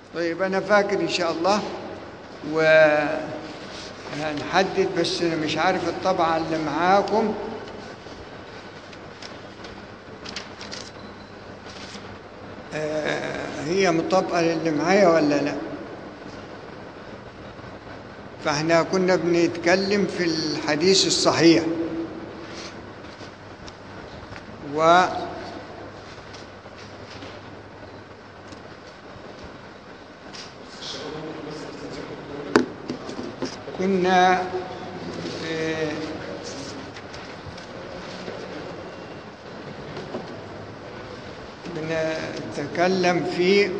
طيب أنا فاكر إن شاء الله وهنحدد بس أنا مش عارف الطبعة اللي معاكم آه، هي مطابقة للي معايا ولا لا فاحنا كنا بنتكلم في الحديث الصحيح و كنا في بنتكلم في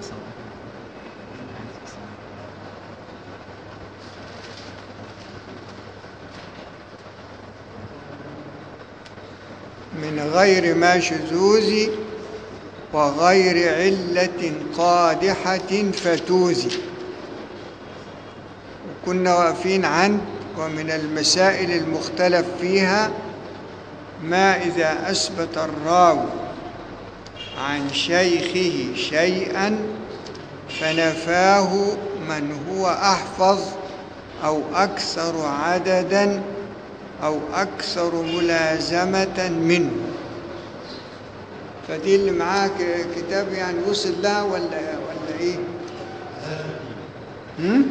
من غير ما شذوذ وغير علة قادحة فتوزي وكنا واقفين عند ومن المسائل المختلف فيها ما إذا أثبت الراوي عن شيخه شيئا فنفاه من هو أحفظ أو أكثر عددا أو أكثر ملازمة منه فدي اللي معاك كتاب يعني وصل لها ولا ولا إيه؟ هم؟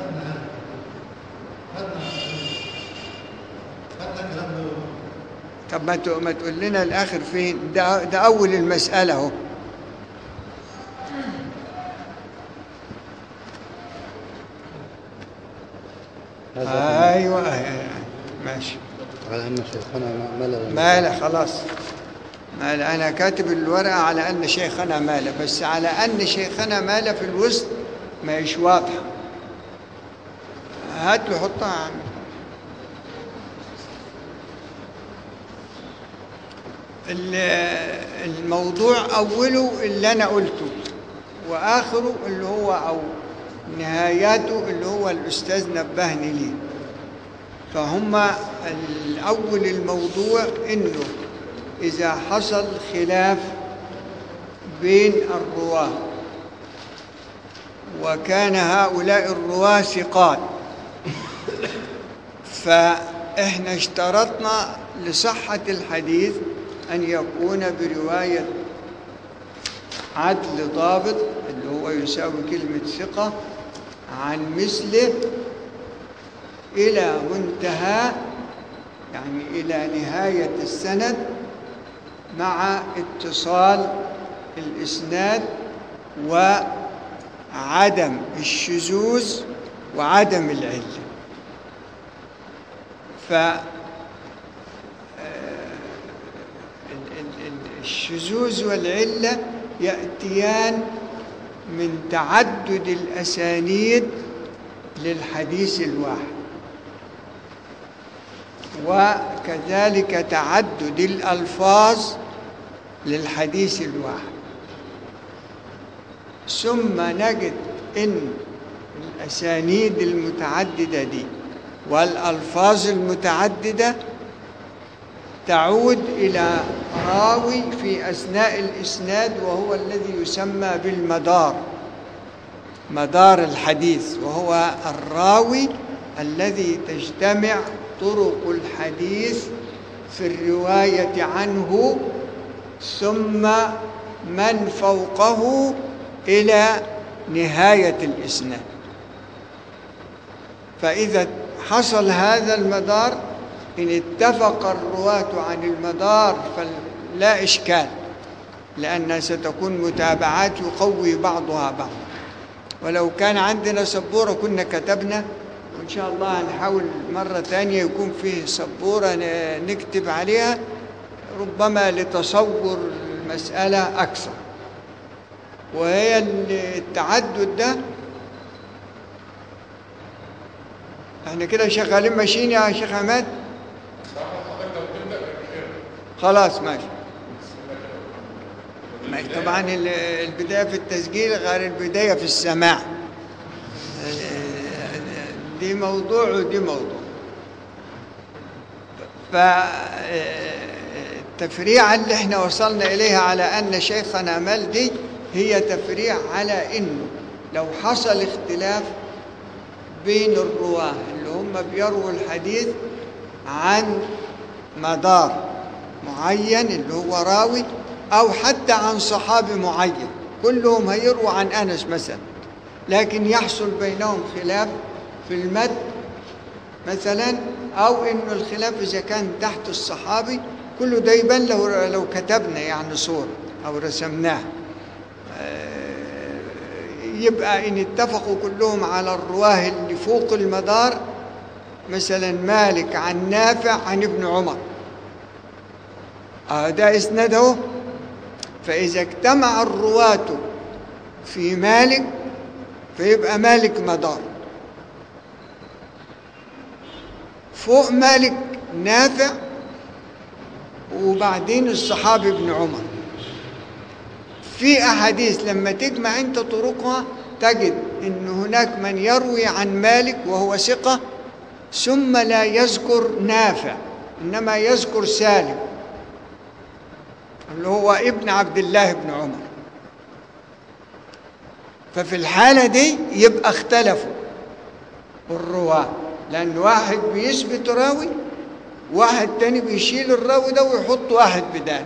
طب ما تق- ما تقول لنا الآخر فين؟ ده ده أول المسألة أهو هذا أيوه أيوة. ماشي على أن شيخنا ملل ماله خلاص ماله أنا كاتب الورقة على أن شيخنا ماله بس على أن شيخنا ماله في الوسط ما هيش واضحة هات له حطها يا عم ال- الموضوع أوله اللي أنا قلته وآخره اللي هو أو نهاياته اللي هو الأستاذ نبهني ليه فهم الأول الموضوع إنه إذا حصل خلاف بين الرواة وكان هؤلاء الرواة ثقات فإحنا اشترطنا لصحة الحديث أن يكون برواية عدل ضابط اللي هو يساوي كلمة ثقة عن مثله إلى منتهى يعني إلى نهاية السند مع اتصال الإسناد وعدم الشذوذ وعدم العلة ف آه، ال- ال- ال- الشذوذ والعلة يأتيان من تعدد الأسانيد للحديث الواحد وكذلك تعدد الألفاظ للحديث الواحد ثم نجد إن الأسانيد المتعددة دي والألفاظ المتعددة تعود إلى راوي في أثناء الإسناد وهو الذي يسمى بالمدار مدار الحديث وهو الراوي الذي تجتمع طرق الحديث في الرواية عنه ثم من فوقه إلى نهاية الإسناد فإذا حصل هذا المدار إن اتفق الرواة عن المدار فلا إشكال لأن ستكون متابعات يقوي بعضها بعض ولو كان عندنا سبورة كنا كتبنا وإن شاء الله هنحاول مرة ثانية يكون فيه سبورة ن- نكتب عليها ربما لتصور المسألة أكثر وهي التعدد ده احنا كده شغالين ماشيين يا شيخ عماد خلاص ماشي ماشي طبعا ال- البداية في التسجيل غير البداية في السماع دي موضوع ودي موضوع فالتفريعة اللي احنا وصلنا إليها على أن شيخنا مال دي هي تفريع على إنه لو حصل اختلاف بين الرواه اللي هم بيرووا الحديث عن مدار معين اللي هو راوي أو حتى عن صحابي معين كلهم هيرووا عن أنس مثلا لكن يحصل بينهم خلاف في المد مثلا أو إنه الخلاف إذا كان تحت الصحابي كله ده يبان لو لو كتبنا يعني صورة أو رسمناه يبقى إن اتفقوا كلهم على الرواه اللي فوق المدار مثلا مالك عن نافع عن ابن عمر آه ده إسناده فإذا اجتمع الرواة في مالك فيبقى مالك مدار فوق مالك نافع وبعدين الصحابي ابن عمر في أحاديث لما تجمع أنت طرقها تجد أن هناك من يروي عن مالك وهو ثقة ثم لا يذكر نافع إنما يذكر سالم اللي هو ابن عبد الله بن عمر ففي الحالة دي يبقى اختلفوا الرواة لأن واحد بيثبت راوي واحد تاني بيشيل الراوي ده ويحط واحد بدال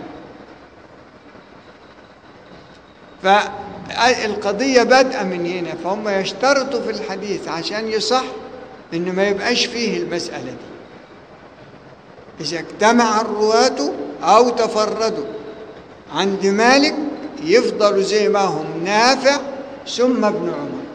فالقضية بادئة من هنا فهم يشترطوا في الحديث عشان يصح إن ما يبقاش فيه المسألة دي إذا اجتمع الرواة أو تفردوا عند مالك يفضلوا زي ما هم نافع ثم ابن عمر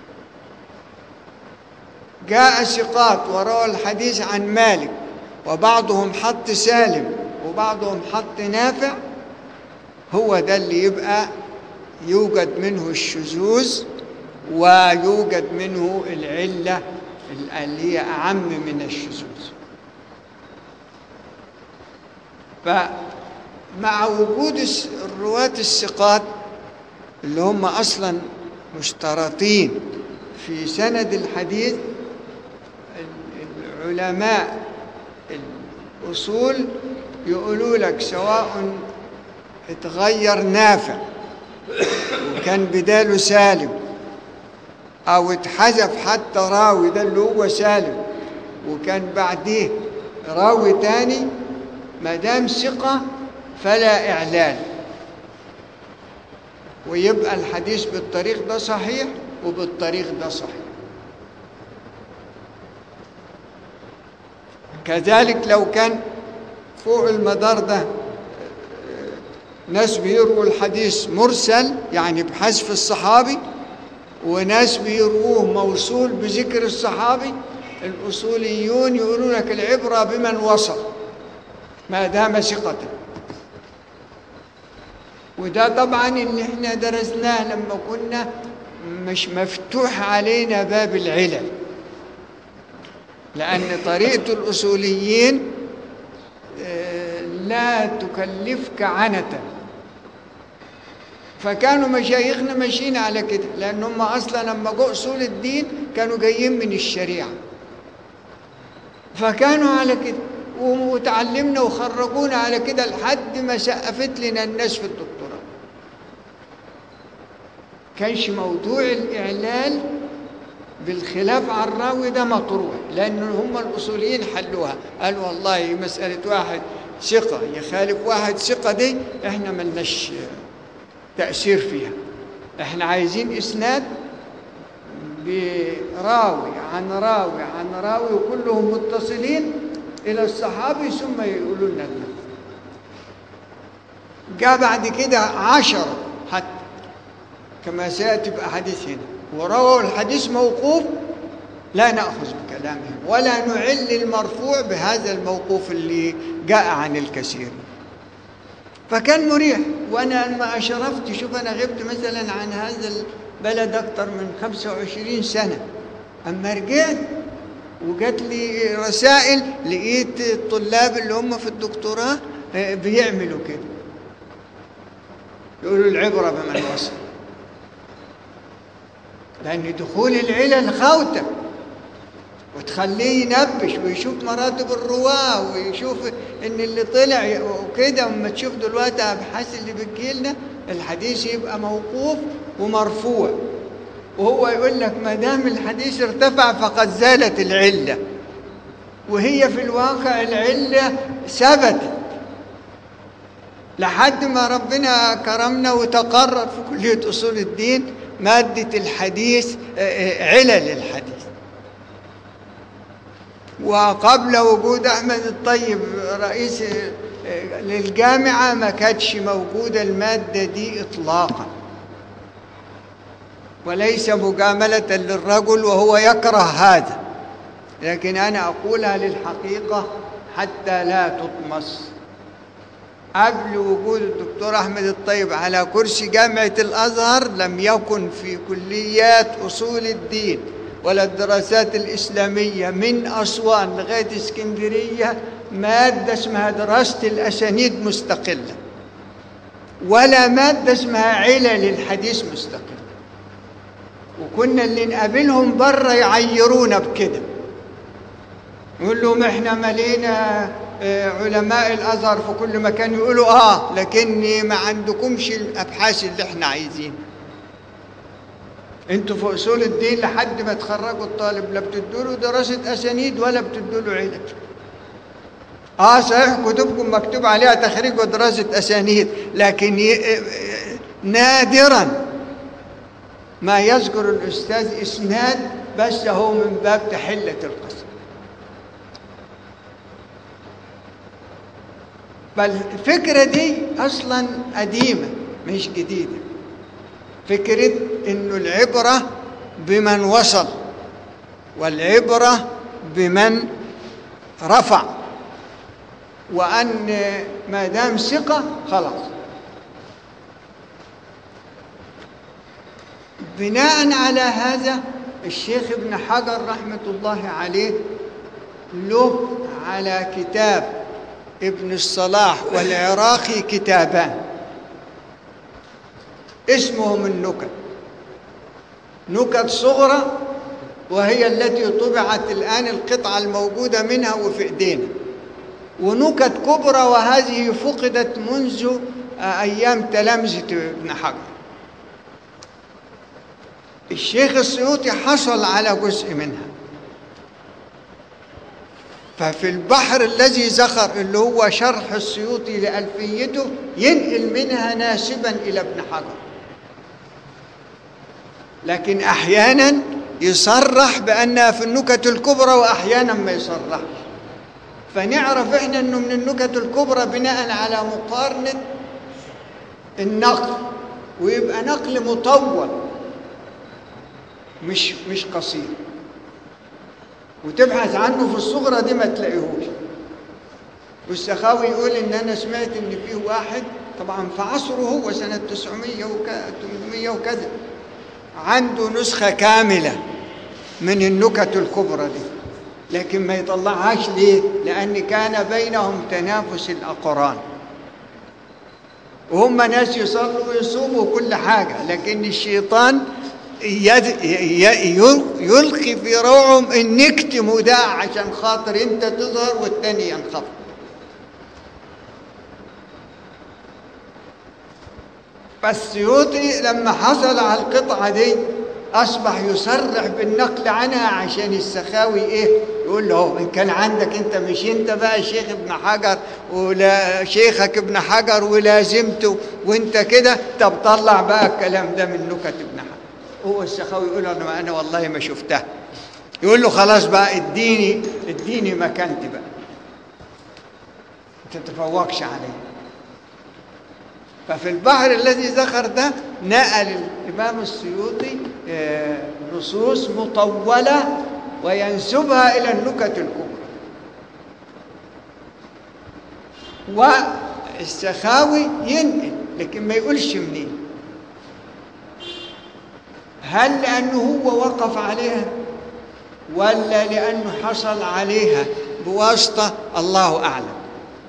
جاء ثقات وروى الحديث عن مالك وبعضهم حط سالم وبعضهم حط نافع هو ده اللي يبقى يوجد منه الشذوذ ويوجد منه العلة اللي هي أعم من الشذوذ فمع وجود الرواة الثقات اللي هم أصلا مشترطين في سند الحديث العلماء الأصول يقولوا لك سواء اتغير نافع وكان بداله سالم أو اتحذف حتى راوي ده اللي هو سالم وكان بعديه راوي تاني ما دام ثقة فلا إعلان ويبقى الحديث بالطريق ده صحيح وبالطريق ده صحيح كذلك لو كان فوق المدار ده ناس بيرووا الحديث مرسل يعني بحذف الصحابي وناس بيرووه موصول بذكر الصحابي الأصوليون يقولون لك العبرة بمن وصل ما دام ثقة وده طبعا اللي احنا درسناه لما كنا مش مفتوح علينا باب العلل لأن طريقة الأصوليين لا تكلفك عنة فكانوا مشايخنا ماشيين على كده لأن هم أصلا لما جاء أصول الدين كانوا جايين من الشريعة فكانوا على كده وتعلمنا وخرجونا على كده لحد ما سقفت لنا الناس في الدكتوراه كانش موضوع الإعلال بالخلاف عن الراوي ده مطروح لأن هم الأصوليين حلوها قالوا والله مسألة واحد ثقة يخالف واحد ثقة دي احنا ملناش تأثير فيها احنا عايزين إسناد براوي عن راوي عن راوي وكلهم متصلين إلى الصحابي ثم يقولوا لنا جاء بعد كده عشرة حتى كما سيأتي بأحاديث هنا ورووا الحديث موقوف لا نأخذ بكلامهم ولا نعل المرفوع بهذا الموقوف اللي جاء عن الكثير فكان مريح وأنا لما أشرفت شوف أنا غبت مثلا عن هذا البلد أكثر من 25 سنة أما رجعت وجات لي رسائل لقيت الطلاب اللي هم في الدكتوراه بيعملوا كده يقولوا العبرة بمن وصل لأن دخول العلل خوته وتخليه ينبش ويشوف مراتب الرواة ويشوف ان اللي طلع وكده اما تشوف دلوقتي ابحاث اللي بتجيلنا الحديث يبقى موقوف ومرفوع وهو يقول لك ما دام الحديث ارتفع فقد زالت العلة وهي في الواقع العلة ثبتت لحد ما ربنا كرمنا وتقرر في كلية أصول الدين مادة الحديث آه، آه، علل الحديث وقبل وجود أحمد الطيب رئيس آه، للجامعة ما كانتش موجودة المادة دي إطلاقا وليس مجاملة للرجل وهو يكره هذا لكن أنا أقولها للحقيقة حتى لا تطمس قبل وجود الدكتور أحمد الطيب على كرسي جامعة الأزهر لم يكن في كليات أصول الدين ولا الدراسات الإسلامية من أسوان لغاية اسكندرية مادة اسمها دراسة الأسانيد مستقلة ولا مادة اسمها علل الحديث مستقلة وكنا اللي نقابلهم بره يعيرونا بكده يقول لهم احنا ملينا آه، علماء الازهر في كل مكان يقولوا اه لكن ما عندكمش الابحاث اللي احنا عايزينها انتوا في اصول الدين لحد ما تخرجوا الطالب لا بتدوا له دراسه اسانيد ولا بتدوا له علل اه صحيح كتبكم مكتوب عليها تخريج ودراسه اسانيد لكن ي... آه، آه، نادرا ما يذكر الاستاذ اسناد بس هو من باب تحله القسم بل الفكرة دي أصلا قديمة مش جديدة فكرة إنه العبرة بمن وصل والعبرة بمن رفع وأن ما دام ثقة خلاص بناء على هذا الشيخ ابن حجر رحمة الله عليه له على كتاب ابن الصلاح والعراقي كتابان اسمهم النكت نكت صغرى وهي التي طبعت الآن القطعة الموجودة منها وفي إيدينا ونكت كبرى وهذه فقدت منذ أيام تلامذة ابن حجر الشيخ السيوطي حصل على جزء منها ففي البحر الذي زخر اللي هو شرح السيوطي لألفيته ينقل منها ناسبا إلى ابن حجر لكن أحيانا يصرح بأنها في النكت الكبرى وأحيانا ما يصرحش فنعرف إحنا أنه من النكت الكبرى بناء على مقارنة النقل ويبقى نقل مطول مش مش قصير وتبحث عنه في الصغرى دي ما تلاقيهوش والسخاوي يقول ان انا سمعت ان فيه واحد طبعا في عصره هو سنه 900 وكذا 800 وكذا عنده نسخه كامله من النكت الكبرى دي لكن ما يطلعهاش ليه لان كان بينهم تنافس الاقران وهم ناس يصلوا ويصوموا كل حاجه لكن الشيطان يد- ي- ي- يلقي في روعهم ان نكتموا ده عشان خاطر انت تظهر والتاني ينخفض فالسيوطي لما حصل على القطعة دي أصبح يصرح بالنقل عنها عشان السخاوي إيه يقول له إن كان عندك أنت مش أنت بقى شيخ ابن حجر ولا شيخك ابن حجر ولازمته وأنت كده طب طلع بقى الكلام ده من نكت ابن حجر هو السخاوي يقول له أنا أنا والله ما شفتها يقول له خلاص بقى اديني اديني مكانتي بقى ما تتفوقش عليه ففي البحر الذي ذكر ده نقل الإمام السيوطي آه، نصوص مطولة وينسبها إلى النكت الكبرى والسخاوي ينقل لكن ما يقولش منين هل لأنه هو وقف عليها ولا لأنه حصل عليها بواسطة الله أعلم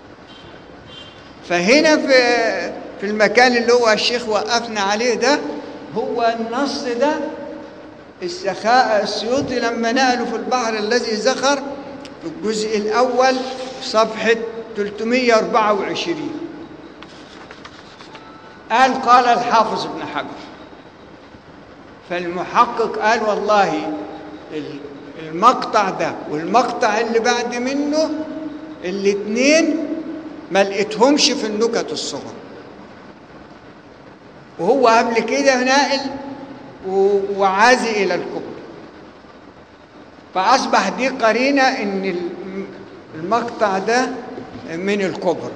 فهنا في في المكان اللي هو الشيخ وقفنا عليه ده هو النص ده السخاء السيوطي لما نقلوا في البحر الذي زخر في الجزء الأول صفحة 324 قال قال الحافظ ابن حجر فالمحقق قال والله المقطع ده والمقطع اللي بعد منه الاتنين ما لقيتهمش في النكت الصغرى وهو قبل كده ناقل و- وعازي الى الكبرى فاصبح دي قرينه ان الم- المقطع ده من الكبرى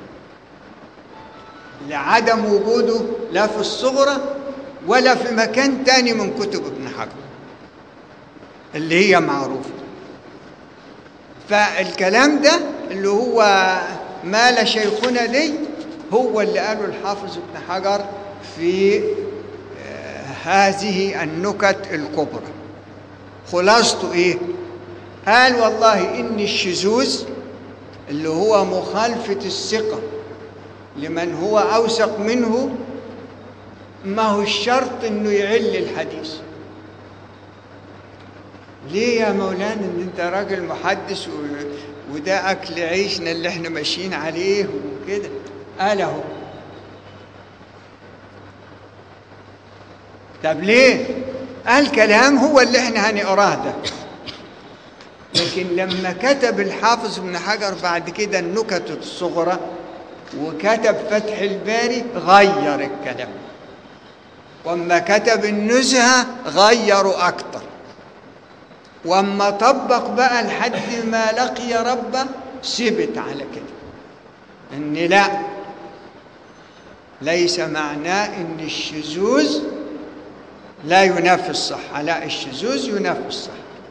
لعدم وجوده لا في الصغرى ولا في مكان تاني من كتب ابن حجر اللي هي معروفه فالكلام ده اللي هو مال شيخنا لي هو اللي قاله الحافظ ابن حجر في آه، هذه النكت الكبرى خلاصته ايه قال والله ان الشذوذ اللي هو مخالفه الثقه لمن هو اوثق منه ما هو الشرط انه يعل الحديث ليه يا مولانا ان انت راجل محدث و... وده اكل عيشنا اللي احنا ماشيين عليه وكده قال اهو طب ليه قال كلام هو اللي احنا هنقراه ده لكن لما كتب الحافظ ابن حجر بعد كده النكت الصغرى وكتب فتح الباري غير الكلام واما كتب النزهه غيروا اكتر واما طبق بقى لحد ما لقي ربه ثبت على كده ان لا ليس معناه ان الشذوذ لا ينافي الصحة لا الشذوذ ينافي الصحة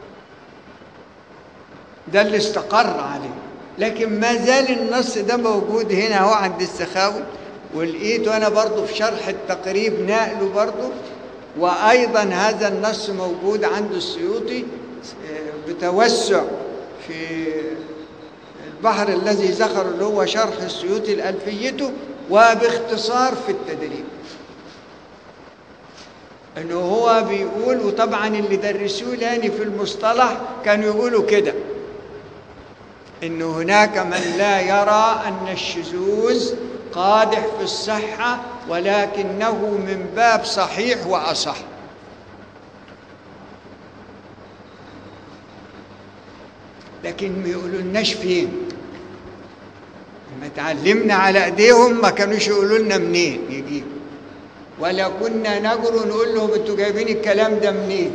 ده اللي استقر عليه لكن ما زال النص ده موجود هنا هو عند السخاوي ولقيته انا برضه في شرح التقريب نقله برضه وايضا هذا النص موجود عند السيوطي آه، بتوسع في البحر الذي ذكر اللي هو شرح السيوطي لألفيته وباختصار في التدريب انه هو بيقول وطبعا اللي درسوه لاني في المصطلح كانوا يقولوا كده انه هناك من لا يرى ان الشذوذ قادح في الصحه ولكنه من باب صحيح واصح لكن ما يقولولناش فين لما اتعلمنا على ايديهم ما كانوش يقولوا لنا منين يجيب ولا كنا نجر ونقول لهم انتوا جايبين الكلام ده منين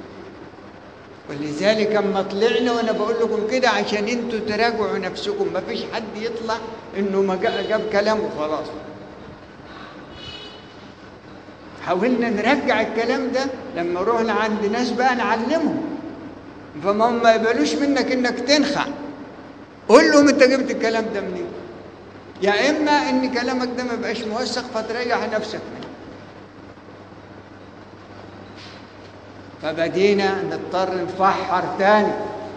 ولذلك اما طلعنا وانا بقول لكم كده عشان انتوا تراجعوا نفسكم ما فيش حد يطلع انه ما جا- جاب كلام وخلاص حاولنا نرجع الكلام ده لما رحنا عند ناس بقى نعلمهم فما هم ما يقبلوش منك انك تنخع قول لهم انت جبت الكلام ده منين يا اما ان كلامك ده ما بقاش موثق فتريح نفسك منه فبدينا نضطر نفحر تاني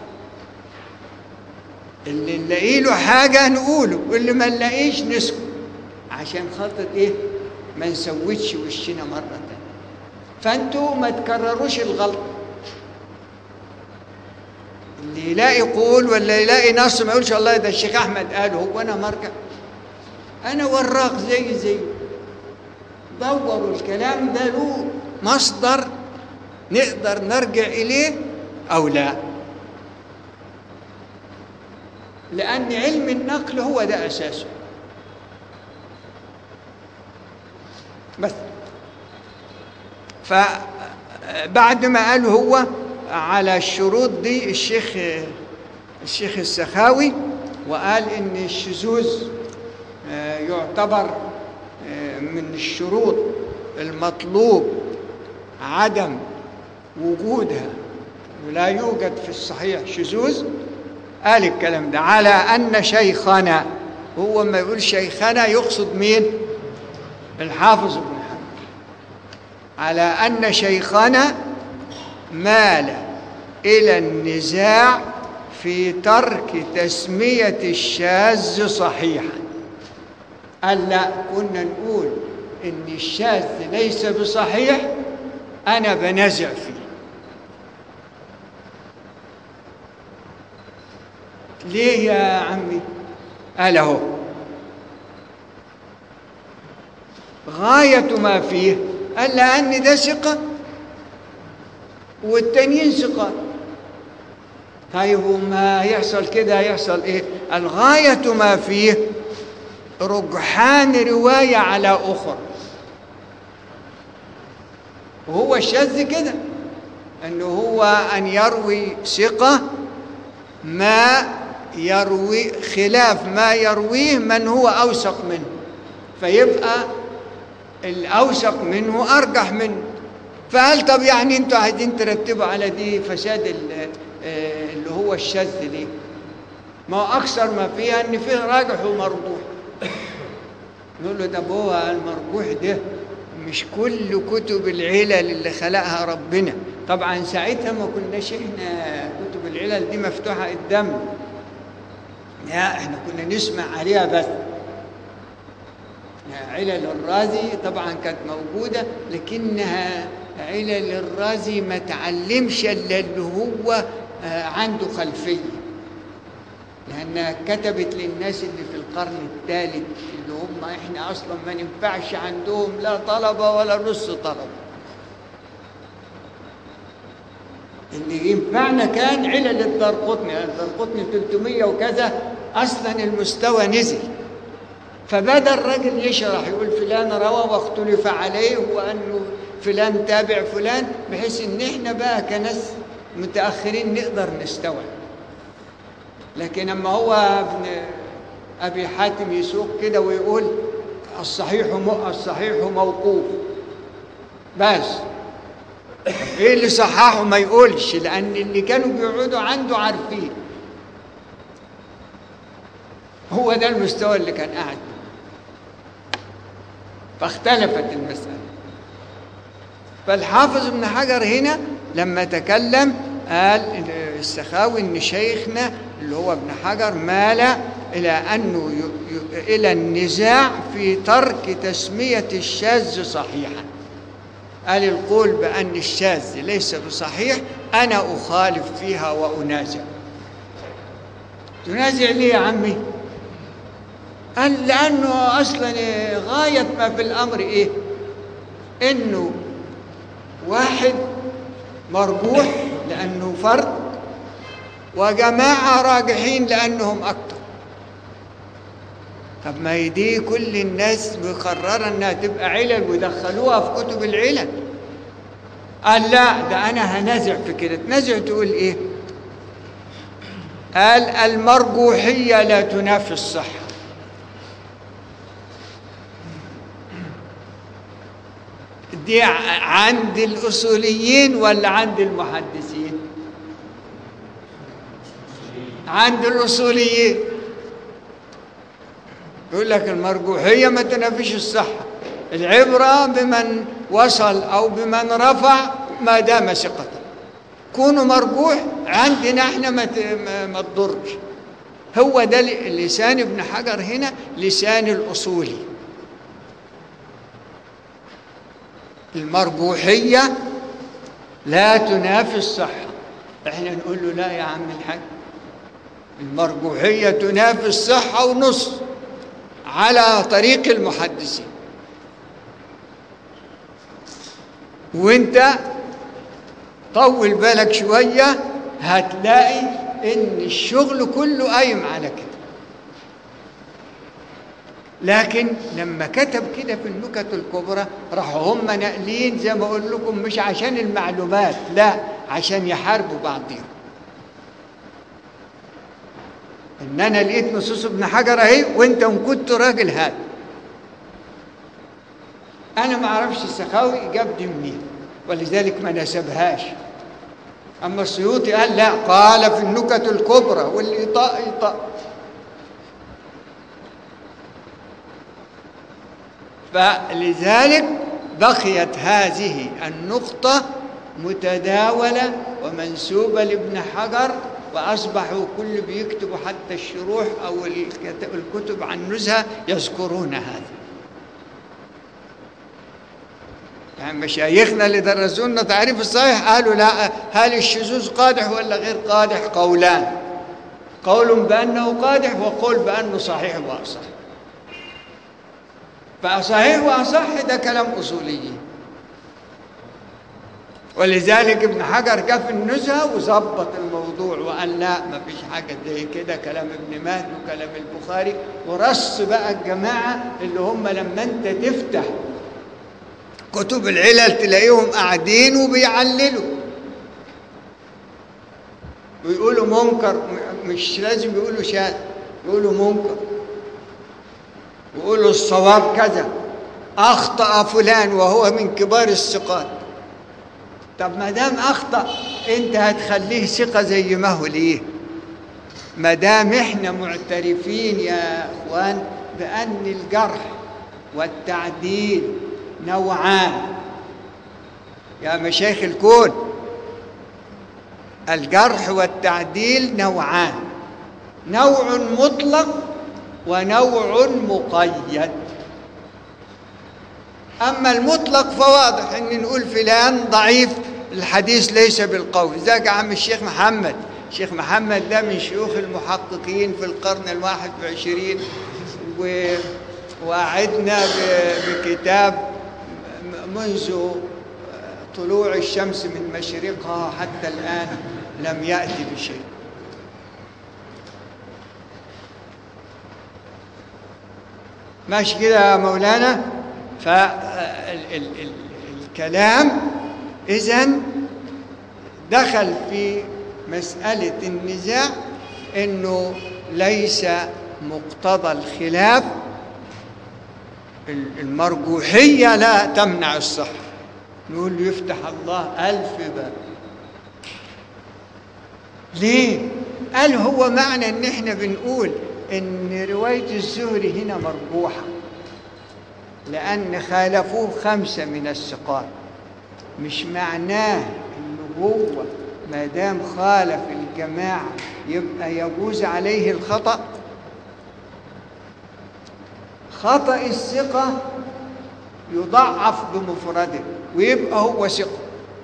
اللي نلاقي له حاجه نقوله واللي ما نلاقيش نسكت عشان خاطر ايه ما نسوتش وشنا مره تانية فانتوا ما تكرروش الغلط اللي يلاقي قول ولا يلاقي نص ما يقولش الله ده الشيخ احمد قال هو انا مرجع انا وراق زي زي دوروا الكلام ده له مصدر نقدر نرجع اليه او لا لان علم النقل هو ده اساسه بس فبعد ما قال هو على الشروط دي الشيخ الشيخ السخاوي وقال ان الشذوذ آه، يعتبر آه، من الشروط المطلوب عدم وجودها لا يوجد في الصحيح شذوذ قال الكلام ده على ان شيخنا هو ما يقول شيخنا يقصد مين الحافظ ابن حجر على ان شيخنا مال الى النزاع في ترك تسميه الشاذ صحيحا قال لا كنا نقول ان الشاذ ليس بصحيح انا بنازع فيه ليه يا عمي قال اهو غايه ما فيه قال لان ده ثقه والتانيين ثقات طيب وما يحصل كده يحصل ايه الغاية ما فيه رجحان رواية على أخرى وهو الشاذ كده أنه هو أن يروي ثقة ما يروي خلاف ما يرويه من هو أوثق منه فيبقى الأوثق منه أرجح منه فهل طب يعني انتوا عايزين ترتبوا على دي فساد ال- آه، اللي هو الشاذ ليه؟ ما هو أكثر ما فيها إن فيه راجح ومرجوح نقول له طب هو المرجوح ده مش كل كتب العلل اللي خلقها ربنا طبعا ساعتها ما كناش احنا كتب العلل دي مفتوحة قدامنا لا احنا كنا نسمع عليها بس علل الرازي طبعا كانت موجودة لكنها علل الرازي ما تعلمش الا اللي هو آه، عنده خلفية لأنها كتبت للناس اللي في القرن الثالث اللي هم احنا أصلا ما ننفعش عندهم لا طلبة ولا نص طلبة اللي ينفعنا كان علل الدرقطني الدرقطني 300 وكذا أصلا المستوى نزل فبدا الرجل يشرح يقول فلان روى واختلف عليه وانه فلان تابع فلان بحيث ان احنا بقى كناس متاخرين نقدر نستوعب لكن اما هو ابن ابي حاتم يسوق كده ويقول الصحيح م- الصحيح موقوف بس ايه اللي صححه ما يقولش لان اللي كانوا بيقعدوا عنده عارفين هو ده المستوى اللي كان قاعد فيه. فاختلفت المسألة فالحافظ ابن حجر هنا لما تكلم قال إن السخاوي ان شيخنا اللي هو ابن حجر مال الى انه ي... ي... الى النزاع في ترك تسميه الشاذ صحيحا قال القول بان الشاذ ليس بصحيح انا اخالف فيها وانازع تنازع ليه يا عمي قال لأنه أصلا غاية ما في الأمر إيه إنه واحد مرجوح لأنه فرد وجماعة راجحين لأنهم أكتر طب ما هي دي كل الناس مقررة إنها تبقى علل ودخلوها في كتب العلل قال لا ده أنا هنازع في كده تنازع تقول إيه قال المرجوحية لا تنافي الصحة دي ع- عند الأصوليين ولا عند المحدثين عند الأصوليين يقول لك المرجوحية ما تنافيش الصحة العبرة بمن وصل أو بمن رفع ما دام ثقة كونه مرجوح عندنا احنا ما ت- ما- ما تضرش هو ده ل- لسان ابن حجر هنا لسان الأصولي المرجوحية لا تنافي الصحة احنا نقول له لا يا عم الحاج المرجوحية تنافي الصحة ونص على طريق المحدثين وانت طول بالك شوية هتلاقي ان الشغل كله قايم على كده لكن لما كتب كده في النكت الكبرى راحوا هم ناقلين زي ما اقول لكم مش عشان المعلومات لا عشان يحاربوا بعضهم ان انا لقيت نصوص ابن حجر اهي وانت ان كنت راجل هاد انا ما اعرفش السخاوي جاب دي منين ولذلك ما نسبهاش اما السيوطي قال لا قال في النكت الكبرى واللي يطاق يطاق فلذلك بقيت هذه النقطة متداولة ومنسوبة لابن حجر وأصبحوا كل بيكتبوا حتى الشروح أو الكت- الكتب عن نزهة يذكرون هذا يعني مشايخنا اللي درسوا لنا تعريف الصحيح قالوا لا هل الشذوذ قادح ولا غير قادح قولان قول بأنه قادح وقول بأنه صحيح وأصح فصحيح وأصح ده كلام أصوليين ولذلك ابن حجر جه في النزهة وظبط الموضوع وقال لا ما فيش حاجة زي كده كلام ابن مهدي وكلام البخاري ورص بقى الجماعة اللي هم لما انت تفتح كتب العلل تلاقيهم قاعدين وبيعللوا ويقولوا منكر م- مش لازم يقولوا شاذ يقولوا منكر ويقولوا الصواب كذا أخطأ فلان وهو من كبار الثقات طب ما دام أخطأ أنت هتخليه ثقة زي ما هو ليه ما دام احنا معترفين يا اخوان بأن الجرح والتعديل نوعان يا مشايخ الكون الجرح والتعديل نوعان نوع مطلق ونوع مقيد أما المطلق فواضح أن نقول فلان ضعيف الحديث ليس بالقول ذاك عم الشيخ محمد الشيخ محمد ده من شيوخ المحققين في القرن الواحد وعشرين و... وعدنا ب... بكتاب م- منذ طلوع الشمس من مشرقها حتى الآن لم يأتي بشيء ماشي كده يا مولانا فالكلام إذن دخل في مسألة النزاع إنه ليس مقتضى الخلاف المرجوحية لا تمنع الصحة نقول له يفتح الله ألف باب ليه؟ قال هو معنى ان احنا بنقول ان رواية الزهري هنا مرجوحة لأن خالفوه خمسة من الثقات مش معناه انه هو ما دام خالف الجماعة يبقى يجوز عليه الخطأ خطأ الثقة يضعف بمفرده ويبقى هو ثقة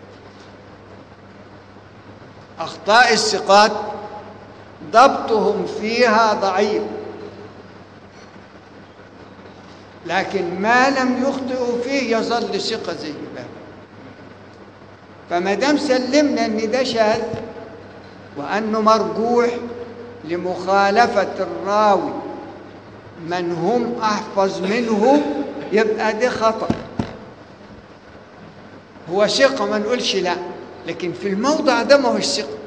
أخطاء الثقات ضبطهم فيها ضعيف لكن ما لم يخطئوا فيه يظل ثقة زي ما هو. فما دام سلمنا ان ده شاذ وانه مرجوح لمخالفة الراوي من هم احفظ منه يبقى ده خطأ هو ثقة ما نقولش لا لكن في الموضع ده ما هوش ثقة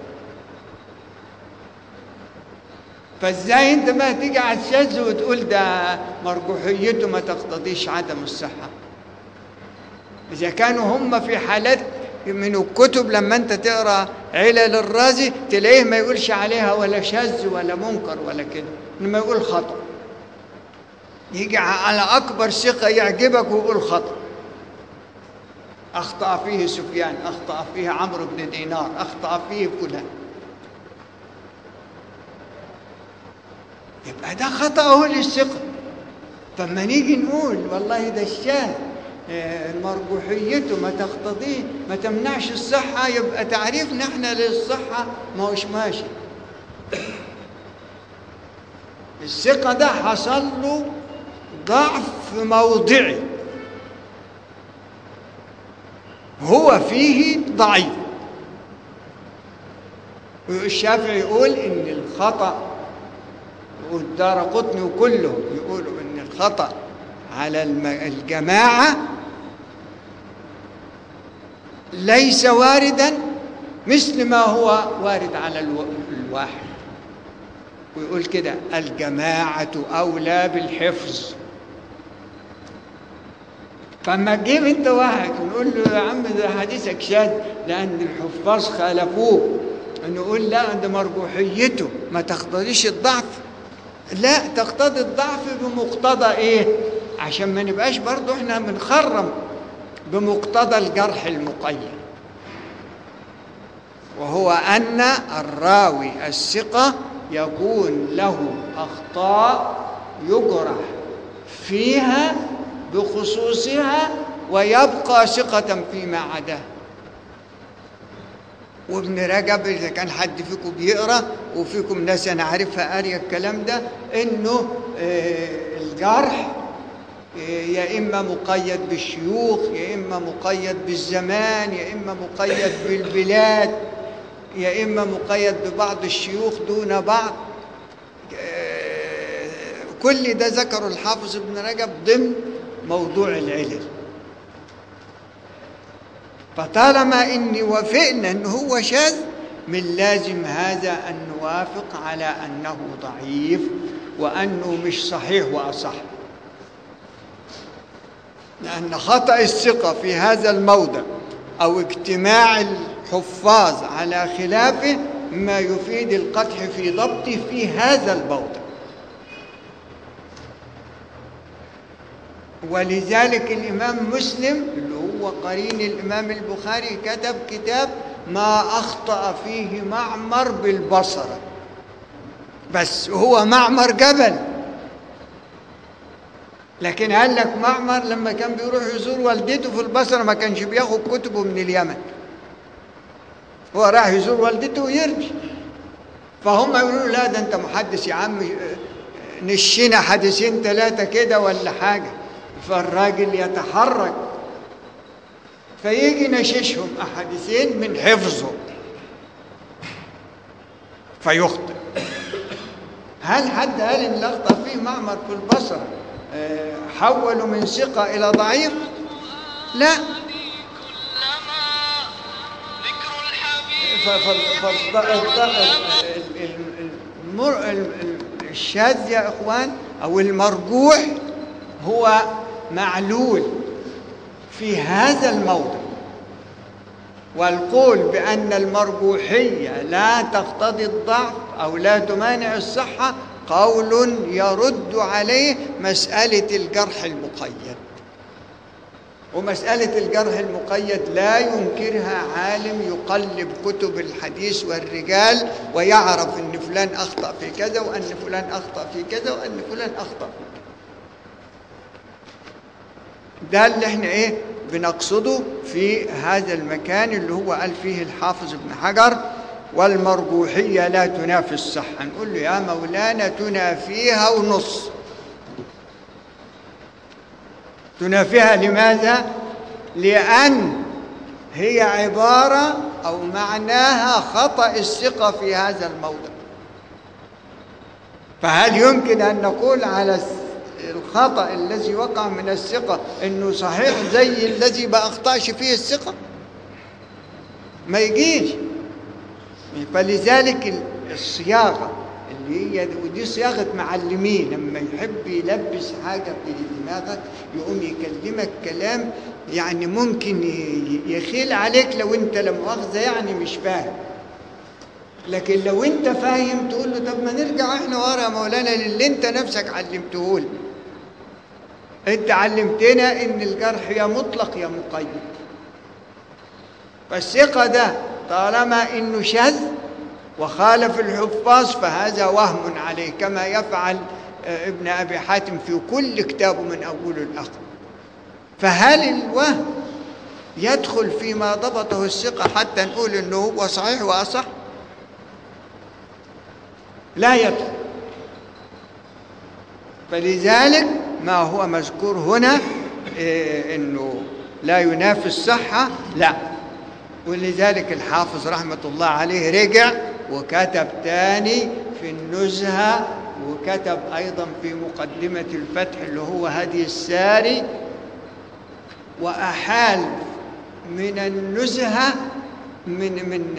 فازاي انت ما تيجي على الشاذ وتقول ده مرجوحيته ما تقتضيش عدم الصحة إذا كانوا هم في حالات من الكتب لما انت تقرا علل الرازي تلاقيه ما يقولش عليها ولا شاذ ولا منكر ولا كده انما يقول خطأ يجي على اكبر ثقة يعجبك ويقول خطأ اخطأ فيه سفيان اخطأ فيه عمرو بن دينار اخطأ فيه فلان يبقى ده خطأ هو للثقة فما نيجي نقول والله ده الشاذ آه، مرجوحيته ما تقتضيه ما تمنعش الصحة يبقى تعريفنا احنا للصحة ما هوش ماشي الثقة ده حصل له ضعف في موضعه هو فيه ضعيف الشافعي يقول ان الخطأ والدار قطني وكلهم يقولوا ان الخطأ على الم- الجماعة ليس واردا مثل ما هو وارد على الو- الواحد ويقول كده الجماعة أولى بالحفظ فما تجيب انت واحد ونقول له يا عم ده حديثك شاذ لان الحفاظ خالفوه نقول لا ده مرجوحيته ما تقتضيش الضعف لا تقتضي الضعف بمقتضى ايه عشان ما نبقاش برضو احنا بنخرم بمقتضى الجرح المقيد وهو ان الراوي الثقه يكون له اخطاء يجرح فيها بخصوصها ويبقى ثقة فيما عداه وابن رجب إذا كان حد فيكم بيقرأ وفيكم ناس أنا عارفها قارية الكلام ده إنه آه، الجرح يا إما مقيد بالشيوخ يا إما مقيد بالزمان يا إما مقيد بالبلاد يا إما مقيد ببعض الشيوخ دون بعض آه، كل ده ذكره الحافظ ابن رجب ضمن موضوع العلل فطالما إني وافقنا أنه هو شاذ من لازم هذا أن نوافق على أنه ضعيف وأنه مش صحيح وأصح لأن خطأ الثقة في هذا الموضع أو اجتماع الحفاظ على خلافه ما يفيد القدح في ضبطه في هذا الموضع ولذلك الإمام مسلم اللي هو قرين الإمام البخاري كتب كتاب ما أخطأ فيه معمر بالبصرة بس هو معمر جبل لكن قال لك معمر لما كان بيروح يزور والدته في البصرة ما كانش بياخد كتبه من اليمن هو راح يزور والدته ويرجع فهم يقولوا له لا ده انت محدث يا عم نشينا حديثين ثلاثة كده ولا حاجة فالراجل يتحرك فيجي نششهم أحاديثين من حفظه فيخطئ هل حد قال ان الاخطا فيه معمر في البصره آه، حولوا من ثقه الى ضعيف لا ف- ف- ف- الض- ال- ال- المر- ال- ال- الشاذ يا اخوان او المرجوح هو معلول في هذا الموضع والقول بأن المرجوحية لا تقتضي الضعف أو لا تمانع الصحة قول يرد عليه مسألة الجرح المقيد ومسألة الجرح المقيد لا ينكرها عالم يقلب كتب الحديث والرجال ويعرف أن فلان أخطأ في كذا وأن فلان أخطأ في كذا وأن فلان أخطأ في كذا ده اللي احنا ايه بنقصده في هذا المكان اللي هو قال فيه الحافظ ابن حجر والمرجوحية لا تنافي الصحة نقول له يا مولانا تنافيها ونص تنافيها لماذا؟ لأن هي عبارة أو معناها خطأ الثقة في هذا الموضع فهل يمكن أن نقول على الخطأ الذي وقع من الثقة أنه صحيح زي الذي ما أخطأش فيه الثقة ما يجيش فلذلك الصياغة اللي هي ودي صياغة معلمين لما يحب يلبس حاجة في دماغك يقوم يكلمك كلام يعني ممكن يخيل عليك لو انت لا مؤاخذة يعني مش فاهم لكن لو انت فاهم تقول له طب ما نرجع احنا ورا يا مولانا للي انت نفسك علمته لي انت علمتنا ان الجرح يا مطلق يا مقيد فالثقة ده طالما انه شاذ وخالف الحفاظ فهذا وهم عليه كما يفعل ابن ابي حاتم في كل كتابه من اوله لاخره فهل الوهم يدخل فيما ضبطه الثقة حتى نقول انه هو صحيح واصح لا يدخل فلذلك ما هو مذكور هنا إيه انه لا ينافي الصحة لا ولذلك الحافظ رحمة الله عليه رجع وكتب تاني في النزهة وكتب أيضا في مقدمة الفتح اللي هو هدي الساري وأحال من النزهة من من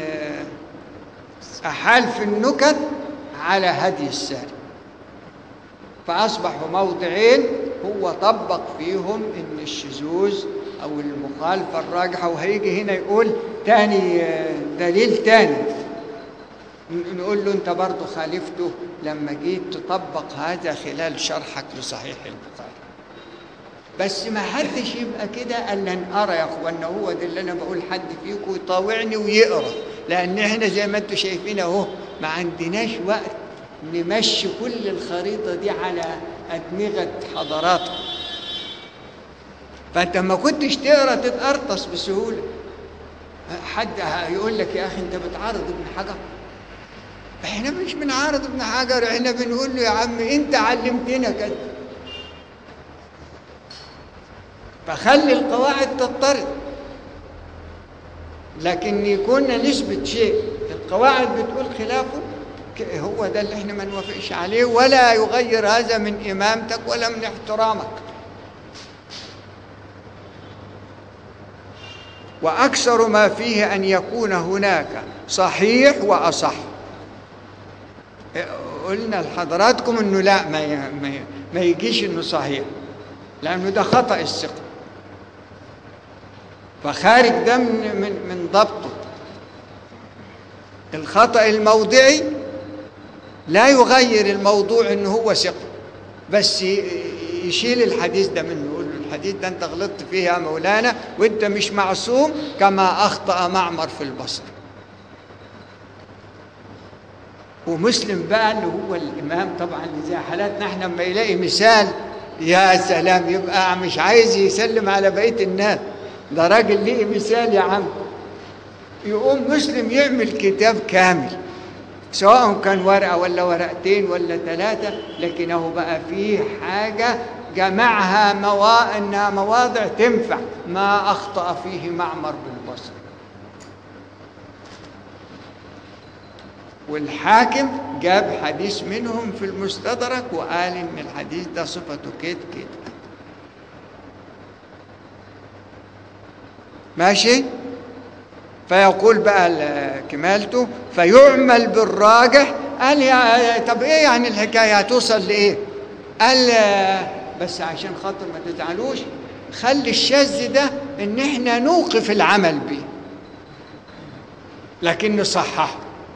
أحال في النكت على هدي الساري فأصبحوا موضعين هو طبق فيهم إن الشذوذ أو المخالفة الراجحة وهيجي هنا يقول تاني دليل تاني نقول له أنت برضه خالفته لما جيت تطبق هذا خلال شرحك لصحيح البخاري بس ما حدش يبقى كده الا نقرا يا اخوانا هو ده اللي انا بقول حد فيكم يطاوعني ويقرا لان احنا زي ما انتم شايفين اهو ما عندناش وقت نمشي كل الخريطه دي على ادمغه حضاراتكم فانت ما كنتش تقرا تتقرطس بسهوله حد يقول لك يا اخي انت بتعارض ابن حجر احنا مش بنعارض ابن حجر احنا بنقول له يا عم انت علمتنا كده فخلي القواعد تضطرد لكن يكون نسبة شيء القواعد بتقول خلافه ك- هو ده اللي احنا ما نوافقش عليه ولا يغير هذا من إمامتك ولا من احترامك وأكثر ما فيه أن يكون هناك صحيح وأصح قلنا لحضراتكم انه لا ما ي- ما ي- ما يجيش انه صحيح لانه ده خطا الثقه فخارج ده من من من ضبطه الخطا الموضعي لا يغير الموضوع انه هو ثقه بس ي- يشيل الحديث ده منه يقول له الحديث ده انت غلطت فيه يا مولانا وانت مش معصوم كما اخطا معمر في البصر ومسلم بقى اللي هو الامام طبعا اللي زي حالاتنا احنا لما يلاقي مثال يا سلام يبقى مش عايز يسلم على بقيه الناس ده راجل ليه مثال يا عم يقوم مسلم يعمل كتاب كامل سواء كان ورقه ولا ورقتين ولا ثلاثه لكنه بقى فيه حاجه جمعها موا... انها مواضع تنفع ما اخطا فيه معمر بالبصر والحاكم جاب حديث منهم في المستدرك وقال ان الحديث ده صفته كده كده ماشي فيقول بقى ال- كمالته فيعمل بالراجح قال يا طب ايه يعني الحكايه هتوصل لايه قال آه، بس عشان خاطر ما تزعلوش خلي الشاذ ده ان احنا نوقف العمل به لكن نصححه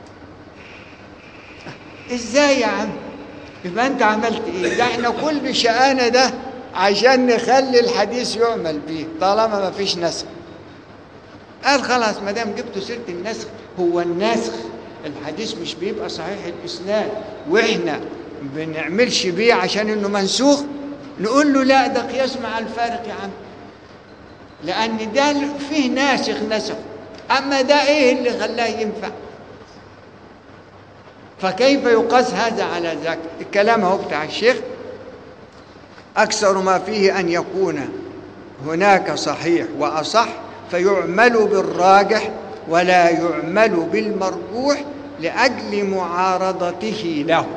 ازاي يا عم يبقى انت عملت ايه ده احنا كل شقانا ده عشان نخلي الحديث يعمل به طالما ما فيش نسخ قال خلاص ما دام جبتوا سيره النسخ هو النسخ الحديث مش بيبقى صحيح الاسناد واحنا بنعملش بيه عشان انه منسوخ نقول له لا ده قياس مع الفارق يا عم لان ده فيه ناسخ نسخ اما ده ايه اللي خلاه ينفع فكيف يقاس هذا على ذاك الكلام هو بتاع الشيخ أكثر ما فيه أن يكون هناك صحيح وأصح فيعمل بالراجح ولا يعمل بالمرجوح لأجل معارضته له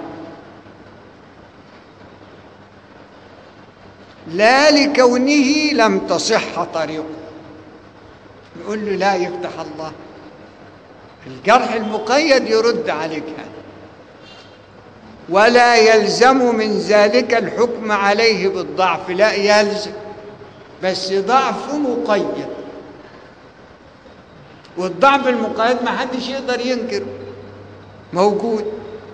لا لكونه لم تصح طريقه يقول له لا يفتح الله الجرح المقيد يرد عليك هذا ولا يلزم من ذلك الحكم عليه بالضعف لا يلزم بس ضعف مقيد والضعف المقيد ما حدش يقدر ينكره موجود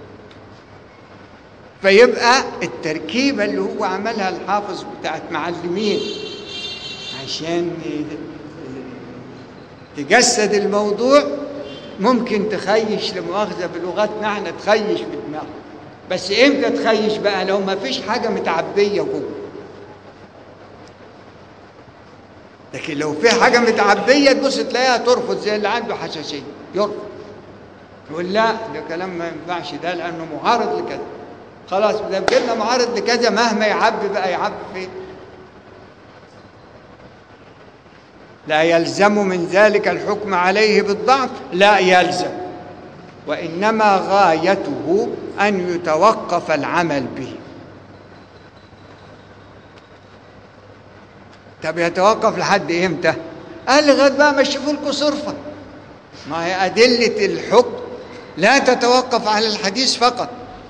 فيبقى التركيبة اللي هو عملها الحافظ بتاعت معلمين عشان تجسد الموضوع ممكن تخيش لمؤاخذة بلغتنا احنا تخيش في دماغك بس امتى تخيش بقى لو ما فيش حاجة متعبية جوه لكن لو في حاجة متعبية تبص تلاقيها ترفض زي اللي عنده حساسية يرفض يقول لا ده كلام ما ينفعش ده لأنه معارض لكذا خلاص ده كلمة معارض لكذا مهما يعبي بقى يعبي فين لا يلزم من ذلك الحكم عليه بالضعف لا يلزم وإنما غايته أن يتوقف العمل به طب يتوقف لحد إمتى؟ قال لغاية بقى ما يشوفوا لكم صرفة ما هي أدلة الحكم لا تتوقف على الحديث فقط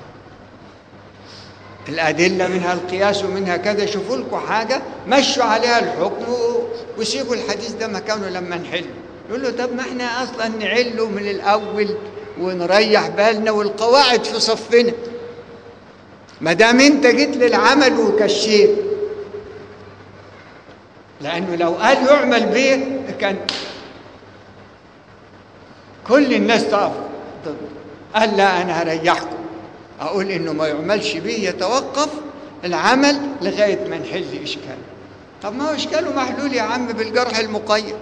الأدلة منها القياس ومنها كذا شوفوا لكم حاجة مشوا عليها الحكم وسيبوا الحديث ده مكانه لما نحله يقول له طب ما احنا أصلا نعله من الأول ونريح بالنا والقواعد في صفنا ما دام انت جيت للعمل وكشيت لأنه لو قال يعمل به كان كل الناس تقف ضد قال لا أنا هريحكم أقول إنه ما يعملش به يتوقف العمل لغاية ما نحل إشكال طب ما هو إشكاله محلول يا عم بالجرح المقيد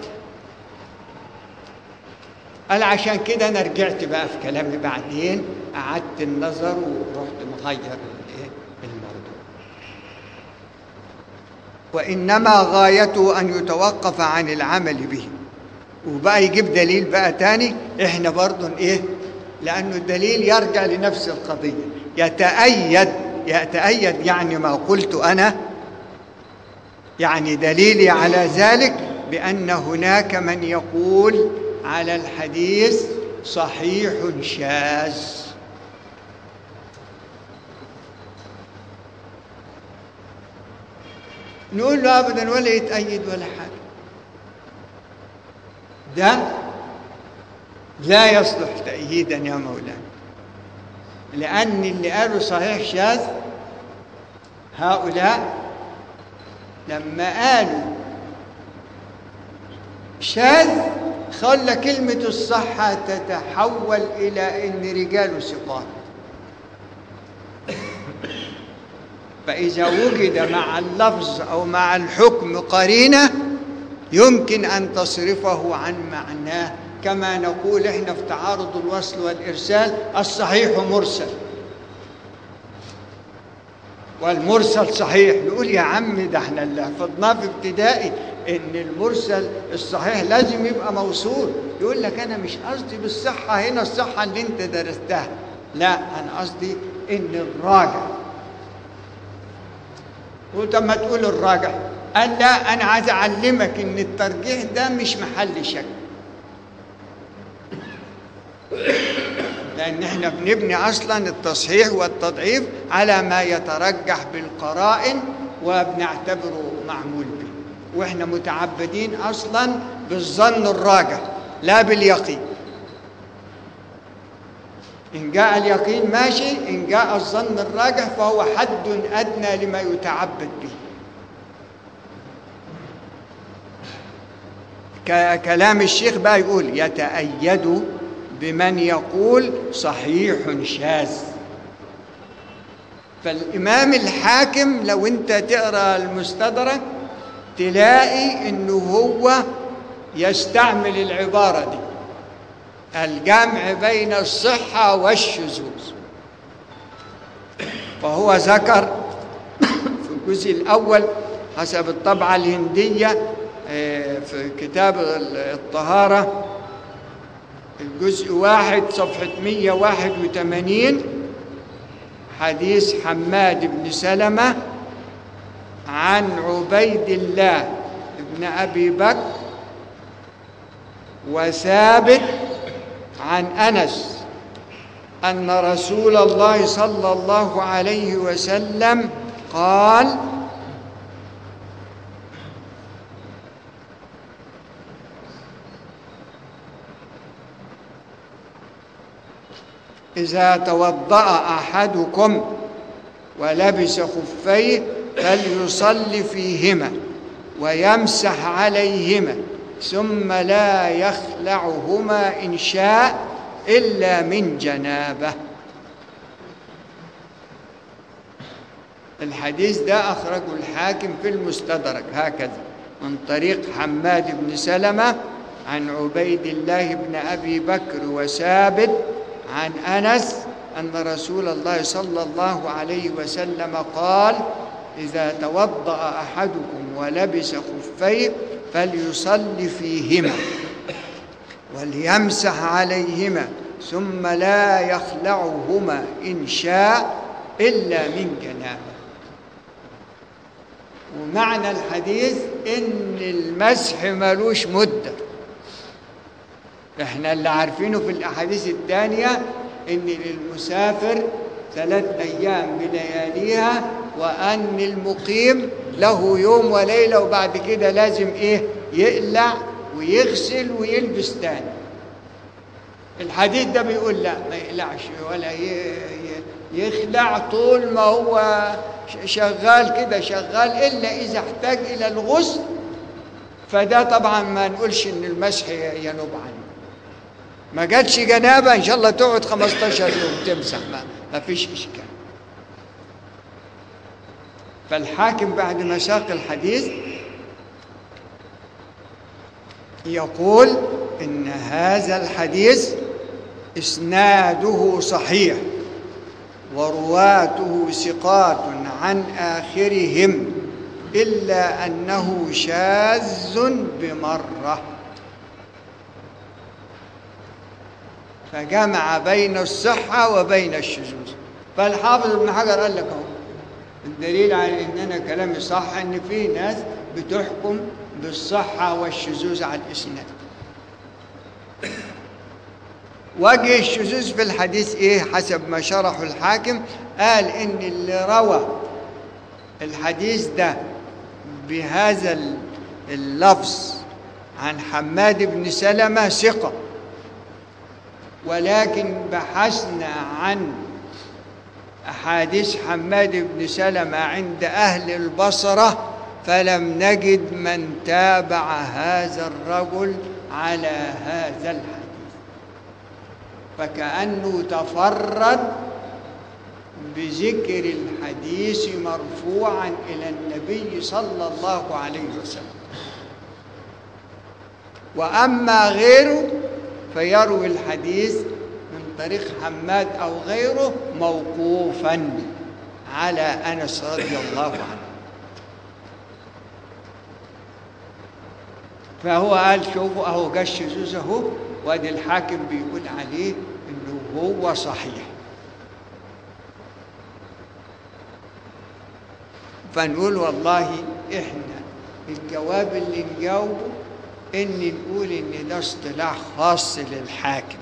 قال عشان كده أنا رجعت بقى في كلامي بعدين قعدت النظر ورحت مغير الإيه؟ الموضوع وإنما غايته أن يتوقف عن العمل به وبقى يجيب دليل بقى تاني احنا برضه ايه لأنه الدليل يرجع لنفس القضية يتأيد يتأيد يعني ما قلت أنا يعني دليلي على ذلك بأن هناك من يقول على الحديث صحيح شاذ نقول له ابدا ولا يتأيد ولا حاجة ده لا يصلح تأييدا يا مولانا لأن اللي قالوا صحيح شاذ هؤلاء لما قالوا شاذ خلى كلمة الصحة تتحول إلى أن رجاله ثقات فإذا وجد مع اللفظ أو مع الحكم قرينة يمكن أن تصرفه عن معناه كما نقول إحنا في تعارض الوصل والإرسال الصحيح مرسل والمرسل صحيح نقول يا عم ده احنا اللي حفظناه في ابتدائي ان المرسل الصحيح لازم يبقى موصول يقول لك انا مش قصدي بالصحه هنا الصحه اللي انت درستها لا انا قصدي ان الراجع قلت ما تقول الراجع قال لا انا عايز اعلمك ان الترجيح ده مش محل شك لان احنا بنبني اصلا التصحيح والتضعيف على ما يترجح بالقرائن وبنعتبره معمول به واحنا متعبدين اصلا بالظن الراجح لا باليقين ان جاء اليقين ماشي ان جاء الظن الراجح فهو حد ادنى لما يتعبد به كلام الشيخ بقى يقول يتأيد بمن يقول صحيح شاذ فالإمام الحاكم لو أنت تقرأ المستدرك تلاقي أنه هو يستعمل العبارة دي الجمع بين الصحة والشذوذ فهو ذكر في الجزء الأول حسب الطبعة الهندية في كتاب الطهارة الجزء واحد صفحة 181 حديث حماد بن سلمة عن عبيد الله بن أبي بكر وثابت عن أنس أن رسول الله صلى الله عليه وسلم قال إذا توضأ أحدكم ولبس خفيه فليصلي فيهما ويمسح عليهما ثم لا يخلعهما إن شاء إلا من جنابه الحديث ده أخرجه الحاكم في المستدرك هكذا من طريق حماد بن سلمة عن عبيد الله بن أبي بكر وثابت عن أنس أن رسول الله صلى الله عليه وسلم قال إذا توضأ أحدكم ولبس خفيه فليصلي فيهما وليمسح عليهما ثم لا يخلعهما إن شاء إلا من جنابه ومعنى الحديث إن المسح ملوش مدة احنا اللي عارفينه في الأحاديث الثانية إن للمسافر ثلاث أيام بلياليها وأن المقيم له يوم وليلة وبعد كده لازم إيه يقلع ويغسل ويلبس تاني الحديث ده بيقول لا ما يقلعش ولا يخلع طول ما هو شغال كده شغال إلا إذا احتاج إلى الغسل فده طبعا ما نقولش إن المسح ينوب عنه ما جاتش جنابة إن شاء الله تقعد 15 يوم تمسح ما, ما فيش إشكال فالحاكم بعد ما ساق الحديث يقول إن هذا الحديث إسناده صحيح ورواته ثقات عن آخرهم إلا أنه شاذ بمرة فجمع بين الصحة وبين الشذوذ فالحافظ ابن حجر قال لك اهو الدليل على ان انا كلامي صح ان في ناس بتحكم بالصحة والشذوذ على الاسناد وجه الشذوذ في الحديث ايه حسب ما شرحه الحاكم قال ان اللي روى الحديث ده بهذا اللفظ عن حماد بن سلمة ثقة ولكن بحثنا عن أحاديث حماد بن سلمة عند أهل البصرة فلم نجد من تابع هذا الرجل على هذا الحديث فكأنه تفرد بذكر الحديث مرفوعا إلى النبي صلى الله عليه وسلم وأما غيره فيروي الحديث من طريق حماد أو غيره موقوفا على أنس رضي الله عنه فهو قال شوفوا أهو جا الشذوذ أهو وادي الحاكم بيقول عليه إنه هو صحيح فنقول والله إحنا الجواب اللي نجاوبه إن نقول إن ده اصطلاح خاص للحاكم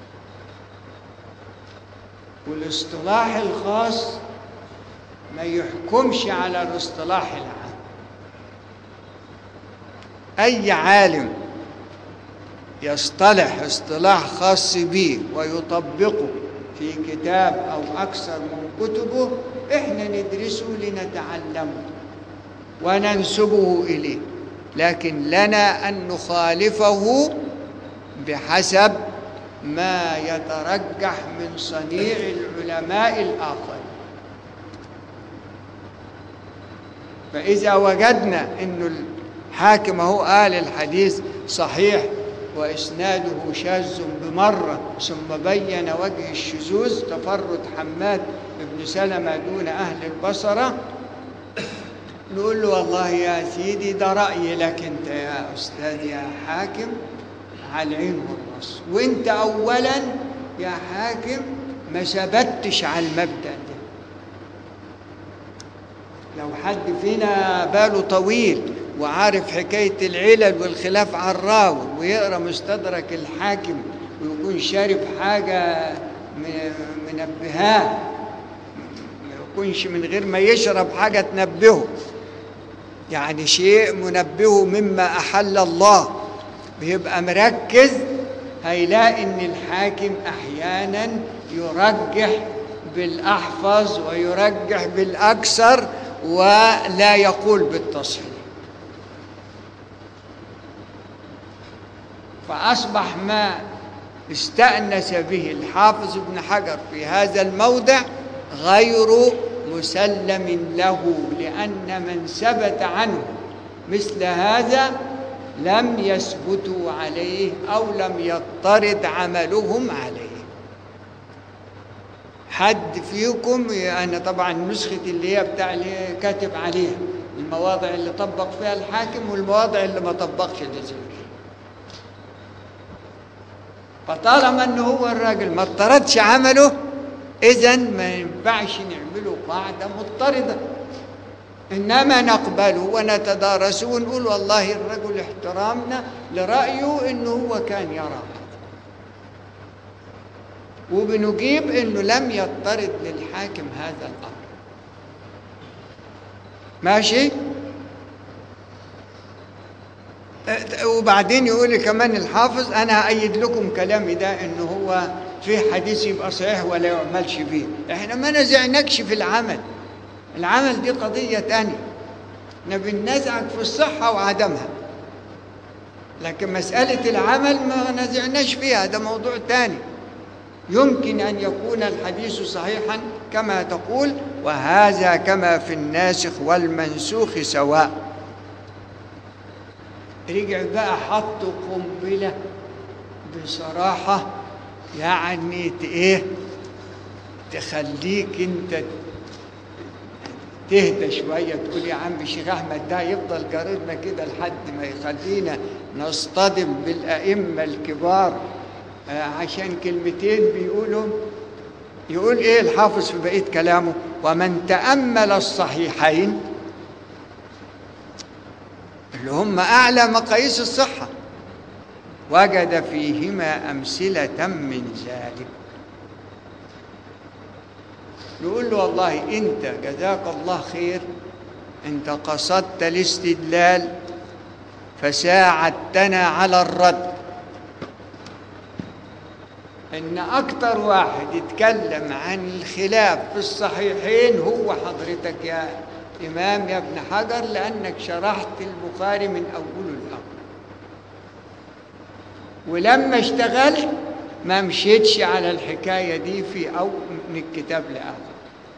والاصطلاح الخاص ما يحكمش على الاصطلاح العام أي عالم يصطلح اصطلاح خاص به ويطبقه في كتاب أو أكثر من كتبه إحنا ندرسه لنتعلمه وننسبه إليه لكن لنا أن نخالفه بحسب ما يترجح من صنيع العلماء الآخرين فإذا وجدنا أن الحاكم هو قال الحديث صحيح وإسناده شاذ بمرة ثم بين وجه الشذوذ تفرد حماد بن سلمة دون أهل البصرة نقول له والله يا سيدي ده رأيي لك أنت يا أستاذ يا حاكم على العين والراس وأنت أولا يا حاكم ما ثبتش على المبدأ ده لو حد فينا باله طويل وعارف حكاية العلل والخلاف على الراوي ويقرأ مستدرك الحاكم ويكون شارب حاجة منبهاه ما يكونش من غير ما يشرب حاجة تنبهه يعني شيء منبهه مما أحل الله بيبقى مركز هيلاقي إن الحاكم أحيانا يرجح بالأحفظ ويرجح بالأكثر ولا يقول بالتصحيح فأصبح ما استأنس به الحافظ ابن حجر في هذا الموضع غير مسلم له لأن من ثبت عنه مثل هذا لم يثبتوا عليه أو لم يضطرد عملهم عليه حد فيكم أنا طبعا نسخة اللي هي بتاع اللي كاتب عليها المواضع اللي طبق فيها الحاكم والمواضع اللي ما طبقش الذكر فطالما انه هو الراجل ما اضطردش عمله اذا ما ينفعش نعمله قاعده مضطرده انما نقبله ونتدارسه ونقول والله الرجل احترامنا لرايه انه هو كان يرى وبنجيب انه لم يضطرد للحاكم هذا الامر ماشي وبعدين يقول كمان الحافظ انا هأيد لكم كلامي ده انه هو في حديث يبقى صحيح ولا يعملش به احنا ما نزعناكش في العمل العمل دي قضية تانية احنا بننازعك في الصحة وعدمها لكن مسألة العمل ما نزعناش فيها ده موضوع تاني يمكن أن يكون الحديث صحيحا كما تقول وهذا كما في الناسخ والمنسوخ سواء رجع بقى حط قنبلة بصراحة يعني ايه تخليك انت تهدى شوية تقول يا عم الشيخ أحمد ده يفضل جارنا كده لحد ما يخلينا نصطدم بالأئمة الكبار آه، عشان كلمتين بيقولوا يقول إيه الحافظ في بقية كلامه ومن تأمل الصحيحين اللي هم أعلى مقاييس الصحة وجد فيهما أمثلة من ذلك نقول له والله أنت جزاك الله خير أنت قصدت الاستدلال فساعدتنا على الرد إن أكتر واحد يتكلم عن الخلاف في الصحيحين هو حضرتك يا إمام يا ابن حجر لأنك شرحت البخاري من أوله لآخره ولما اشتغلت ما مشيتش على الحكاية دي في أو من الكتاب لآخر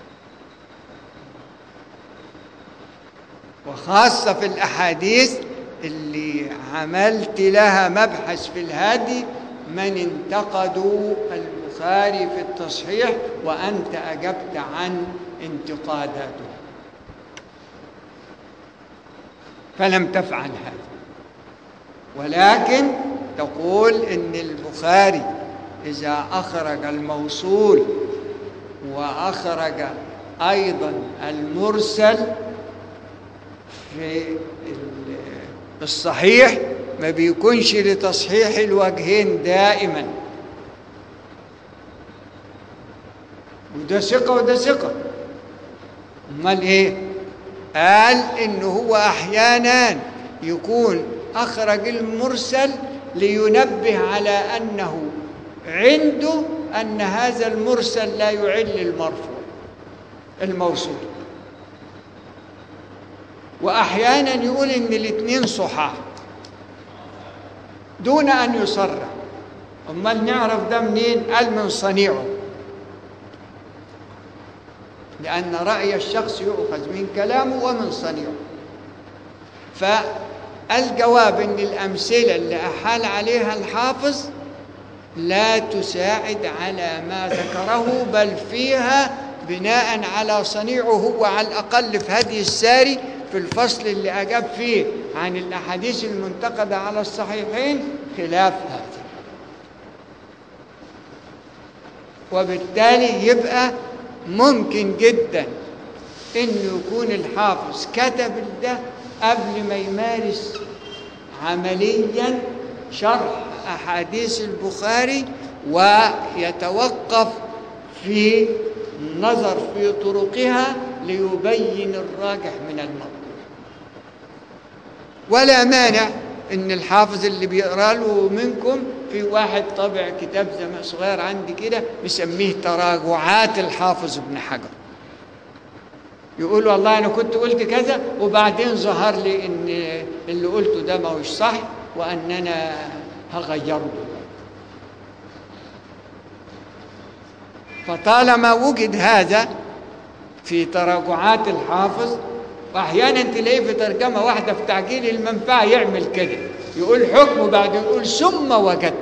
وخاصة في الأحاديث اللي عملت لها مبحث في الهادي من انتقدوا البخاري في التصحيح وأنت أجبت عن انتقاداته فلم تفعل هذا ولكن تقول ان البخاري اذا اخرج الموصول واخرج ايضا المرسل في الصحيح ما بيكونش لتصحيح الوجهين دائما وده ثقة وده ثقة امال ايه قال انه هو احيانا يكون اخرج المرسل لينبه على انه عنده ان هذا المرسل لا يعل المرفوع الموصول واحيانا يقول ان الاثنين صحاح دون ان يصرح امال نعرف ده منين قال من صنيعه لأن رأي الشخص يؤخذ من كلامه ومن صنيعه فالجواب أن الأمثلة اللي أحال عليها الحافظ لا تساعد على ما ذكره بل فيها بناء على صنيعه هو على الأقل في هدي الساري في الفصل اللي أجاب فيه عن الأحاديث المنتقدة على الصحيحين خلاف هذا وبالتالي يبقى ممكن جدا انه يكون الحافظ كتب ده قبل ما يمارس عمليا شرح احاديث البخاري ويتوقف في النظر في طرقها ليبين الراجح من المقبول ولا مانع ان الحافظ اللي بيقرا له منكم في واحد طبع كتاب زمان صغير عندي كده مسميه تراجعات الحافظ ابن حجر يقول والله انا كنت قلت كذا وبعدين ظهر لي ان اللي قلته ده ما هوش صح وان انا هغيره فطالما وجد هذا في تراجعات الحافظ واحيانا تلاقيه في ترجمه واحده في تعجيل المنفعه يعمل كده يقول حكم وبعدين يقول ثم وجدت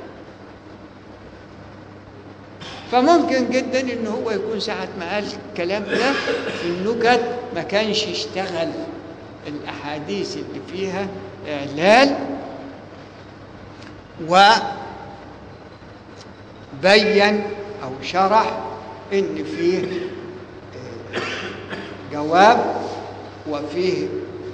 فممكن جدا ان هو يكون ساعه ما قال الكلام ده في النكت ما كانش اشتغل الاحاديث اللي فيها اعلال وبين او شرح ان فيه جواب وفيه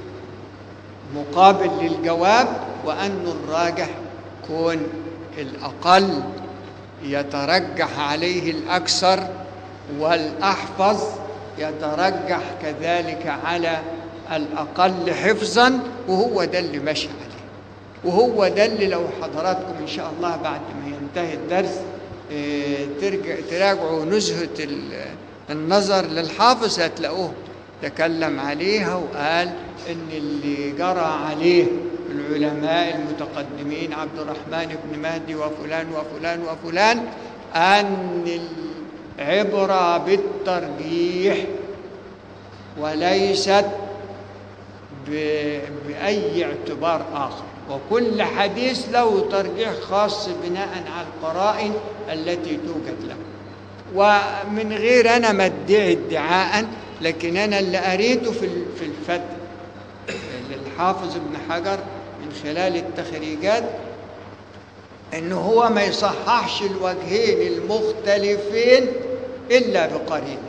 مقابل للجواب وأن الراجح كون الأقل يترجح عليه الأكثر والأحفظ يترجح كذلك على الأقل حفظا وهو ده اللي ماشي عليه وهو ده اللي لو حضراتكم إن شاء الله بعد ما ينتهي الدرس ترجع تراجعوا نزهة النظر للحافظ هتلاقوه تكلم عليها وقال ان اللي جرى عليه العلماء المتقدمين عبد الرحمن بن مهدي وفلان وفلان وفلان ان العبره بالترجيح وليست باي اعتبار اخر وكل حديث له ترجيح خاص بناء على القرائن التي توجد له ومن غير انا ما ادعي ادعاء لكن أنا اللي قريته في ال- في الفتح للحافظ ابن حجر من خلال التخريجات إن هو ما يصححش الوجهين المختلفين إلا بقرينة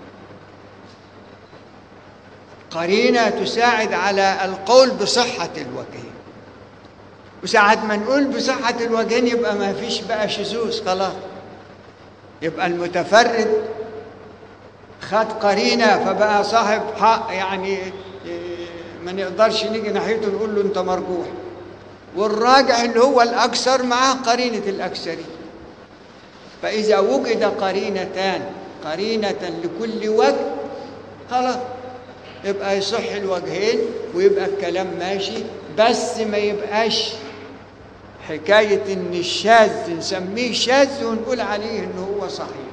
قرينة تساعد على القول بصحة الوجهين وساعة ما نقول بصحة الوجهين يبقى ما فيش بقى شذوذ خلاص يبقى المتفرد خد قرينة فبقى صاحب حق يعني إيه، ما نقدرش نيجي ناحيته نقول له انت مرجوح والراجح اللي هو الأكثر معاه قرينة الأكثرين فإذا وجد قرينتان قرينة لكل وجه خلاص يبقى يصح الوجهين ويبقى الكلام ماشي بس ما يبقاش حكاية إن الشاذ نسميه شاذ ونقول عليه إن هو صحيح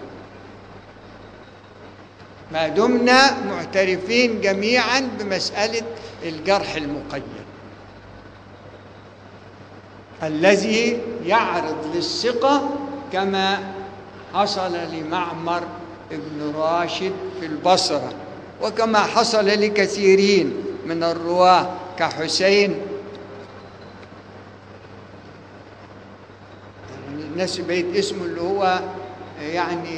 ما دمنا معترفين جميعا بمسألة الجرح المقيد الذي يعرض للثقة كما حصل لمعمر ابن راشد في البصرة وكما حصل لكثيرين من الرواة كحسين الناس بيت اسمه اللي هو يعني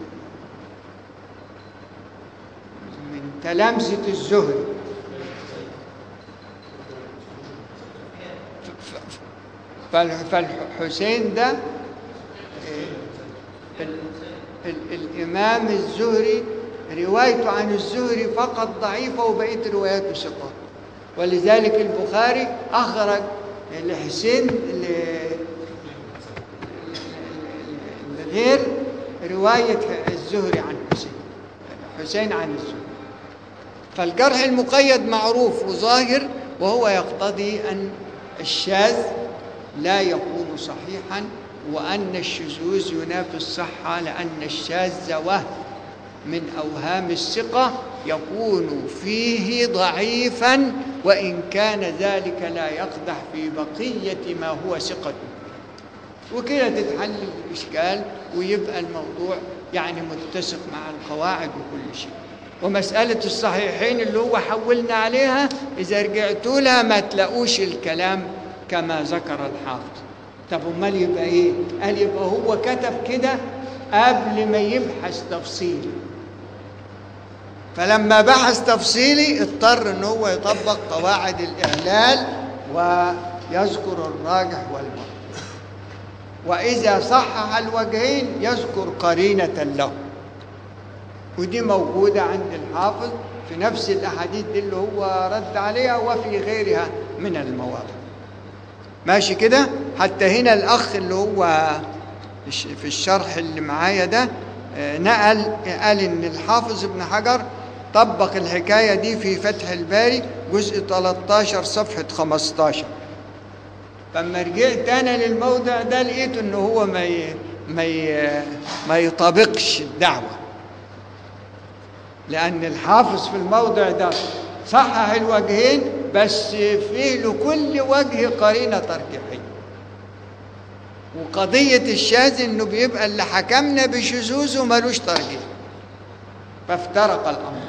من تلامذة الزهري فال- فالحسين ده ال- ال- الإمام الزهري روايته عن الزهري فقط ضعيفة وبقية رواياته ثقات ولذلك البخاري أخرج لحسين ل- غير رواية الزهري عن حسين حسين عن الزهري فالجرح المقيد معروف وظاهر وهو يقتضي أن الشاذ لا يكون صحيحا وأن الشذوذ ينافي الصحة لأن الشاذ وهم من أوهام الثقة يكون فيه ضعيفا وإن كان ذلك لا يقدح في بقية ما هو ثقة وكده تتحل الإشكال ويبقى الموضوع يعني متسق مع القواعد وكل شيء ومسألة الصحيحين اللي هو حولنا عليها إذا رجعتوا لها ما تلاقوش الكلام كما ذكر الحافظ طب امال يبقى ايه قال يبقى هو كتب كده قبل ما يبحث تفصيلي فلما بحث تفصيلي اضطر ان هو يطبق قواعد الاعلال ويذكر الراجح والمرجح واذا صحح الوجهين يذكر قرينه له ودي موجوده عند الحافظ في نفس الاحاديث دي اللي هو رد عليها وفي غيرها من المواضع ماشي كده حتى هنا الاخ اللي هو في الشرح اللي معايا ده آه، نقل قال ان الحافظ ابن حجر طبق الحكايه دي في فتح الباري جزء 13 صفحه 15 فلما رجعت انا للموضع ده لقيت ان هو ما ي... ما ي... ما يطابقش الدعوه لان الحافظ في الموضع ده صحح الوجهين بس فيه لكل وجه قرينه ترجيحيه وقضيه الشاذ انه بيبقى اللي حكمنا بشذوذه ملوش ترجيح فافترق الامر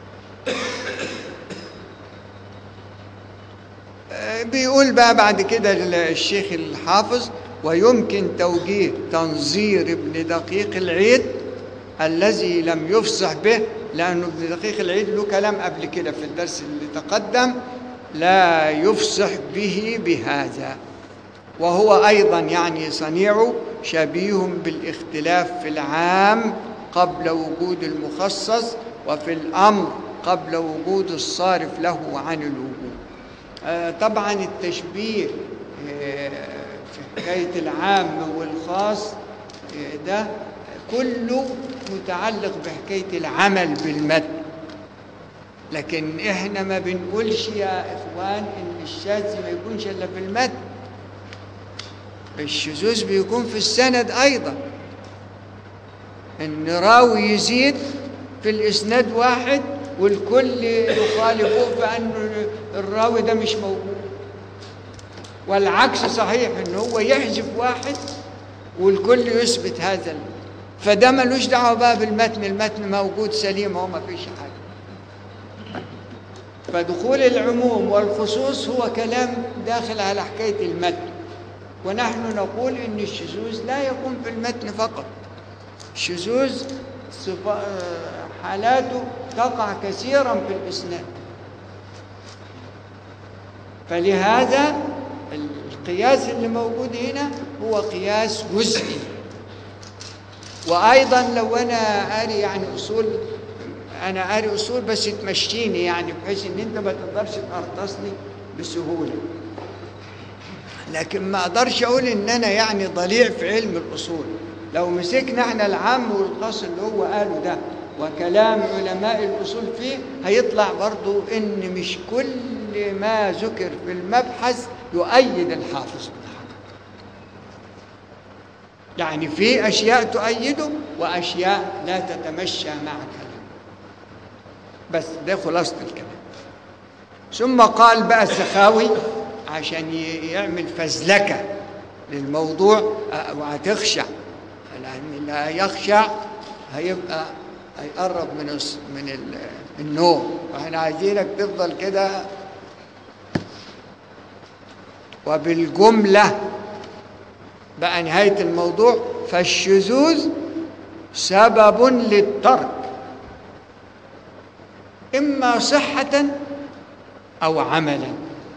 بيقول بقى بعد كده الشيخ الحافظ ويمكن توجيه تنظير ابن دقيق العيد الذي لم يفصح به لأنه ابن دقيق العيد له كلام قبل كده في الدرس اللي تقدم لا يفصح به بهذا وهو أيضا يعني صنيعه شبيه بالاختلاف في العام قبل وجود المخصص وفي الأمر قبل وجود الصارف له عن الوجود آه، طبعا التشبيه آه، في حكاية العام والخاص آه، ده كله متعلق بحكاية العمل بالمتن لكن احنا ما بنقولش يا اخوان ان الشاذ ما يكونش الا في المتن الشذوذ بيكون في السند ايضا ان راوي يزيد في الاسناد واحد والكل يخالفوه بأن الراوي ده مش موجود والعكس صحيح ان هو يحذف واحد والكل يثبت هذا ال- فده ملوش دعوه بقى بالمتن المتن موجود سليم هو ما فيش حاجه فدخول العموم والخصوص هو كلام داخل على حكاية المتن ونحن نقول إن الشذوذ لا يكون في المتن فقط الشذوذ صفا- حالاته تقع كثيرا في الإسناد فلهذا القياس اللي موجود هنا هو قياس جزئي وايضا لو انا قاري يعني اصول انا قاري اصول بس تمشيني يعني بحيث ان انت ما تقدرش تقرطصني بسهوله لكن ما اقدرش اقول ان انا يعني ضليع في علم الاصول لو مسكنا احنا العام والخاص اللي هو قاله ده وكلام علماء الاصول فيه هيطلع برضو ان مش كل ما ذكر في المبحث يؤيد الحافظ بن حجر يعني في اشياء تؤيده واشياء لا تتمشى مع كلامه بس ده خلاصه الكلام ثم قال بقى السخاوي عشان ي- يعمل فزلكه للموضوع أه، وهتخشع لان لا يخشع هيبقى هيقرب من الس- من ال- النوم واحنا عايزينك تفضل كده وبالجمله بقى نهايه الموضوع فالشذوذ سبب للترك اما صحه او عملا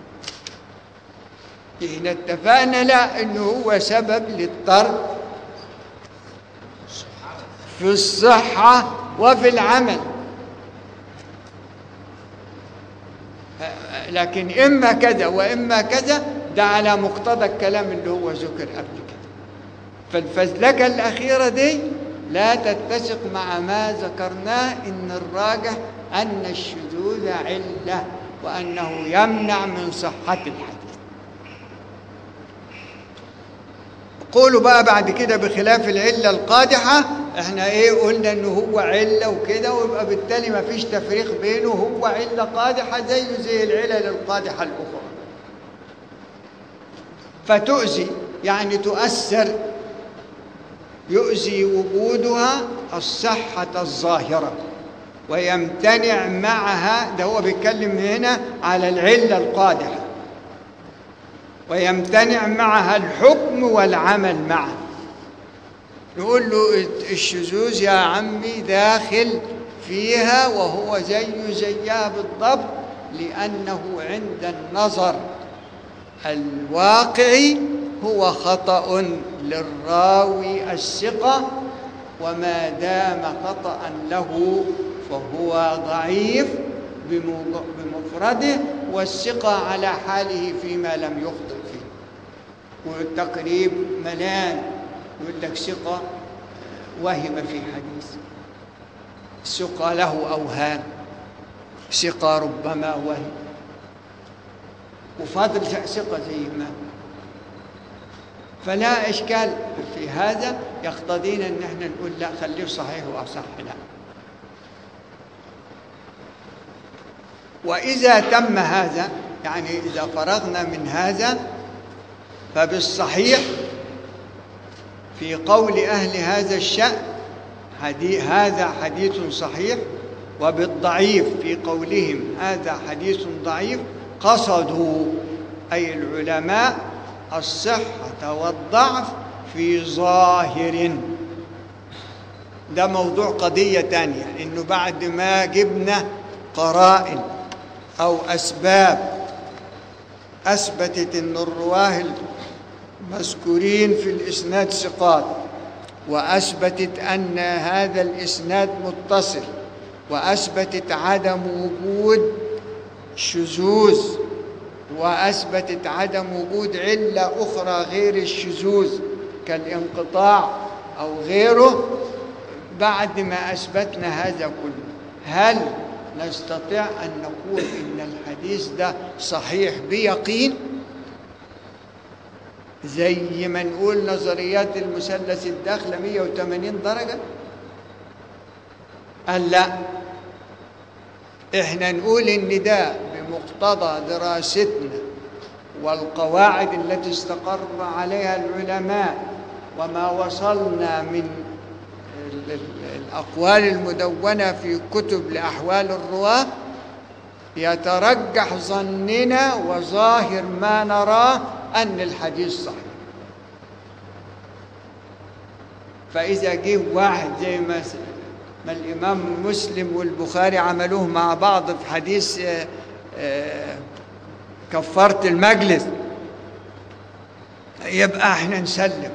احنا اتفقنا لا انه هو سبب للترك في الصحه وفي العمل لكن اما كذا واما كذا ده على مقتضى الكلام اللي هو ذكر قبل كده فالفزلكه الاخيره دي لا تتسق مع ما ذكرناه ان الراجح ان الشذوذ عله وانه يمنع من صحه الحديث قولوا بقى بعد كده بخلاف العله القادحه احنا ايه قلنا انه هو عله وكده ويبقى بالتالي ما فيش تفريق بينه هو عله قادحه زيه زي العلل القادحه الاخرى فتؤذي يعني تؤثر يؤذي وجودها الصحة الظاهرة ويمتنع معها ده هو بيتكلم هنا على العلة القادحة ويمتنع معها الحكم والعمل معا نقول له الشذوذ يا عمي داخل فيها وهو زيه زيها بالضبط لأنه عند النظر الواقعي هو خطأ للراوي الثقة وما دام خطأ له فهو ضعيف بمج- بمفرده والثقة على حاله فيما لم يخطئ فيه والتقريب ملان يقول لك ثقة وهم في حديث ثقة له أوهام ثقة ربما وهم وفضل ثقة زي ما فلا إشكال في هذا يقتضينا أن احنا نقول لا خليه صحيح وأصح لا وإذا تم هذا يعني إذا فرغنا من هذا فبالصحيح في قول أهل هذا الشأن حديث هذا حديث صحيح وبالضعيف في قولهم هذا حديث ضعيف قصدوا أي العلماء الصحة والضعف في ظاهر ده موضوع قضية تانية إنه بعد ما جبنا قرائن أو أسباب أثبتت إن الرواه المذكورين في الإسناد ثقات وأثبتت أن هذا الإسناد متصل وأثبتت عدم وجود شذوذ وأثبتت عدم وجود علة أخرى غير الشذوذ كالانقطاع أو غيره بعد ما أثبتنا هذا كله هل نستطيع أن نقول إن الحديث ده صحيح بيقين زي ما نقول نظريات المثلث الداخلة 180 درجة قال لا احنا نقول ان ده بمقتضى دراستنا والقواعد التي استقر عليها العلماء وما وصلنا من ال- ال- الأقوال المدونة في كتب لأحوال الرواة يترجح ظننا وظاهر ما نراه أن الحديث صحيح فإذا جه واحد زي ما ما الإمام مسلم والبخاري عملوه مع بعض في حديث آه، آه، كفارة المجلس يبقى احنا نسلم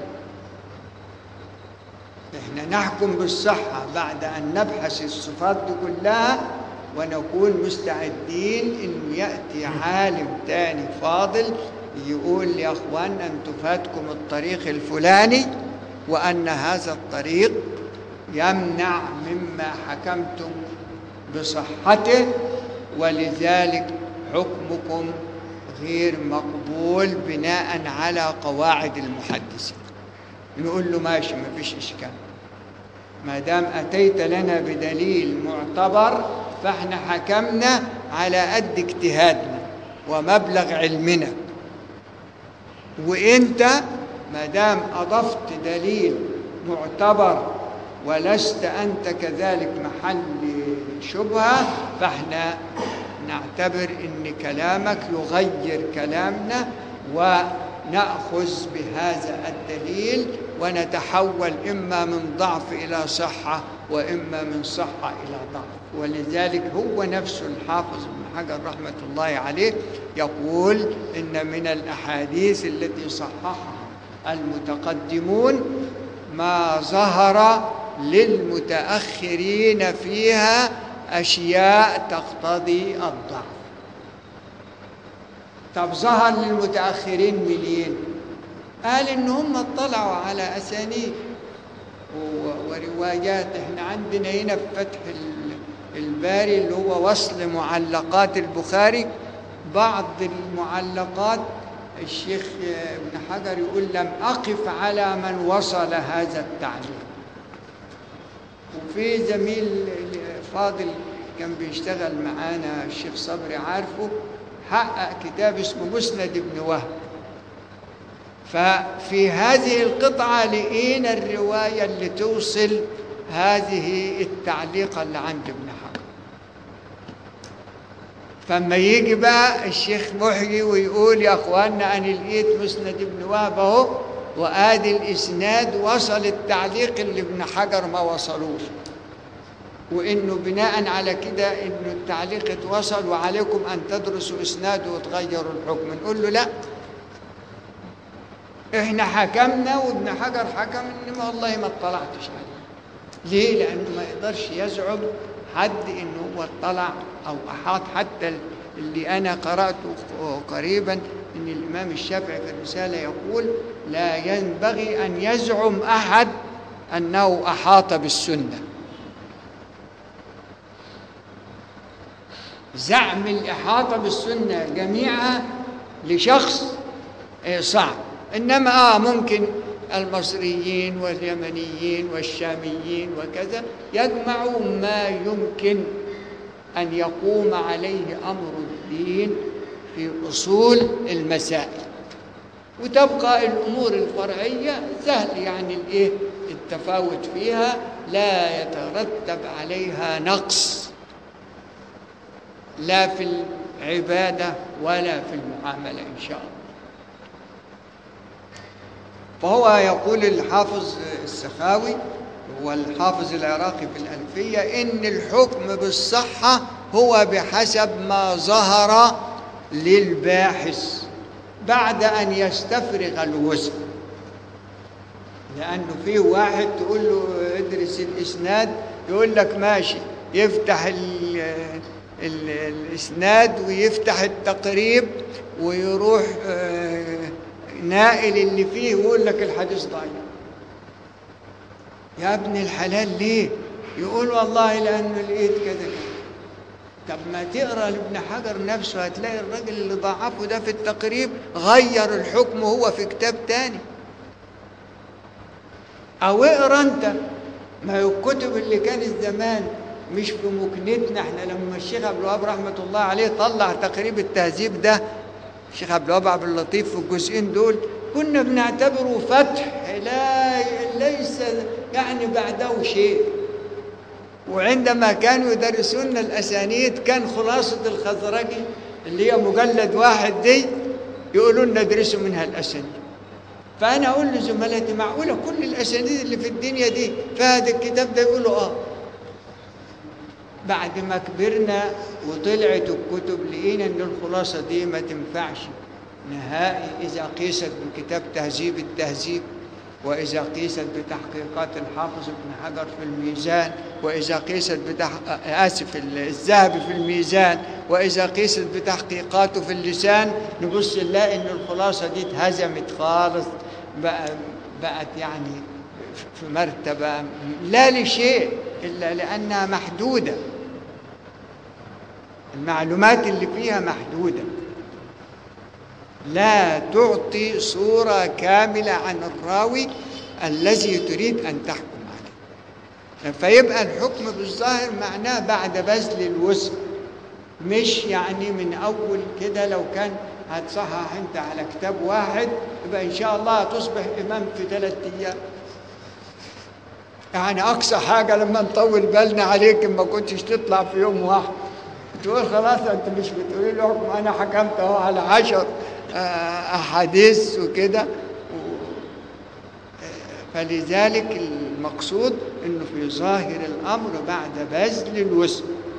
احنا نحكم بالصحة بعد أن نبحث الصفات دي كلها ونكون مستعدين انه يأتي عالم تاني فاضل يقول يا اخوان انتم فاتكم الطريق الفلاني وأن هذا الطريق يمنع مما حكمتم بصحته ولذلك حكمكم غير مقبول بناء على قواعد المحدثين نقول له ماشي ما فيش إشكال ما دام أتيت لنا بدليل معتبر فاحنا حكمنا على قد اجتهادنا ومبلغ علمنا وانت ما دام اضفت دليل معتبر ولست انت كذلك محل شبهه فاحنا نعتبر ان كلامك يغير كلامنا وناخذ بهذا الدليل ونتحول اما من ضعف الى صحه واما من صحه الى ضعف ولذلك هو نفسه الحافظ ابن حجر رحمه الله عليه يقول ان من الاحاديث التي صححها المتقدمون ما ظهر للمتاخرين فيها اشياء تقتضي الضعف طب ظهر للمتاخرين منين قال ان هم اطلعوا على اسانيد و- وروايات احنا عندنا هنا في فتح ال- الباري اللي هو وصل معلقات البخاري بعض المعلقات الشيخ ابن حجر يقول لم أقف على من وصل هذا التعليق وفي زميل فاضل كان بيشتغل معانا الشيخ صبري عارفه حقق كتاب اسمه مسند ابن وهب ففي هذه القطعة لقينا الرواية اللي توصل هذه التعليقة اللي عند ابن حجر فما يجي بقى الشيخ محيي ويقول يا اخوانا انا لقيت مسند ابن وهب اهو وادي الاسناد وصل التعليق اللي ابن حجر ما وصلوش وانه بناء على كده انه التعليق اتوصل وعليكم ان تدرسوا اسناده وتغيروا الحكم نقول له لا احنا حكمنا وابن حجر حكم ان ما والله ما اطلعتش عليه ليه لانه ما يقدرش يزعم حد انه هو اطلع او احاط حتى اللي انا قراته قريبا ان الامام الشافعي في الرساله يقول لا ينبغي ان يزعم احد انه احاط بالسنه زعم الاحاطه بالسنه جميعها لشخص آه، صعب انما اه ممكن المصريين واليمنيين والشاميين وكذا يجمعوا ما يمكن ان يقوم عليه امر الدين في اصول المسائل وتبقى الامور الفرعيه سهل يعني الايه التفاوت فيها لا يترتب عليها نقص لا في العباده ولا في المعامله ان شاء الله فهو يقول الحافظ السخاوي هو الحافظ العراقي في الألفية إن الحكم بالصحة هو بحسب ما ظهر للباحث بعد أن يستفرغ الوزن لأنه فيه واحد تقول له ادرس الإسناد يقول لك ماشي يفتح ال ال الإسناد ويفتح التقريب ويروح آه نائل اللي فيه ويقول لك الحديث ضعيف يا ابن الحلال ليه يقول والله لانه لقيت كذا كذا طب ما تقرا لابن حجر نفسه هتلاقي الراجل اللي ضعفه ده في التقريب غير الحكم هو في كتاب تاني او اقرا انت ما هي الكتب اللي كانت زمان مش في مكنتنا احنا لما الشيخ عبد الوهاب رحمه الله عليه طلع تقريب التهذيب ده الشيخ عبد الوهاب عبد اللطيف في الجزئين دول كنا بنعتبره فتح لا ليس يعني بعده شيء وعندما كانوا يدرسون الأسانيد كان خلاصة الخزرجي اللي هي مجلد واحد دي يقولون ندرسوا منها الأسانيد فأنا أقول لزملائي معقولة كل الأسانيد اللي في الدنيا دي في هذا الكتاب ده يقولوا آه بعد ما كبرنا وطلعت الكتب لقينا ان الخلاصه دي ما تنفعش نهائي اذا قيست بكتاب تهذيب التهذيب واذا قيست بتحقيقات الحافظ ابن حجر في الميزان واذا قيست بتح... اسف الذهبي في الميزان واذا قيست بتحقيقاته في اللسان نبص نلاقي ان الخلاصه دي اتهزمت خالص بقى بقت يعني في مرتبه لا لشيء الا لانها محدوده المعلومات اللي فيها محدودة لا تعطي صورة كاملة عن الراوي الذي تريد أن تحكم عليه فيبقى الحكم بالظاهر معناه بعد بذل الوسع مش يعني من أول كده لو كان هتصحح أنت على كتاب واحد يبقى إن شاء الله تصبح إمام في ثلاثة أيام يعني أقصى حاجة لما نطول بالنا عليك ما كنتش تطلع في يوم واحد تقول خلاص انت مش بتقولي له حكم انا حكمت اهو على عشر احاديث وكده فلذلك المقصود انه في ظاهر الامر بعد بذل الوسع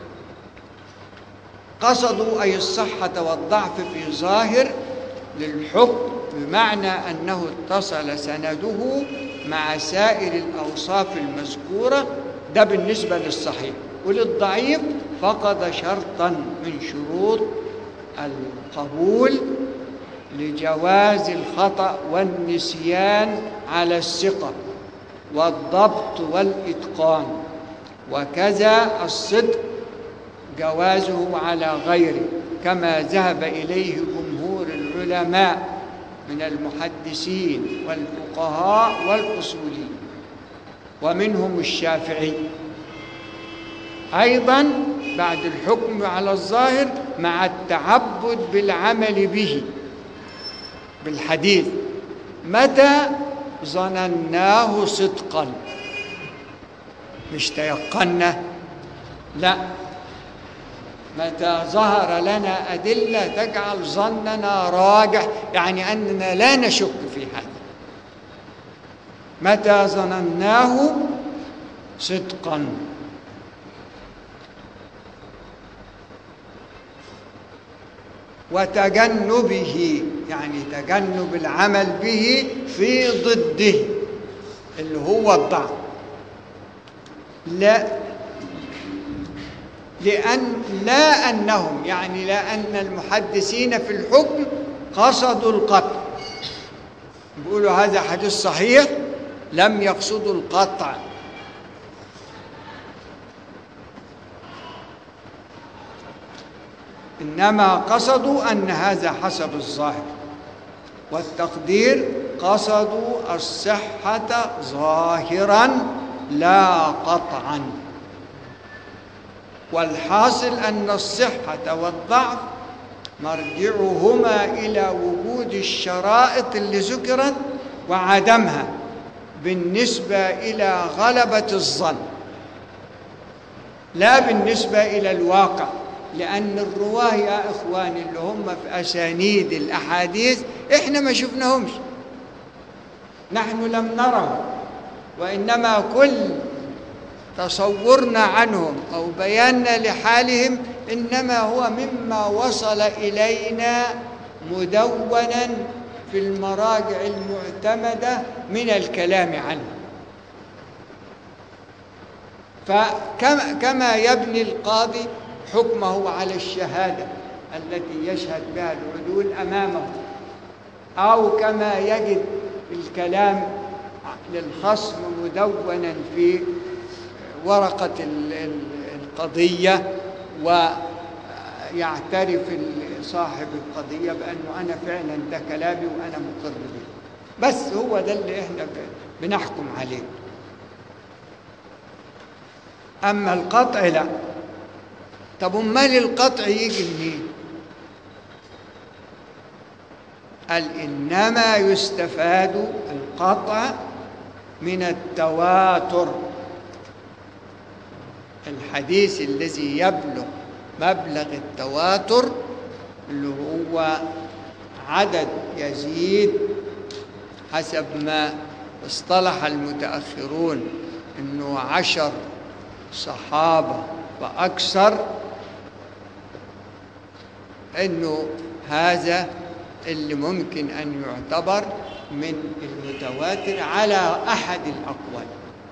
قصدوا اي الصحه والضعف في ظاهر للحكم بمعنى انه اتصل سنده مع سائر الاوصاف المذكوره ده بالنسبه للصحيح وللضعيف فقد شرطا من شروط القبول لجواز الخطأ والنسيان على الثقة والضبط والإتقان وكذا الصدق جوازه على غيره كما ذهب إليه جمهور العلماء من المحدثين والفقهاء والأصوليين ومنهم الشافعي أيضا بعد الحكم على الظاهر مع التعبد بالعمل به بالحديث متى ظنناه صدقا مش تيقنا لا متى ظهر لنا أدلة تجعل ظننا راجح يعني أننا لا نشك في هذا متى ظنناه صدقا وتجنبه يعني تجنب العمل به في ضده اللي هو الضعف لا لأن لا أنهم يعني لا أن المحدثين في الحكم قصدوا القطع بيقولوا هذا حديث صحيح لم يقصدوا القطع إنما قصدوا أن هذا حسب الظاهر والتقدير قصدوا الصحة ظاهرا لا قطعا والحاصل أن الصحة والضعف مرجعهما إلى وجود الشرائط اللي ذكرت وعدمها بالنسبة إلى غلبة الظن لا بالنسبة إلى الواقع لأن الرواه يا إخواني اللي هم في أسانيد الأحاديث إحنا ما شفناهمش نحن لم نرهم وإنما كل تصورنا عنهم أو بياننا لحالهم إنما هو مما وصل إلينا مدونا في المراجع المعتمدة من الكلام عنه فكما كما يبني القاضي حكمه على الشهادة التي يشهد بها العدول أمامه أو كما يجد الكلام للخصم مدونا في ورقة القضية ويعترف صاحب القضية بأنه أنا فعلا ده كلامي وأنا مقر به بس هو ده اللي احنا بنحكم عليه أما القطع لا طب امال القطع يجي منين قال انما يستفاد القطع من التواتر الحديث الذي يبلغ مبلغ التواتر اللي هو عدد يزيد حسب ما اصطلح المتأخرون انه عشر صحابة وأكثر انه هذا اللي ممكن ان يعتبر من المتواتر على احد الاقوال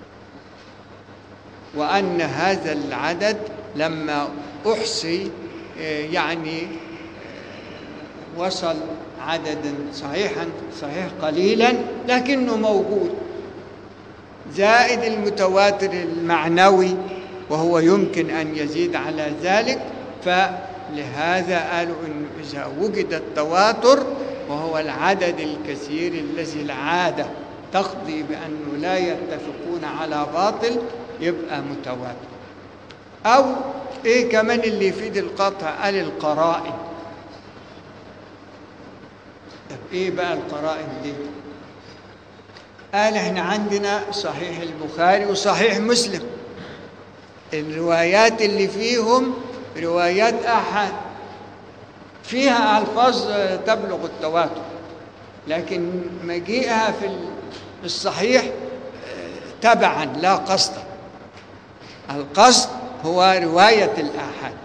وان هذا العدد لما احصي آه، يعني آه، وصل عددا صحيحا صحيح قليلا لكنه موجود زائد المتواتر المعنوي وهو يمكن ان يزيد على ذلك فلهذا قالوا انه اذا وجد التواتر وهو العدد الكثير الذي العاده تقضي بانه لا يتفقون على باطل يبقى متواتر او ايه كمان اللي يفيد القطع قال القرائن طب ايه بقى القرائن دي قال احنا عندنا صحيح البخاري وصحيح مسلم الروايات اللي فيهم روايات احد فيها الفاظ تبلغ التواتر لكن مجيئها في الصحيح تبعا لا قصدا القصد هو روايه الاحاد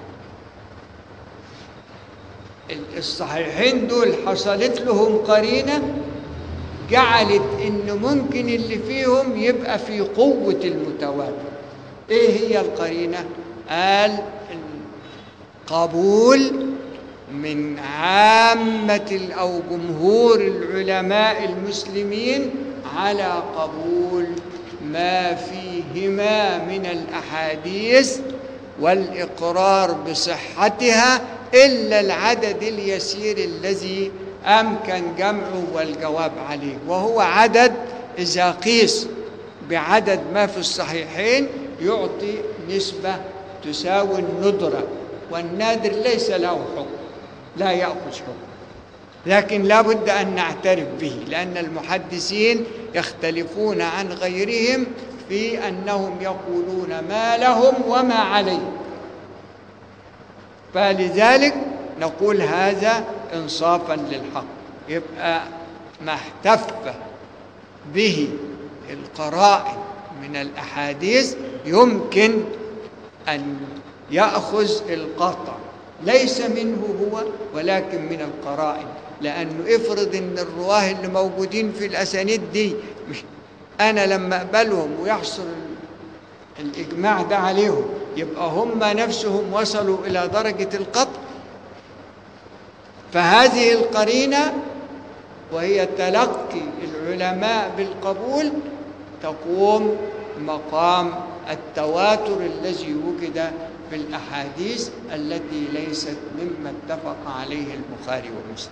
الصحيحين دول حصلت لهم قرينه جعلت ان ممكن اللي فيهم يبقى في قوه المتواتر ايه هي القرينه قال قبول من عامه او جمهور العلماء المسلمين على قبول ما فيهما من الاحاديث والاقرار بصحتها الا العدد اليسير الذي امكن جمعه والجواب عليه وهو عدد اذا قيس بعدد ما في الصحيحين يعطي نسبه تساوي الندره والنادر ليس له حكم لا ياخذ حكم لكن لا بد ان نعترف به لان المحدثين يختلفون عن غيرهم في انهم يقولون ما لهم وما عليهم فلذلك نقول هذا انصافا للحق يبقى ما احتف به القرائن من الاحاديث يمكن ان ياخذ القطع ليس منه هو ولكن من القرائن لانه افرض ان الرواه اللي موجودين في الاسانيد دي مش انا لما اقبلهم ويحصل الاجماع ده عليهم يبقى هم نفسهم وصلوا الى درجه القطع فهذه القرينه وهي تلقي العلماء بالقبول تقوم مقام التواتر الذي وجد في الاحاديث التي ليست مما اتفق عليه البخاري ومسلم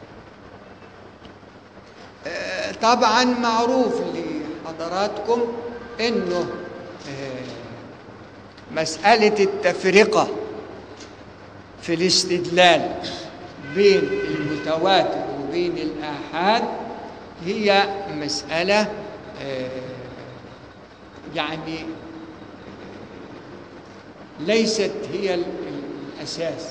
طبعا معروف لحضراتكم انه مساله التفرقه في الاستدلال بين المتواتر وبين الآحاد هي مسألة يعني ليست هي الأساس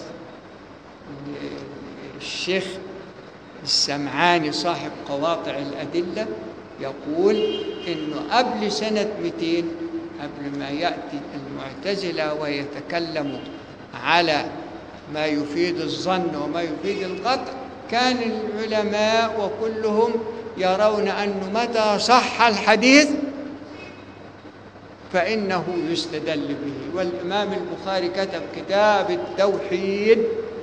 الشيخ السمعاني صاحب قواطع الأدلة يقول إنه قبل سنة 200 قبل ما يأتي المعتزلة ويتكلموا على ما يفيد الظن وما يفيد القطع كان العلماء وكلهم يرون أنه متى صح الحديث فإنه يستدل به والإمام البخاري كتب كتاب التوحيد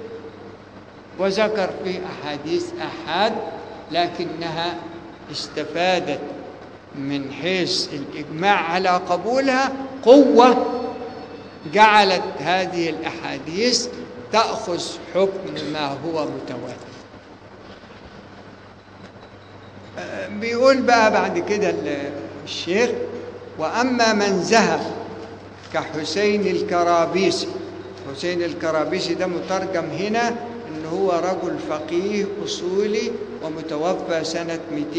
وذكر فيه أحاديث أحاد لكنها استفادت من حيث الإجماع على قبولها قوة جعلت هذه الأحاديث تأخذ حكم ما هو متواتر بيقول بقى بعد كده الشيخ وأما من ذهب كحسين الكرابيسي حسين الكرابيسي ده مترجم هنا إن هو رجل فقيه أصولي ومتوفى سنة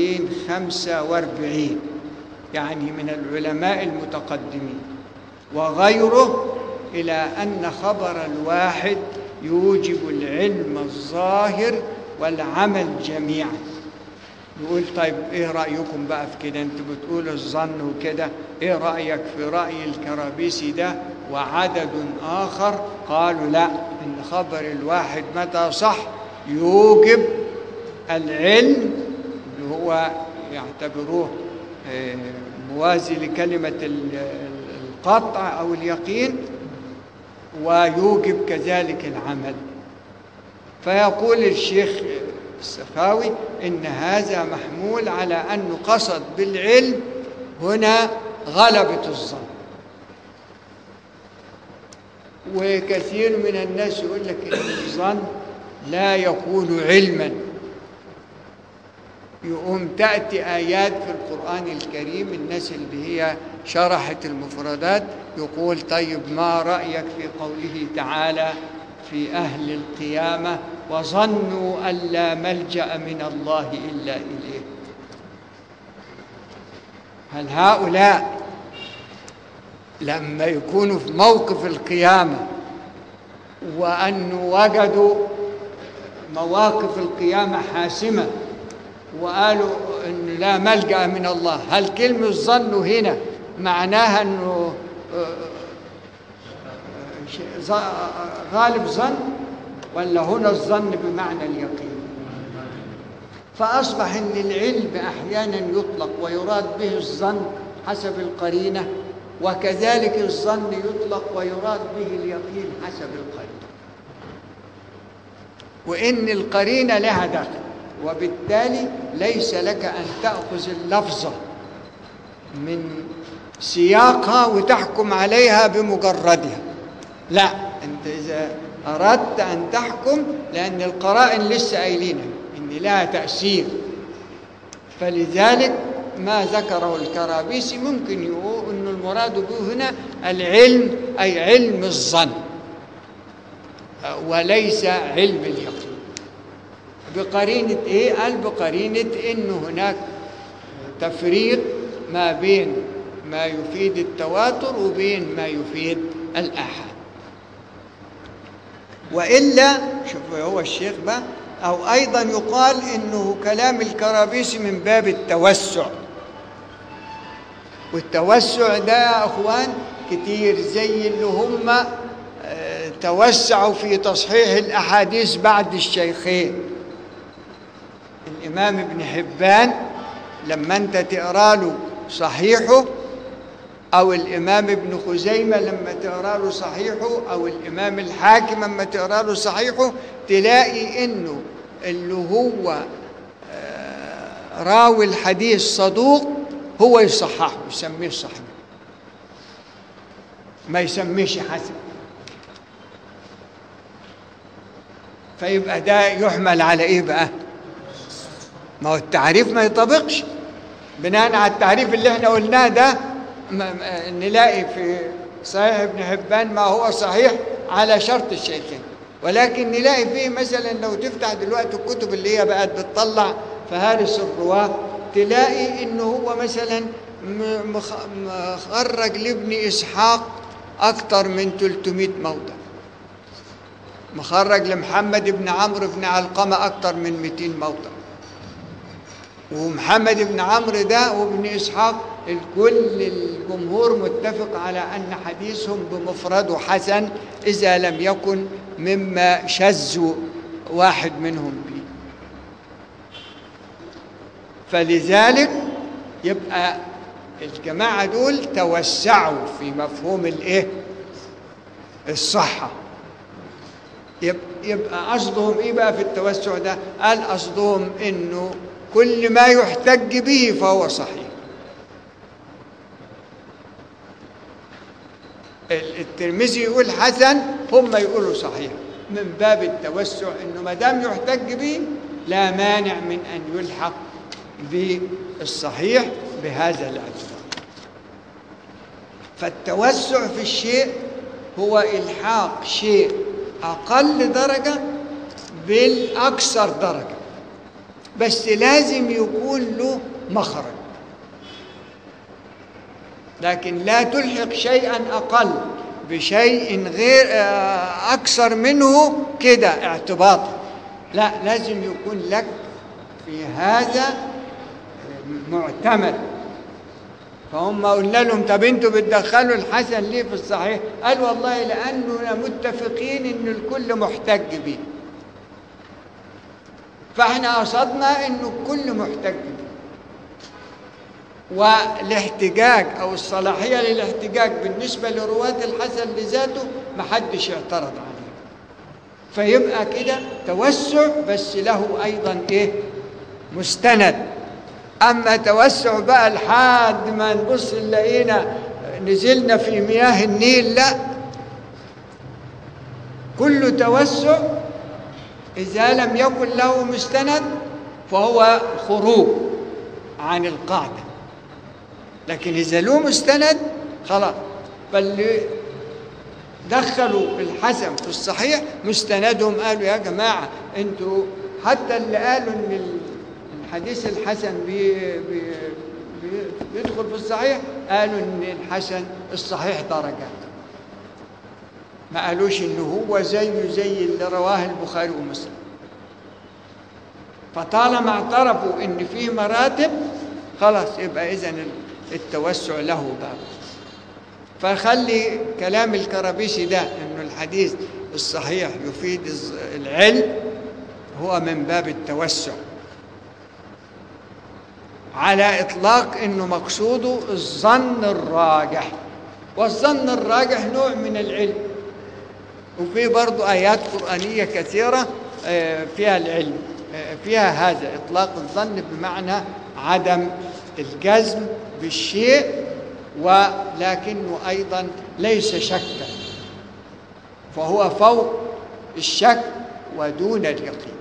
245 يعني من العلماء المتقدمين وغيره إلى أن خبر الواحد يوجب العلم الظاهر والعمل جميعا يقول طيب ايه رأيكم بقى في كده انتوا بتقولوا الظن وكده ايه رأيك في رأي الكرابيسي ده وعدد آخر قالوا لا ان خبر الواحد متى صح يوجب العلم اللي هو يعتبروه آه، موازي لكلمة ال- القطع أو اليقين ويوجب كذلك العمل فيقول الشيخ السخاوي إن هذا محمول على أنه قصد بالعلم هنا غلبة الظن وكثير من الناس يقول لك إن الظن لا يكون علما يقوم تأتي آيات في القرآن الكريم الناس اللي هي شرحت المفردات يقول طيب ما رأيك في قوله تعالى في أهل القيامة وظنوا أن لا ملجأ من الله إلا إليه هل هؤلاء لما يكونوا في موقف القيامة وأن وجدوا مواقف القيامة حاسمة وقالوا أن لا ملجأ من الله هل كلمة ظن هنا معناها أنه آه، شيء ظ- غالب ظن ولا هنا الظن بمعنى اليقين فأصبح أن العلم أحيانا يطلق ويراد به الظن حسب القرينة وكذلك الظن يطلق ويراد به اليقين حسب القرينة وإن القرينة لها دخل وبالتالي ليس لك أن تأخذ اللفظة من سياقها وتحكم عليها بمجردها لا أنت إذا أردت أن تحكم لأن القرائن لسه قايلينها إن لها تأثير فلذلك ما ذكره الكرابيسي ممكن يقول أن المراد به هنا العلم أي علم الظن وليس علم اليقين بقرينة إيه؟ قال بقرينة إنه هناك تفريق ما بين ما يفيد التواتر وبين ما يفيد الآحاد وإلا شوف هو الشيخ بقى أو أيضا يقال إنه كلام الكرابيسي من باب التوسع والتوسع ده يا أخوان كتير زي اللي هم آه، توسعوا في تصحيح الأحاديث بعد الشيخين الإمام ابن حبان لما أنت تقرأ له صحيحه أو الإمام ابن خزيمة لما تقرأ له صحيحه أو الإمام الحاكم لما تقرأ له صحيحه تلاقي إنه اللي هو آه، راوي الحديث صدوق هو يصححه يسميه صحيح ما يسميش حسن فيبقى ده يحمل على ايه بقى ما هو التعريف ما يطبقش بناء على التعريف اللي احنا قلناه ده ما- ما- نلاقي في صحيح ابن حبان ما هو صحيح على شرط الشيخين ولكن نلاقي فيه مثلا لو تفتح دلوقتي الكتب اللي هي بقت بتطلع فهارس الرواه تلاقي انه هو مثلا م- مخ- مخرج لابن اسحاق اكتر من 300 موضع مخرج لمحمد بن عمرو بن علقمه اكتر من 200 موضع ومحمد بن عمرو ده وابن اسحاق الكل الجمهور متفق على ان حديثهم بمفرده حسن اذا لم يكن مما شذ واحد منهم به فلذلك يبقى الجماعه دول توسعوا في مفهوم الايه الصحه يب- يبقى قصدهم ايه بقى في التوسع ده قال قصدهم انه كل ما يحتج به فهو صحيح ال- الترمذي يقول حسن هم يقولوا صحيح من باب التوسع انه ما دام يحتج به لا مانع من ان يلحق بالصحيح بهذا الاعتبار فالتوسع في الشيء هو الحاق شيء اقل درجه بالاكثر درجه بس لازم يكون له مخرج لكن لا تلحق شيئا اقل بشيء غير آه، أكثر منه كده اعتباطا لا لازم يكون لك في هذا معتمد فهم قلنا لهم طب انتوا بتدخلوا الحسن ليه في الصحيح؟ قال والله لاننا متفقين ان الكل محتج به. فاحنا قصدنا انه الكل محتج به. والاحتجاج او الصلاحيه للاحتجاج بالنسبه لرواه الحسن لذاته محدش اعترض عليه. فيبقى كده توسع بس له ايضا ايه؟ مستند اما توسع بقى لحد ما نبص نلاقينا نزلنا في مياه النيل لا كل توسع اذا لم يكن له مستند فهو خروج عن القاعده لكن اذا له مستند خلاص فاللي دخلوا الحسن في الصحيح مستندهم قالوا يا جماعه انتوا حتى اللي قالوا ان الحديث الحسن بي بي بي بيدخل في الصحيح قالوا ان الحسن الصحيح درجات ما قالوش ان هو زيه زي اللي رواه البخاري ومسلم فطالما اعترفوا ان فيه مراتب خلاص يبقى اذا التوسع له باب فخلي كلام الكرابيشي ده انه الحديث الصحيح يفيد العلم هو من باب التوسع على إطلاق أنه مقصوده الظن الراجح والظن الراجح نوع من العلم وفي برضو آيات قرآنية كثيرة فيها العلم فيها هذا إطلاق الظن بمعنى عدم الجزم بالشيء ولكنه أيضا ليس شكا فهو فوق الشك ودون اليقين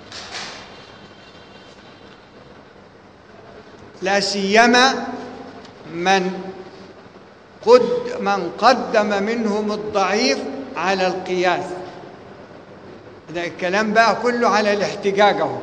لا سيما من قد من قدم منهم الضعيف على القياس ده الكلام بقى كله على الاحتجاج اهو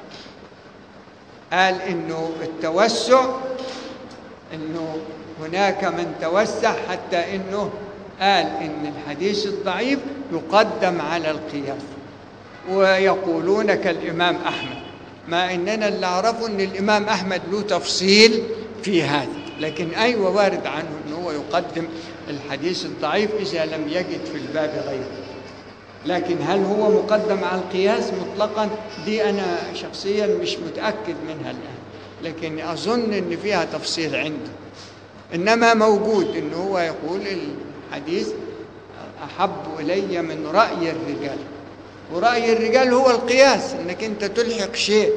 قال انه التوسع انه هناك من توسع حتى انه قال ان الحديث الضعيف يقدم على القياس ويقولون كالامام احمد مع اننا اللي اعرفه ان الامام احمد له تفصيل في هذا لكن ايوه وارد عنه ان هو يقدم الحديث الضعيف اذا لم يجد في الباب غيره لكن هل هو مقدم على القياس مطلقا دي انا شخصيا مش متاكد منها الان لكن اظن ان فيها تفصيل عنده انما موجود ان هو يقول الحديث احب الي من راي الرجال ورأي الرجال هو القياس انك انت تلحق شيء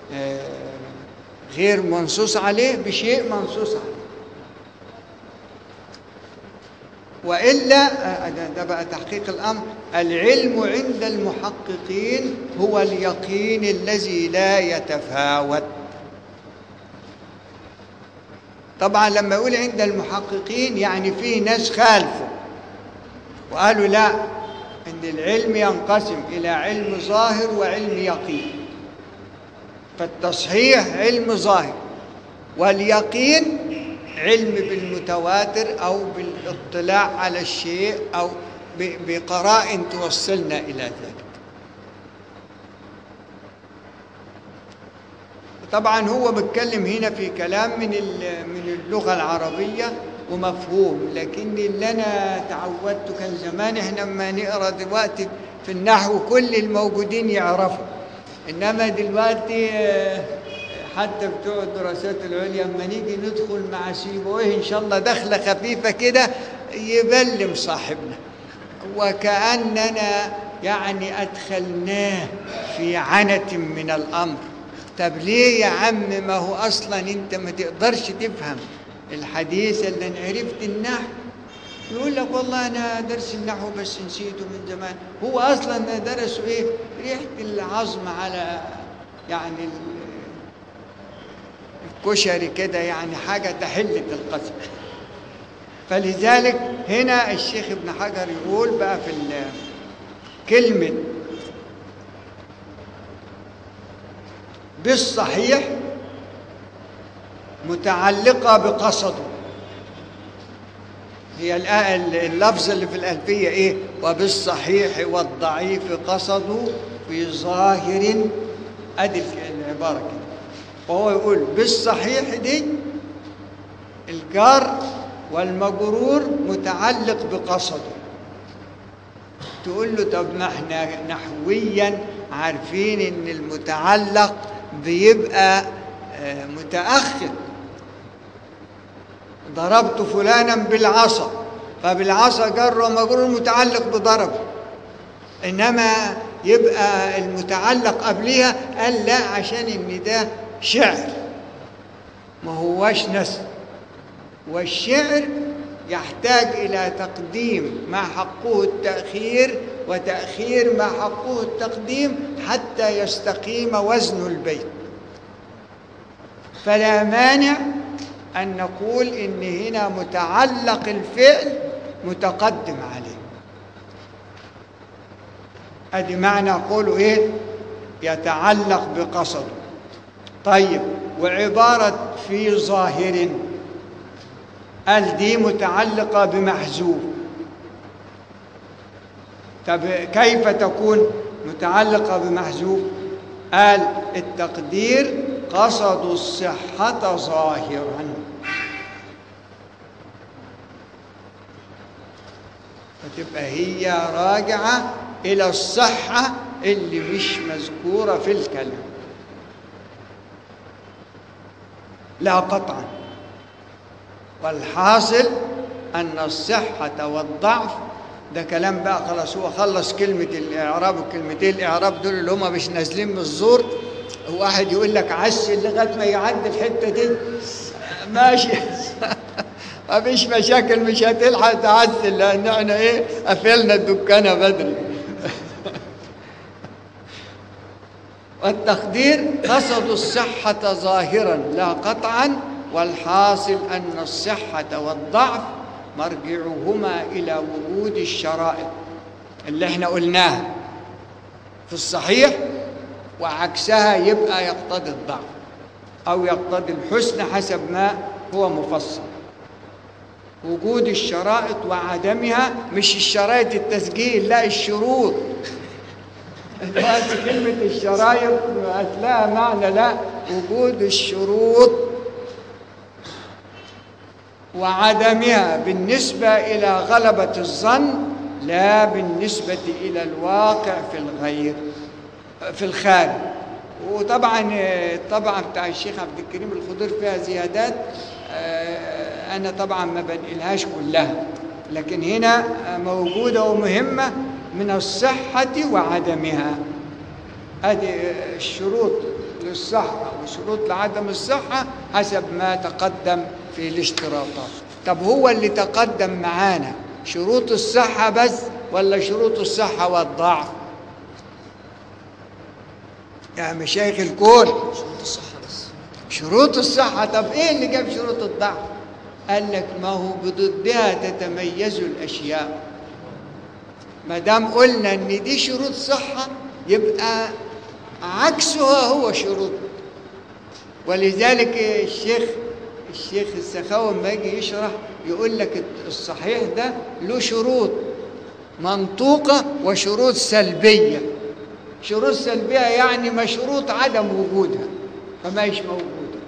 غير منصوص عليه بشيء منصوص عليه وإلا ده بقى تحقيق الأمر العلم عند المحققين هو اليقين الذي لا يتفاوت طبعا لما يقول عند المحققين يعني في ناس خالفوا وقالوا لا ان العلم ينقسم الى علم ظاهر وعلم يقين فالتصحيح علم ظاهر واليقين علم بالمتواتر او بالاطلاع على الشيء او بقرائن توصلنا الى ذلك طبعا هو بيتكلم هنا في كلام من من اللغه العربيه ومفهوم لكن اللي انا تعودته كان زمان احنا لما نقرا دلوقتي في النحو كل الموجودين يعرفوا انما دلوقتي حتى بتوع الدراسات العليا اما نيجي ندخل مع سيبويه ان شاء الله دخله خفيفه كده يبلم صاحبنا وكاننا يعني ادخلناه في عنه من الامر طب ليه يا عم ما هو اصلا انت ما تقدرش تفهم الحديث اللي انا عرفت النحو يقول لك والله انا درس النحو بس نسيته من زمان هو اصلا درسوا ايه ريحه العظم على يعني الكشري كده يعني حاجه تحله القسم فلذلك هنا الشيخ ابن حجر يقول بقى في كلمه بالصحيح متعلقة بقصده هي الآ- اللفظ اللي في الألفية إيه وبالصحيح والضعيف قصدوا في ظاهر أدي العبارة كده وهو يقول بالصحيح دي الجار والمجرور متعلق بقصده تقول له طب ما احنا نحويا عارفين ان المتعلق بيبقى آه، متأخر ضربت فلانا بالعصا فبالعصا جر ومجرور متعلق بضربه انما يبقى المتعلق قبلها قال لا عشان ان ده شعر ما هوش نسب والشعر يحتاج إلى تقديم ما حقه التأخير وتأخير ما حقه التقديم حتى يستقيم وزن البيت فلا مانع أن نقول إن هنا متعلق الفعل متقدم عليه أدي معنى قوله إيه يتعلق بقصده طيب وعبارة في ظاهر قال دي متعلقة بمحذوف طب كيف تكون متعلقة بمحذوف قال التقدير قصدوا الصحة ظاهرا فتبقى هي راجعة إلى الصحة اللي مش مذكورة في الكلام لا قطعا والحاصل أن الصحة والضعف ده كلام بقى خلاص هو خلص كلمة الإعراب وكلمتين الإعراب دول اللي هما مش نازلين من الزور واحد يقول لك عسل لغاية ما يعدي الحتة دي ماشي مفيش مشاكل مش هتلحق تعسل لأن احنا إيه قفلنا الدكانة بدري والتقدير قصدوا الصحة ظاهرا لا قطعا والحاصل أن الصحة والضعف مرجعهما إلى وجود الشرائط اللي احنا قلناها في الصحيح وعكسها يبقى يقتضي الضعف أو يقتضي الحسن حسب ما هو مفصل وجود الشرائط وعدمها مش الشرائط التسجيل لا الشروط دلوقتي كلمة الشرايط هتلاقيها معنى لا وجود الشروط وعدمها بالنسبة إلى غلبة الظن لا بالنسبة إلى الواقع في الغير في الخارج وطبعا طبعا بتاع الشيخ عبد الكريم الخضير فيها زيادات آه، أنا طبعا ما بنقلهاش كلها لكن هنا موجودة ومهمة من الصحة وعدمها هذه الشروط للصحة وشروط لعدم الصحة حسب ما تقدم في الاشتراطات طب هو اللي تقدم معانا شروط الصحة بس ولا شروط الصحة والضعف يا مشايخ الكون شروط الصحة بس شروط الصحة طب ايه اللي جاب شروط الضعف قال لك ما هو بضدها تتميز الأشياء ما دام قلنا ان دي شروط صحة يبقى عكسها هو شروط ولذلك الشيخ الشيخ السخاوي لما يجي يشرح يقول لك الصحيح ده له شروط منطوقة وشروط سلبية شروط سلبية يعني مشروط عدم وجودها فما هيش موجودة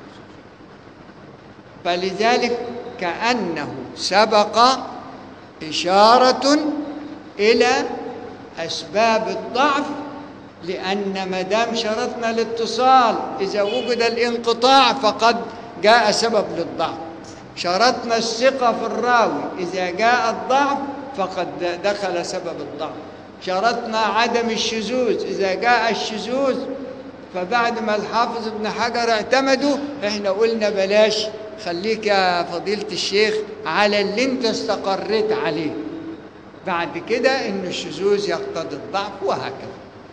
فلذلك كأنه سبق إشارة إلى أسباب الضعف لأن ما دام شرطنا الاتصال إذا وجد الانقطاع فقد جاء سبب للضعف شرطنا الثقة في الراوي إذا جاء الضعف فقد دخل سبب الضعف شرطنا عدم الشذوذ إذا جاء الشذوذ فبعد ما الحافظ ابن حجر اعتمدوا احنا قلنا بلاش خليك يا فضيلة الشيخ على اللي انت استقريت عليه بعد كده ان الشذوذ يقتضي الضعف وهكذا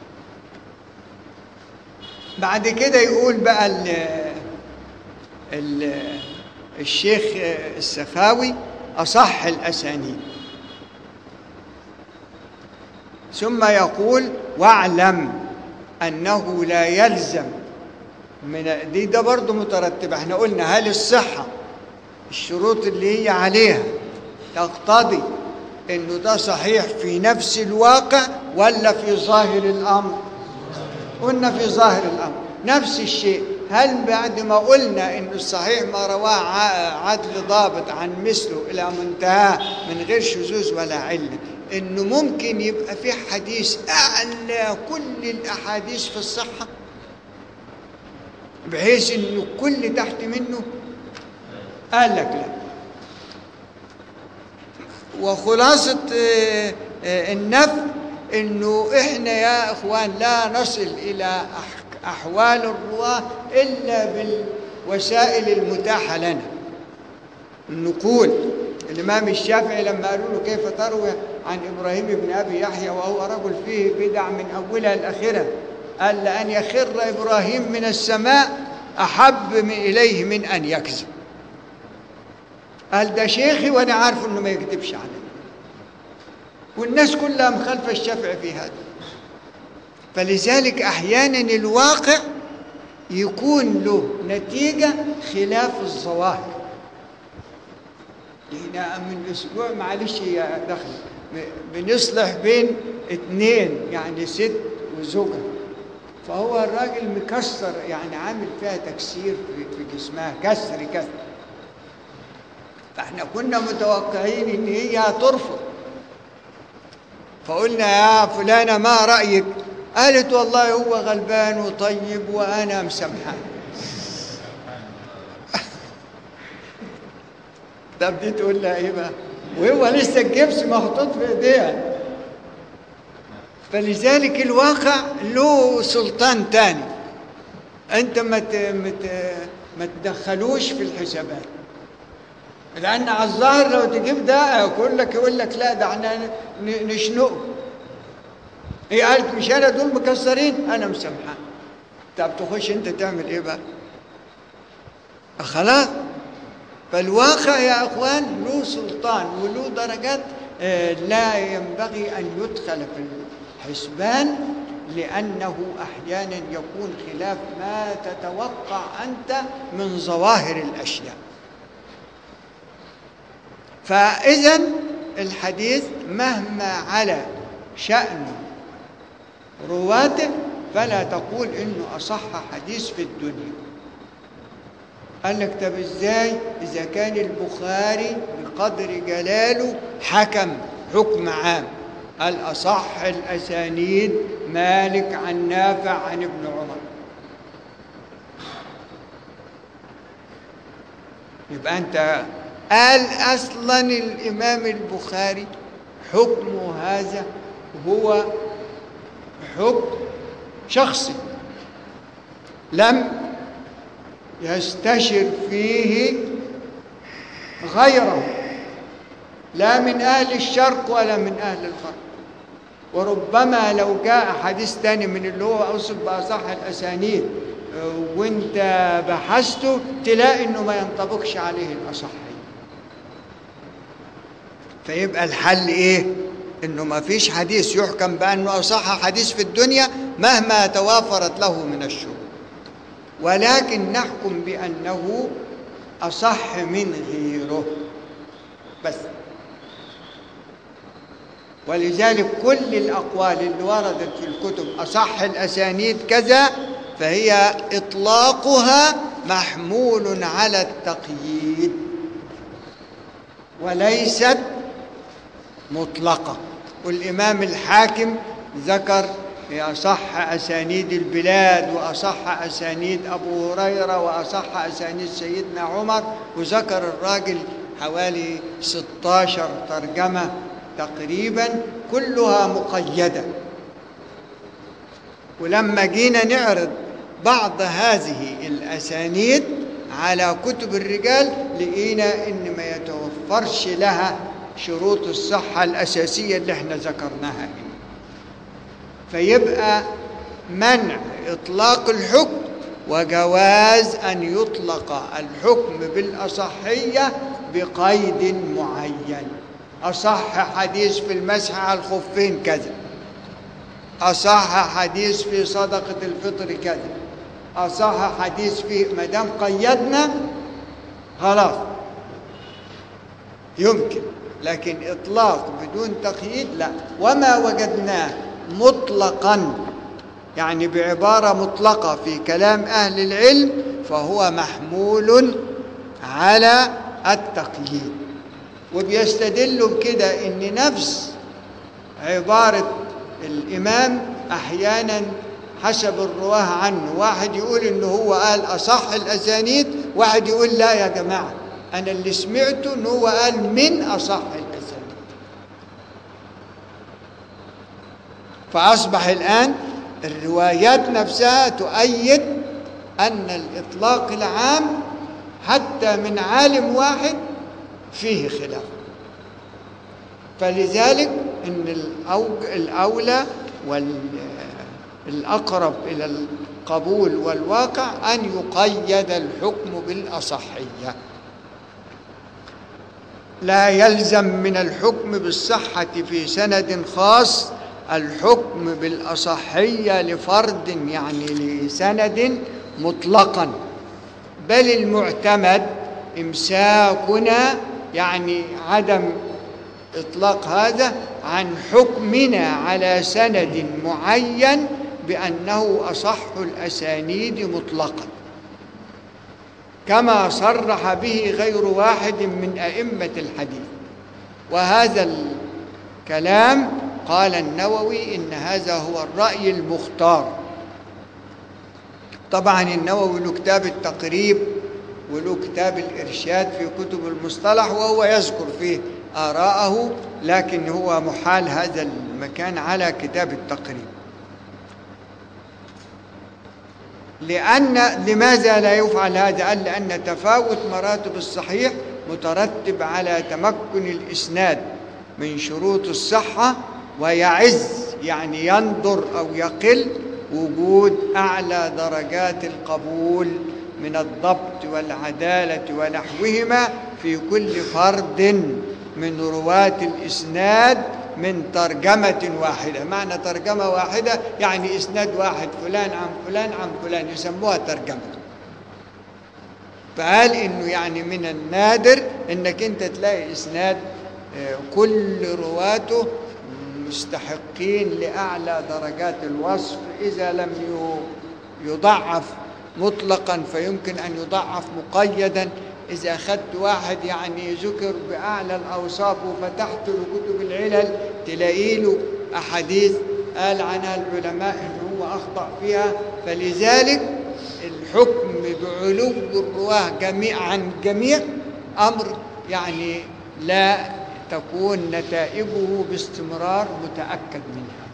بعد كده يقول بقى ال ال الشيخ السخاوي أصح الأسانيد ثم يقول واعلم أنه لا يلزم من دي ده برضه مترتبة احنا قلنا هل الصحة الشروط اللي هي عليها تقتضي انه ده صحيح في نفس الواقع ولا في ظاهر الامر قلنا في ظاهر الامر نفس الشيء هل بعد ما قلنا ان الصحيح ما رواه ع- عدل ضابط عن مثله الى منتهاه من غير شذوذ ولا عله انه ممكن يبقى في حديث اعلى كل الاحاديث في الصحه بحيث انه كل تحت منه قال لك لا وخلاصة آه، آه، النفي انه احنا يا اخوان لا نصل الى أح- احوال الرواه الا بالوسائل المتاحة لنا النقول الامام الشافعي لما قالوا له كيف تروي عن ابراهيم بن ابي يحيى وهو رجل فيه بدع من اولها لاخرها قال لان يخر ابراهيم من السماء احب من اليه من ان يكذب قال ده شيخي وانا عارف انه ما يكذبش علي والناس كلها مخالفه الشافعي في هذا فلذلك احيانا الواقع يكون له نتيجه خلاف الظواهر هنا من اسبوع معلش يا دخل ب- بنصلح بين اتنين يعني ست وزوجها فهو الراجل مكسر يعني عامل فيها تكسير في في جسمها كسر كسر فاحنا كنا متوقعين ان هي هترفض فقلنا يا فلانة ما رأيك قالت والله هو غلبان وطيب وأنا مسامحاه طب دي تقول لها ايه بقى وهو لسه الجبس محطوط في ايديها فلذلك الواقع له سلطان تاني انت ما ت- ما ت- ما تدخلوش في الحسابات لان على الظاهر لو تجيب ده يقول لك يقول لك لا ده احنا ن- نشنقه هي قالت مش انا دول مكسرين انا مسامحاه طب تخش انت تعمل ايه بقى خلاص فالواقع يا اخوان له سلطان وله درجات آه، لا ينبغي ان يدخل في الحسبان لانه احيانا يكون خلاف ما تتوقع انت من ظواهر الاشياء فاذا الحديث مهما على شان رواته فلا تقول انه اصح حديث في الدنيا قال لك طب ازاي اذا كان البخاري بقدر جلاله حكم حكم عام قال اصح الاسانيد مالك عن نافع عن ابن عمر يبقى انت قال اصلا الامام البخاري حكم هذا هو حكم شخصي لم يستشر فيه غيره لا من أهل الشرق ولا من أهل الغرب وربما لو جاء حديث تاني من اللي هو أوصف بأصح الأسانيد آه، وانت بحثته تلاقي انه ما ينطبقش عليه الأصحين فيبقى الحل ايه انه ما فيش حديث يحكم بانه اصح حديث في الدنيا مهما توافرت له من الشروط ولكن نحكم بأنه أصح من غيره بس ولذلك كل الأقوال اللي وردت في الكتب أصح الأسانيد كذا فهي إطلاقها محمول على التقييد وليست مطلقة والإمام الحاكم ذكر في أصح أسانيد البلاد وأصح أسانيد أبو هريرة وأصح أسانيد سيدنا عمر وذكر الراجل حوالي 16 ترجمة تقريبا كلها مقيدة ولما جينا نعرض بعض هذه الأسانيد على كتب الرجال لقينا إن ما يتوفرش لها شروط الصحة الأساسية اللي احنا ذكرناها هنا فيبقى منع إطلاق الحكم وجواز أن يطلق الحكم بالأصحية بقيد معين أصح حديث في المسح على الخفين كذا أصح حديث في صدقة الفطر كذا أصح حديث في ما دام قيدنا خلاص يمكن لكن إطلاق بدون تقييد لا وما وجدناه مطلقا يعني بعبارة مطلقة في كلام أهل العلم فهو محمول على التقييد وبيستدلوا بكده ان نفس عبارة الإمام أحيانا حسب الرواه عنه واحد يقول إن هو قال أصح الأسانيد واحد يقول لا يا جماعة أنا اللي سمعته إن هو قال من أصح الأسانيد فأصبح الآن الروايات نفسها تؤيد أن الإطلاق العام حتى من عالم واحد فيه خلاف فلذلك ان الأوج- الاولى والاقرب الى القبول والواقع ان يقيد الحكم بالاصحيه لا يلزم من الحكم بالصحه في سند خاص الحكم بالاصحيه لفرد يعني لسند مطلقا بل المعتمد امساكنا يعني عدم اطلاق هذا عن حكمنا على سند معين بانه اصح الاسانيد مطلقا كما صرح به غير واحد من ائمه الحديث وهذا الكلام قال النووي ان هذا هو الراي المختار طبعا النووي له كتاب التقريب وله كتاب الإرشاد في كتب المصطلح وهو يذكر فيه آراءه لكن هو محال هذا المكان على كتاب التقريب لأن لماذا لا يفعل هذا؟ قال لأن تفاوت مراتب الصحيح مترتب على تمكن الإسناد من شروط الصحة ويعز يعني يندر أو يقل وجود أعلى درجات القبول من الضبط والعدالة ونحوهما في كل فرد من رواة الإسناد من ترجمة واحدة معنى ترجمة واحدة يعني إسناد واحد فلان عن فلان عن فلان يسموها ترجمة فقال إنه يعني من النادر إنك أنت تلاقي إسناد آه، كل رواته مستحقين لأعلى درجات الوصف إذا لم ي- يضعف مطلقا فيمكن أن يضعف مقيدا إذا أخذت واحد يعني ذكر بأعلى الأوصاف وفتحت له كتب العلل تلاقي له أحاديث قال عنها العلماء إن هو أخطأ فيها فلذلك الحكم بعلو الرواه جميع عن جميع أمر يعني لا تكون نتائجه باستمرار متأكد منها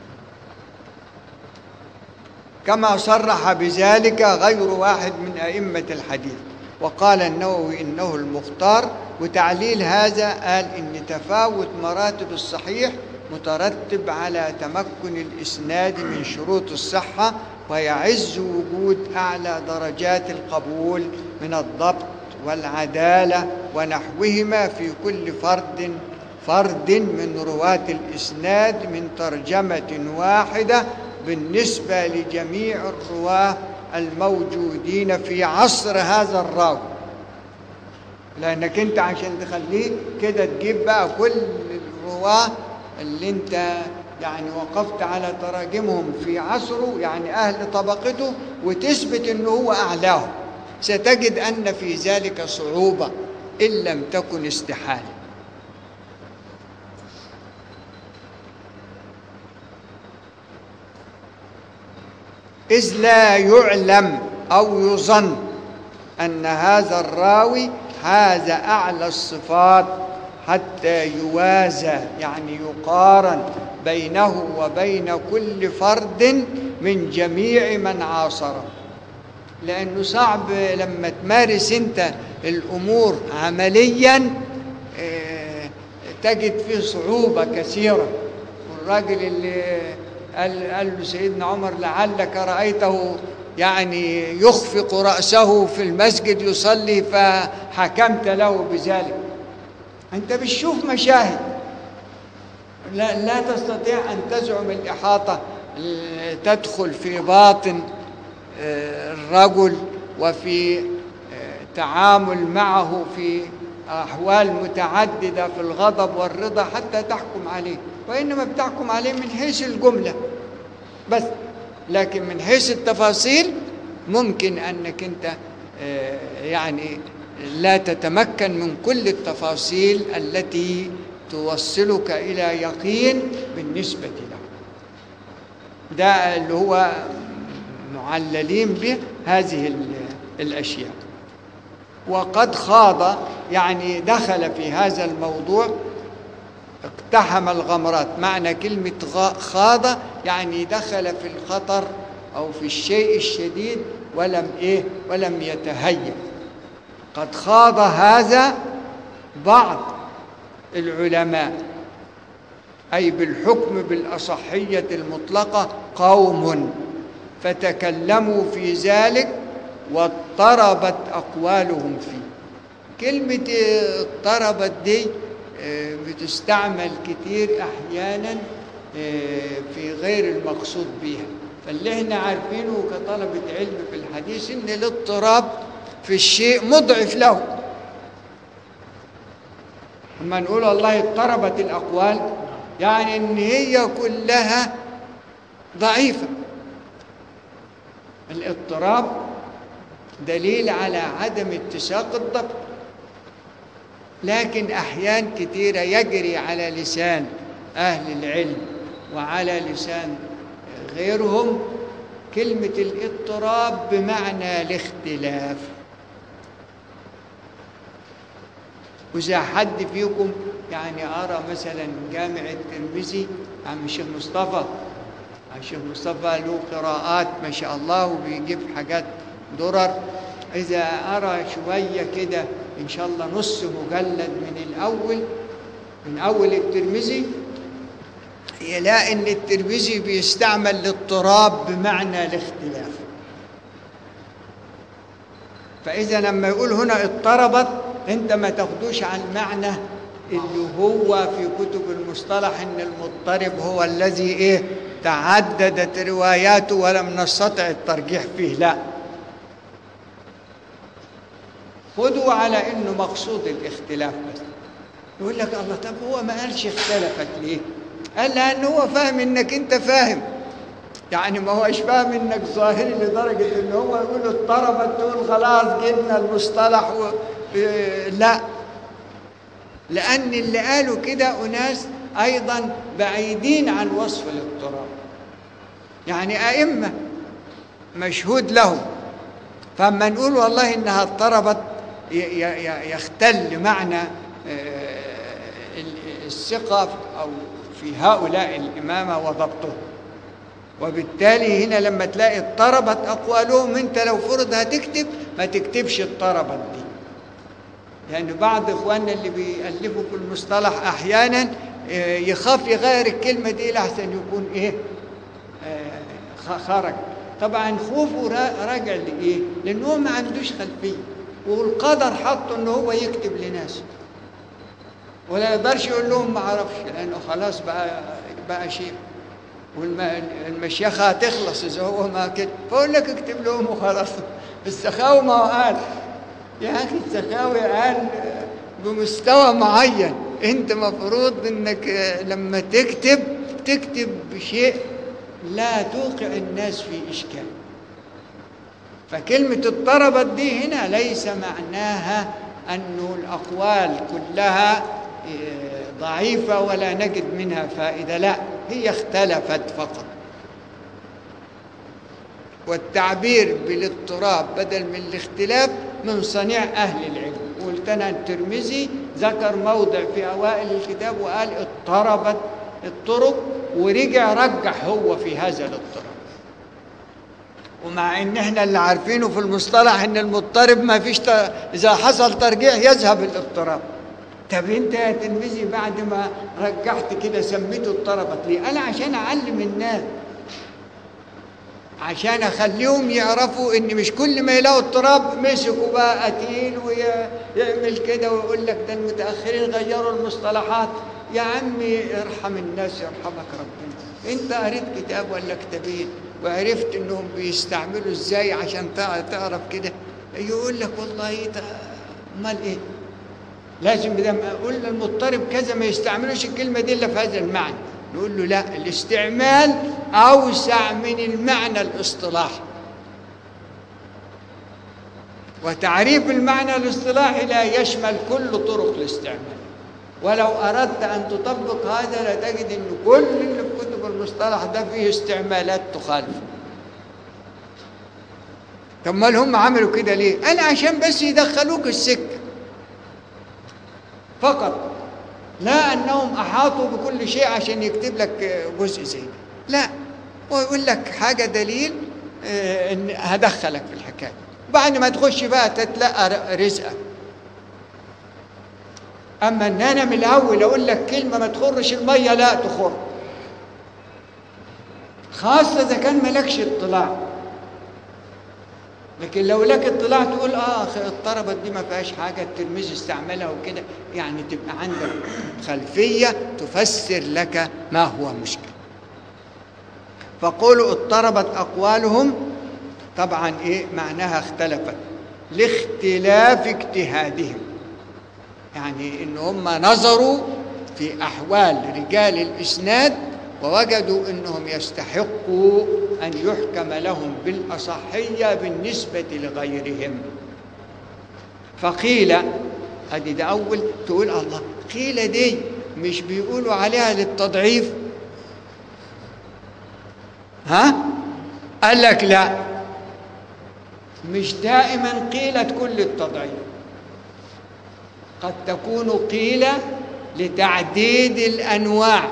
كما صرح بذلك غير واحد من أئمة الحديث وقال النووي إنه المختار وتعليل هذا قال إن تفاوت مراتب الصحيح مترتب على تمكن الإسناد من شروط الصحة ويعز وجود أعلى درجات القبول من الضبط والعدالة ونحوهما في كل فرد فرد من رواة الإسناد من ترجمة واحدة بالنسبة لجميع الرواة الموجودين في عصر هذا الراوي لأنك أنت عشان تخليه كده تجيب بقى كل الرواة اللي أنت يعني وقفت على تراجمهم في عصره يعني أهل طبقته وتثبت أنه هو أعلاهم ستجد أن في ذلك صعوبة إن لم تكن استحالة إذ لا يعلم أو يظن أن هذا الراوي هذا أعلى الصفات حتى يوازى يعني يقارن بينه وبين كل فرد من جميع من عاصره لأنه صعب لما تمارس أنت الأمور عمليا آه، تجد فيه صعوبة كثيرة والراجل اللي قال, قال له سيدنا عمر لعلك رأيته يعني يخفق رأسه في المسجد يصلي فحكمت له بذلك أنت بتشوف مشاهد لا, لا تستطيع أن تزعم الإحاطة آه، تدخل في باطن آه، الرجل وفي آه، تعامل معه في أحوال متعددة في الغضب والرضا حتى تحكم عليه وإنما بتحكم عليه من حيث الجملة بس لكن من حيث التفاصيل ممكن أنك أنت آه، يعني لا تتمكن من كل التفاصيل التي توصلك إلى يقين بالنسبة له ده اللي هو معللين به هذه ال- الأشياء وقد خاض يعني دخل في هذا الموضوع اقتحم الغمرات معنى كلمة غا- خاض يعني دخل في الخطر أو في الشيء الشديد ولم إيه ولم يتهيأ قد خاض هذا بعض العلماء أي بالحكم بالأصحية المطلقة قوم فتكلموا في ذلك واضطربت أقوالهم فيه كلمة آه، اضطربت دي آه، بتستعمل كتير أحيانا آه، في غير المقصود بها فاللي احنا عارفينه كطلبة علم في الحديث ان الاضطراب في الشيء مضعف له لما نقول والله اضطربت الأقوال يعني ان هي كلها ضعيفة الاضطراب دليل على عدم اتساق الضبط لكن أحيان كثيرة يجري على لسان أهل العلم وعلى لسان غيرهم كلمة الاضطراب بمعنى الاختلاف وإذا حد فيكم يعني أرى مثلا جامع الترمذي عم الشيخ مصطفى الشيخ مصطفى له قراءات ما شاء الله وبيجيب حاجات درر إذا أرى شوية كده إن شاء الله نص مجلد من الأول من أول الترمذي يلاقي إن الترمذي بيستعمل الاضطراب بمعنى الاختلاف فإذا لما يقول هنا اضطربت أنت ما تاخدوش عن معنى اللي هو في كتب المصطلح إن المضطرب هو الذي إيه تعددت رواياته ولم نستطع الترجيح فيه لا خذوا على انه مقصود الاختلاف بس يقول لك الله طب هو ما قالش اختلفت ليه قال لان هو فاهم انك انت فاهم يعني ما هوش فاهم انك ظاهري لدرجه ان هو يقول اضطربت تقول خلاص جبنا المصطلح و... إيه، لا لان اللي قالوا كده اناس ايضا بعيدين عن وصف الاضطراب يعني ائمه مشهود لهم فاما نقول والله انها اضطربت ي- ي- يختل معنى آه، ال- الثقة أو في هؤلاء الإمامة وضبطهم وبالتالي هنا لما تلاقي اضطربت أقوالهم أنت لو فرض هتكتب ما تكتبش اضطربت دي لأن يعني بعض إخواننا اللي بيألفوا في المصطلح أحيانا آه، يخاف يغير الكلمة دي لحسن يكون إيه آه، خ- خرج طبعا خوفه را- راجع لإيه؟ لأن هو ما عندوش خلفية والقدر حطه إن هو يكتب لناس ولا يقدرش يقول لهم ما اعرفش لانه خلاص بقى بقى شيء والمشيخة هتخلص إذا هو ما كده فأقول لك اكتب لهم وخلاص السخاوي ما هو قال يا أخي السخاوي قال بمستوى معين أنت مفروض إنك لما تكتب تكتب بشيء لا توقع الناس في إشكال فكلمة اضطربت دي هنا ليس معناها أن الأقوال كلها ضعيفة ولا نجد منها فائدة لا هي اختلفت فقط والتعبير بالاضطراب بدل من الاختلاف من صنيع أهل العلم قلت أنا الترمذي ذكر موضع في أوائل الكتاب وقال اضطربت الطرق ورجع رجح هو في هذا الاضطراب ومع ان احنا اللي عارفينه في المصطلح ان المضطرب ما فيش ت... اذا حصل ترجيح يذهب الاضطراب طب انت يا تلميذي بعد ما رجحت كده سميته اضطربت ليه؟ انا عشان اعلم الناس عشان اخليهم يعرفوا ان مش كل ما يلاقوا اضطراب مسكوا بقى قتيل ويعمل كده ويقول لك ده المتاخرين غيروا المصطلحات يا عمي ارحم الناس يرحمك ربنا انت قريت كتاب ولا كتابين وعرفت انهم بيستعملوا ازاي عشان تعرف كده يقول لك والله ده امال ايه لازم إذا ما قلنا المضطرب كذا ما يستعملوش الكلمة دي إلا في هذا المعنى نقول له لا الاستعمال أوسع من المعنى الاصطلاحي وتعريف المعنى الاصطلاحي لا يشمل كل طرق الاستعمال ولو أردت أن تطبق هذا لتجد أن كل اللي في كتب المصطلح ده فيه استعمالات تخالف طب ما هم عملوا كده ليه؟ قال عشان بس يدخلوك السكة فقط لا أنهم أحاطوا بكل شيء عشان يكتب لك جزء زي ده لا هو يقول لك حاجة دليل آه، إن هدخلك في الحكاية بعد ما تخش بقى تتلقى ر- رزقك أما إن أنا من الأول أقول لك كلمة ما تخرش المية لا تخر خاصة إذا كان مالكش اطلاع لكن لو لك اطلاع تقول اه أخي اضطربت دي ما فيهاش حاجه الترمذي استعملها وكده يعني تبقى عندك خلفيه تفسر لك ما هو مشكل فقولوا اضطربت اقوالهم طبعا ايه معناها اختلفت لاختلاف اجتهادهم يعني ان هم نظروا في احوال رجال الاسناد ووجدوا انهم يستحقوا ان يحكم لهم بالاصحيه بالنسبه لغيرهم فقيل ادي ده اول تقول الله قيل دي مش بيقولوا عليها للتضعيف ها قال لك لا مش دائما قيلت كل التضعيف قد تكون قيل لتعديد الانواع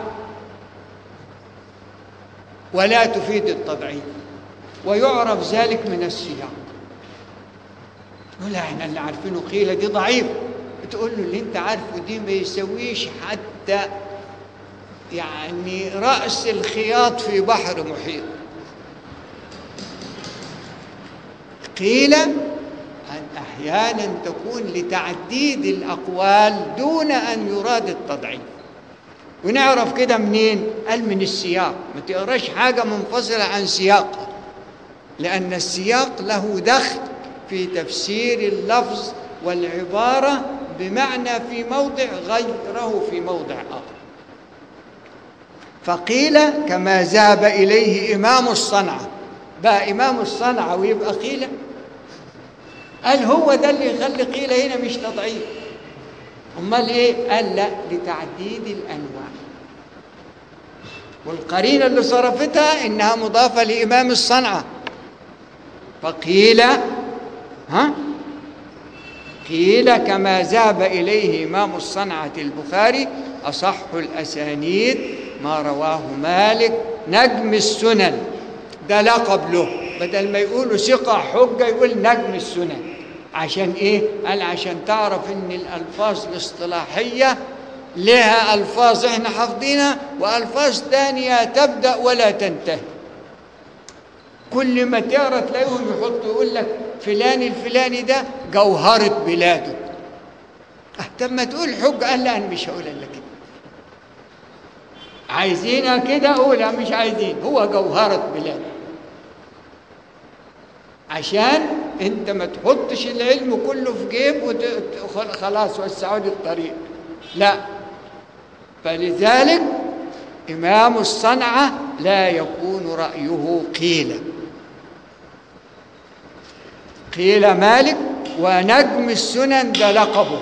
ولا تفيد التضعيف ويعرف ذلك من السياق تقول لا احنا اللي عارفينه قيل دي ضعيف تقول له اللي انت عارفه دي ما يسويش حتى يعني رأس الخياط في بحر محيط قيل أن أحيانا تكون لتعديد الأقوال دون أن يراد التضعيف ونعرف كده منين؟ قال من السياق ما تقراش حاجة منفصلة عن سياقها لأن السياق له دخل في تفسير اللفظ والعبارة بمعنى في موضع غيره في موضع آخر فقيل كما ذهب إليه إمام الصنعة بقى إمام الصنعة ويبقى قيل قال هو ده اللي يخلي قيل هنا مش تضعيف امال ايه قال لا لتعديد الانواع والقرينه اللي صرفتها انها مضافه لامام الصنعه فقيل ها قيل كما ذهب اليه امام الصنعه البخاري اصح الاسانيد ما رواه مالك نجم السنن ده لقب له بدل ما يقولوا ثقه حجه يقول نجم السنن عشان ايه قال عشان تعرف ان الالفاظ الاصطلاحيه لها الفاظ احنا حافظينها والفاظ ثانيه تبدا ولا تنتهي كل ما تقرا تلاقيهم يحطوا يقول لك فلان الفلاني ده جوهره بلاده أه طب ما تقول حج قال لا انا مش هقول الا كده عايزينها كده قولها مش عايزين هو جوهره بلاده عشان انت ما تحطش العلم كله في جيب وخلاص وسعوا لي الطريق لا فلذلك امام الصنعه لا يكون رايه قيل قيل مالك ونجم السنن ده لقبه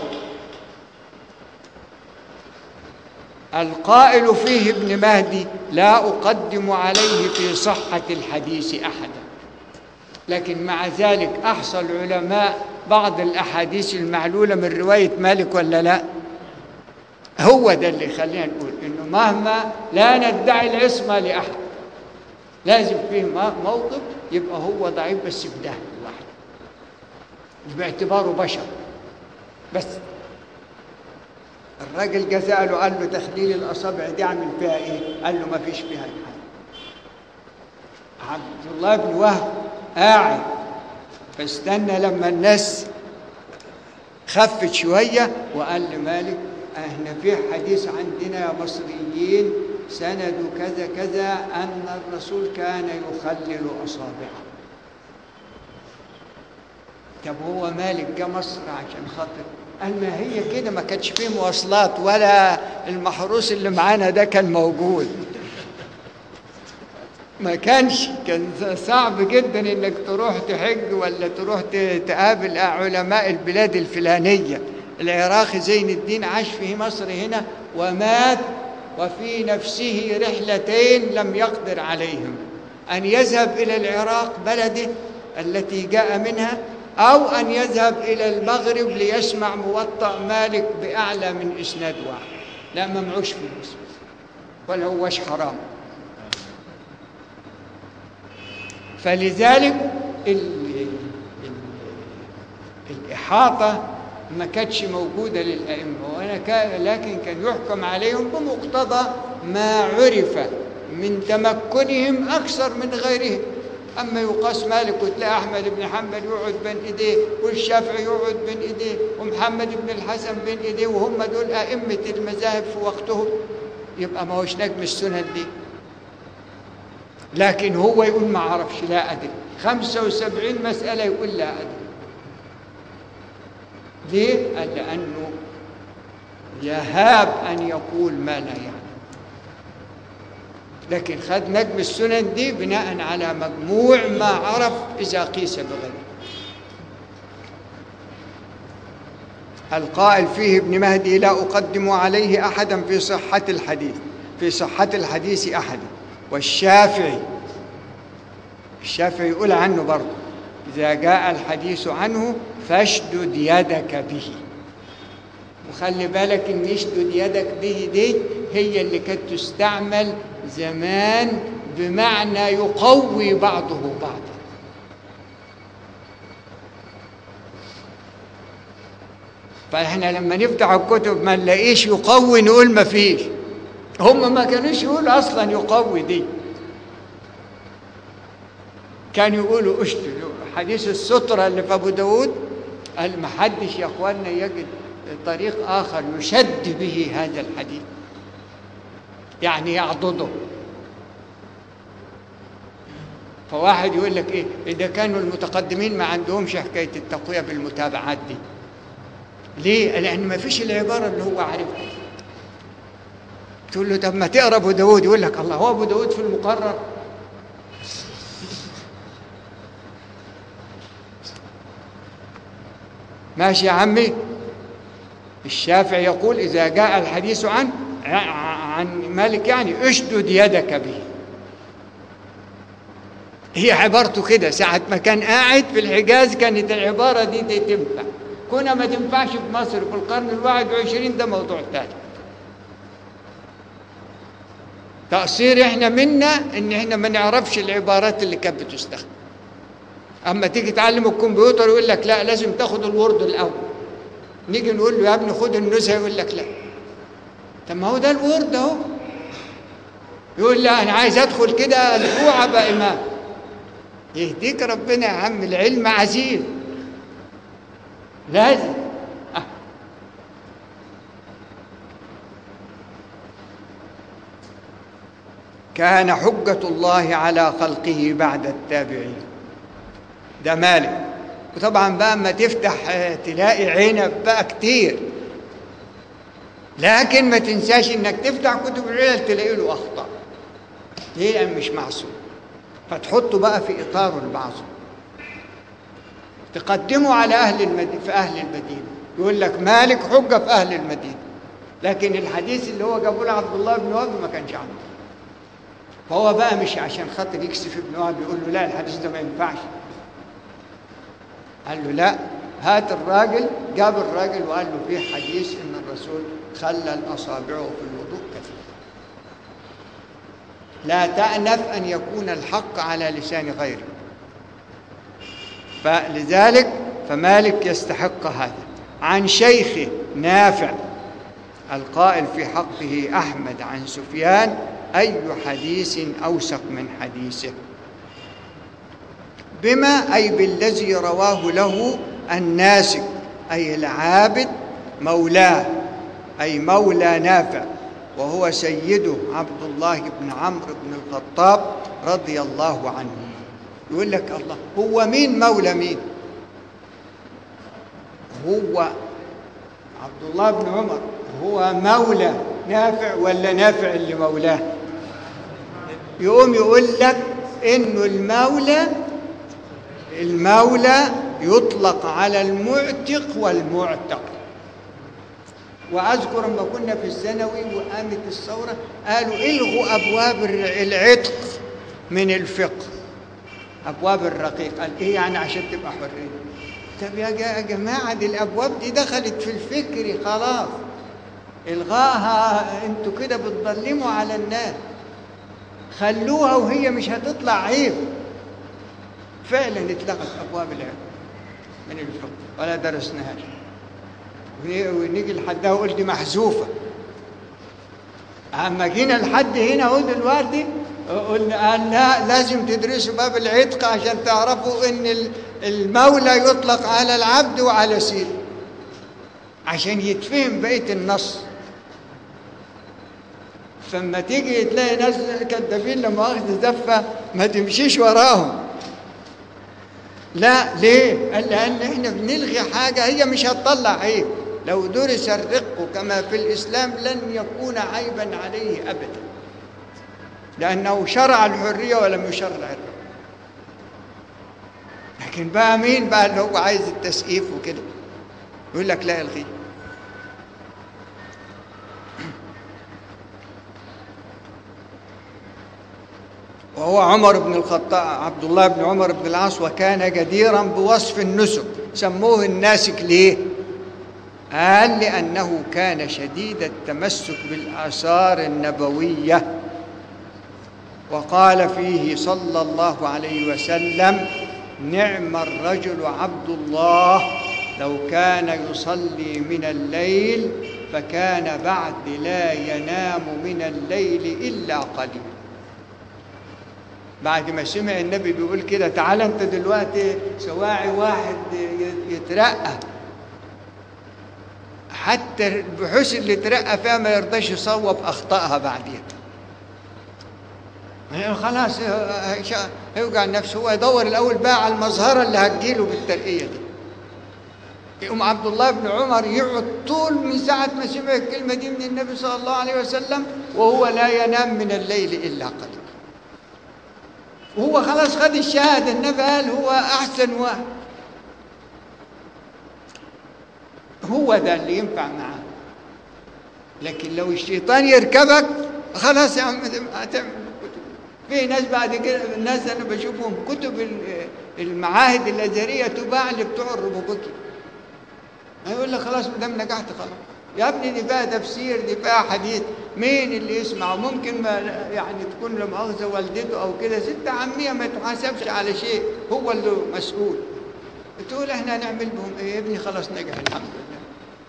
القائل فيه ابن مهدي لا اقدم عليه في صحه الحديث احدا لكن مع ذلك أحصى العلماء بعض الأحاديث المعلولة من رواية مالك ولا لا هو ده اللي يخلينا نقول إنه مهما لا ندعي العصمة لأحد لازم فيه موقف يبقى هو ضعيف بس بده واحد باعتباره بشر بس الراجل جه سأله قال له تخليل الأصابع دي أعمل فيها إيه؟ قال له ما فيش فيها حاجة عبد الله بن وهب قاعد فاستنى لما الناس خفت شوية وقال لمالك احنا في حديث عندنا يا مصريين سند كذا كذا أن الرسول كان يخلل أصابعه طب هو مالك جه مصر عشان خاطر قال ما هي كده ما كانش فيه مواصلات ولا المحروس اللي معانا ده كان موجود ما كانش كان صعب جدا انك تروح تحج ولا تروح ت- تقابل علماء البلاد الفلانيه العراقي زين الدين عاش في مصر هنا ومات وفي نفسه رحلتين لم يقدر عليهم ان يذهب الى العراق بلده التي جاء منها او ان يذهب الى المغرب ليسمع موطأ مالك باعلى من اسناد واحد لا ما معوش فلوس ولا هوش حرام فلذلك ال ال الإحاطة ما كانتش موجودة للأئمة وأنا كان لكن كان يحكم عليهم بمقتضى ما عرف من تمكنهم أكثر من غيرهم أما يقاس مالك وتلاقي أحمد بن حنبل يقعد بين إيديه والشافعي يقعد بين إيديه ومحمد بن الحسن بين إيديه وهم دول أئمة المذاهب في وقتهم يبقى ما هوش نجم السنن دي لكن هو يقول ما عرفش لا أدري 75 مسألة يقول لا أدري ليه؟ قال لأنه يهاب أن يقول ما لا يعلم لكن خد نجم السنن دي بناء على مجموع ما عرف إذا قيس بغيره القائل فيه ابن مهدي لا أقدم عليه أحدا في صحة الحديث في صحة الحديث أحدا والشافعي الشافعي يقول عنه برضه إذا جاء الحديث عنه فاشدد يدك به وخلي بالك ان يشدد يدك به دي هي اللي كانت تستعمل زمان بمعنى يقوي بعضه بعضا فاحنا لما نفتح الكتب ما نلاقيش يقوي نقول ما فيش هم ما كانوش يقولوا اصلا يقوي دي كانوا يقولوا اشتري حديث السترة اللي في ابو داود قال ما حدش يا اخواننا يجد طريق اخر يشد به هذا الحديث يعني يعضده فواحد يقول لك ايه اذا كانوا المتقدمين ما عندهمش حكايه التقويه بالمتابعات دي ليه لان ما فيش العباره اللي هو عارفها تقول له طب ما تقرا ابو داود يقول لك الله هو ابو داود في المقرر ماشي يا عمي الشافعي يقول إذا جاء الحديث عن عن مالك يعني اشدد يدك به هي عبارته كده ساعة ما كان قاعد في الحجاز كانت العبارة دي, دي تنفع كنا ما تنفعش في مصر في القرن الواحد وعشرين ده موضوع تاني تقصير احنا منا ان احنا ما نعرفش العبارات اللي كانت بتستخدم اما تيجي تعلم الكمبيوتر يقول لك لا لازم تاخد الورد الاول نيجي نقول له يا ابني خد النزهه يقول لك لا طب ما هو ده الورد اهو يقول لا انا عايز ادخل كده اسبوع ابقى امام يهديك ربنا يا عم العلم عزيز لازم أه. كان حجة الله على خلقه بعد التابعين ده مالك وطبعا بقى اما تفتح تلاقي عنب بقى كتير لكن ما تنساش انك تفتح كتب العلل تلاقي له اخطاء ليه لان مش معصوم فتحطه بقى في اطاره المعصوم تقدمه على اهل المدينه في اهل المدينه يقول لك مالك حجه في اهل المدينه لكن الحديث اللي هو جابه له عبد الله بن وهب ما كانش عنده فهو بقى مش عشان خاطر يكسف ابن وهب يقول له لا الحديث ده ما ينفعش قال له لا هات الراجل جاب الراجل وقال له في حديث ان الرسول خلى الاصابع في الوضوء كثير لا تأنف ان يكون الحق على لسان غيره فلذلك فمالك يستحق هذا عن شيخه نافع القائل في حقه احمد عن سفيان اي حديث اوثق من حديثه بما أي بالذي رواه له الناسك أي العابد مولاه أي مولى نافع وهو سيده عبد الله بن عمرو بن الخطاب رضي الله عنه يقول لك الله هو مين مولى مين هو عبد الله بن عمر هو مولى نافع ولا نافع اللي مولاه يقوم يقول لك انه المولى المولى يطلق على المعتق والمعتق واذكر لما كنا في الثانوي وقامت الثوره قالوا الغوا ابواب العتق من الفقه ابواب الرقيق قال ايه يعني عشان تبقى حريه طب يا جا- يا جماعه دي الابواب دي دخلت في الفكر خلاص الغاها انتوا كده بتظلموا على الناس خلوها وهي مش هتطلع عيب فعلا اتلغت ابواب العلم من الفقه ولا درسناهاش ون- ونيجي لحدها وقلت دي محذوفه اما جينا لحد هنا اهو دلوقتي قلنا قال لا لازم تدرسوا باب العتق عشان تعرفوا ان ال- المولى يطلق على العبد وعلى سيده عشان يتفهم بقيه النص فلما تيجي تلاقي ناس كدابين لما اخذ زفه ما تمشيش وراهم لا ليه؟ قال لان احنا بنلغي حاجه هي مش هتطلع عيب لو درس الرق كما في الاسلام لن يكون عيبا عليه ابدا لانه شرع الحريه ولم يشرع الرق لكن بقى مين بقى اللي هو عايز التسقيف وكده يقول لك لا الغيه وهو عمر بن الخطاب عبد الله بن عمر بن العاص وكان جديرا بوصف النسك سموه الناسك ليه قال لأنه كان شديد التمسك بالآثار النبوية وقال فيه صلى الله عليه وسلم نعم الرجل عبد الله لو كان يصلي من الليل فكان بعد لا ينام من الليل إلا قليلا بعد ما سمع النبي بيقول كده تعال انت دلوقتي سواعي واحد يترقى حتى البحوث اللي ترقى فيها ما يرضاش يصوب اخطائها بعدين يعني خلاص هيش- هيوجع نفسه هو يدور الاول بقى على المظهره اللي هتجيله بالترقيه دي يقوم عبد الله بن عمر يقعد طول من ساعه ما سمع الكلمه دي من النبي صلى الله عليه وسلم وهو لا ينام من الليل الا قليلا وهو خلاص خد الشهادة النبي قال هو أحسن واحد هو ده اللي ينفع معاه لكن لو الشيطان يركبك خلاص يا عم هتعمل كتب في ناس بعد كده الناس انا بشوفهم كتب ال- المعاهد الازهريه تباع لبتوع الربوبكي يقول لك خلاص ما دام نجحت خلاص يا ابني دي فيها تفسير دي فيها حديث مين اللي يسمع ممكن ما يعني تكون لا مؤاخذه والدته او كده ست عميه ما تحاسبش على شيء هو اللي مسؤول تقول احنا هنعمل بهم ايه يا ابني خلاص نجح الحمد لله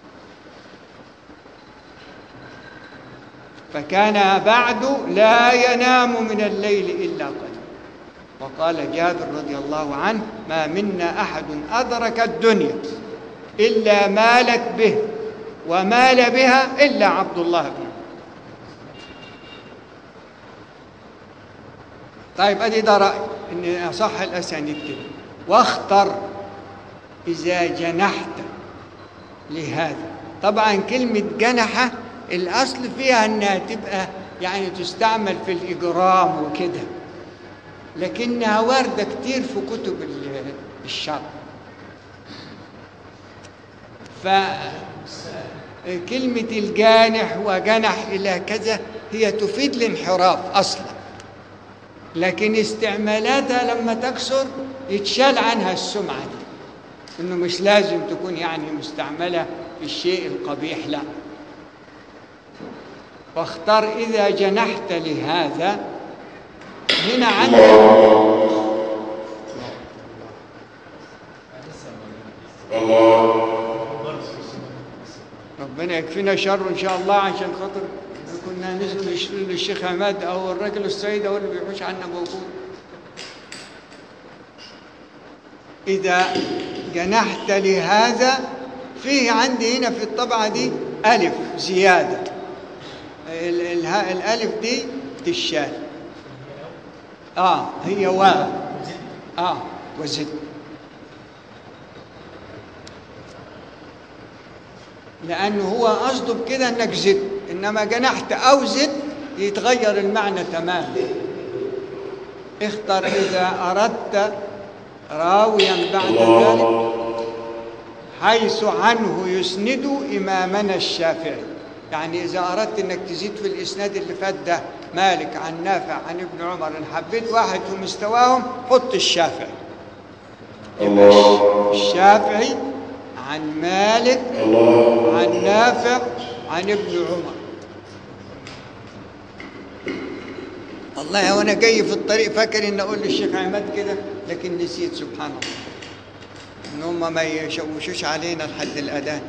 فكان بعد لا ينام من الليل الا قليلا وقال جابر رضي الله عنه ما منا احد ادرك الدنيا الا مالت به ومال بها الا عبد الله بن عمر. طيب ادي ده راي ان اصح الاسانيد كده واختر اذا جنحت لهذا طبعا كلمه جنحه الاصل فيها انها تبقى يعني تستعمل في الاجرام وكده لكنها وارده كتير في كتب ال- الشرع فكلمة الجانح وجنح إلى كذا هي تفيد الانحراف أصلا لكن استعمالاتها لما تكثر يتشال عنها السمعة دي إنه مش لازم تكون يعني مستعملة في الشيء القبيح لا واختر إذا جنحت لهذا هنا عندك ربنا يكفينا شر ان شاء الله عشان خاطر كنا نسال الش- للشيخ عماد او الرجل السيد هو اللي بيحوش عنا موجود اذا جنحت لهذا فيه عندي هنا في الطبعه دي الف زياده ال- ال- ها- الالف دي تشال اه هي واو اه وزد لأنه هو قصده بكده إنك زدت إنما جنحت أو زدت يتغير المعنى تماما اختر إذا أردت راويا بعد ذلك حيث عنه يسند إمامنا الشافعي يعني إذا أردت إنك تزيد في الإسناد اللي فات ده مالك عن نافع عن ابن عمر إن حبيت واحد في مستواهم حط الشافعي يبقى الشافعي عن مالك عن نافع عن ابن عمر والله وانا جاي في الطريق فاكر ان اقول للشيخ عماد كده لكن نسيت سبحان الله ان هم ما يشوشوش علينا لحد الاذان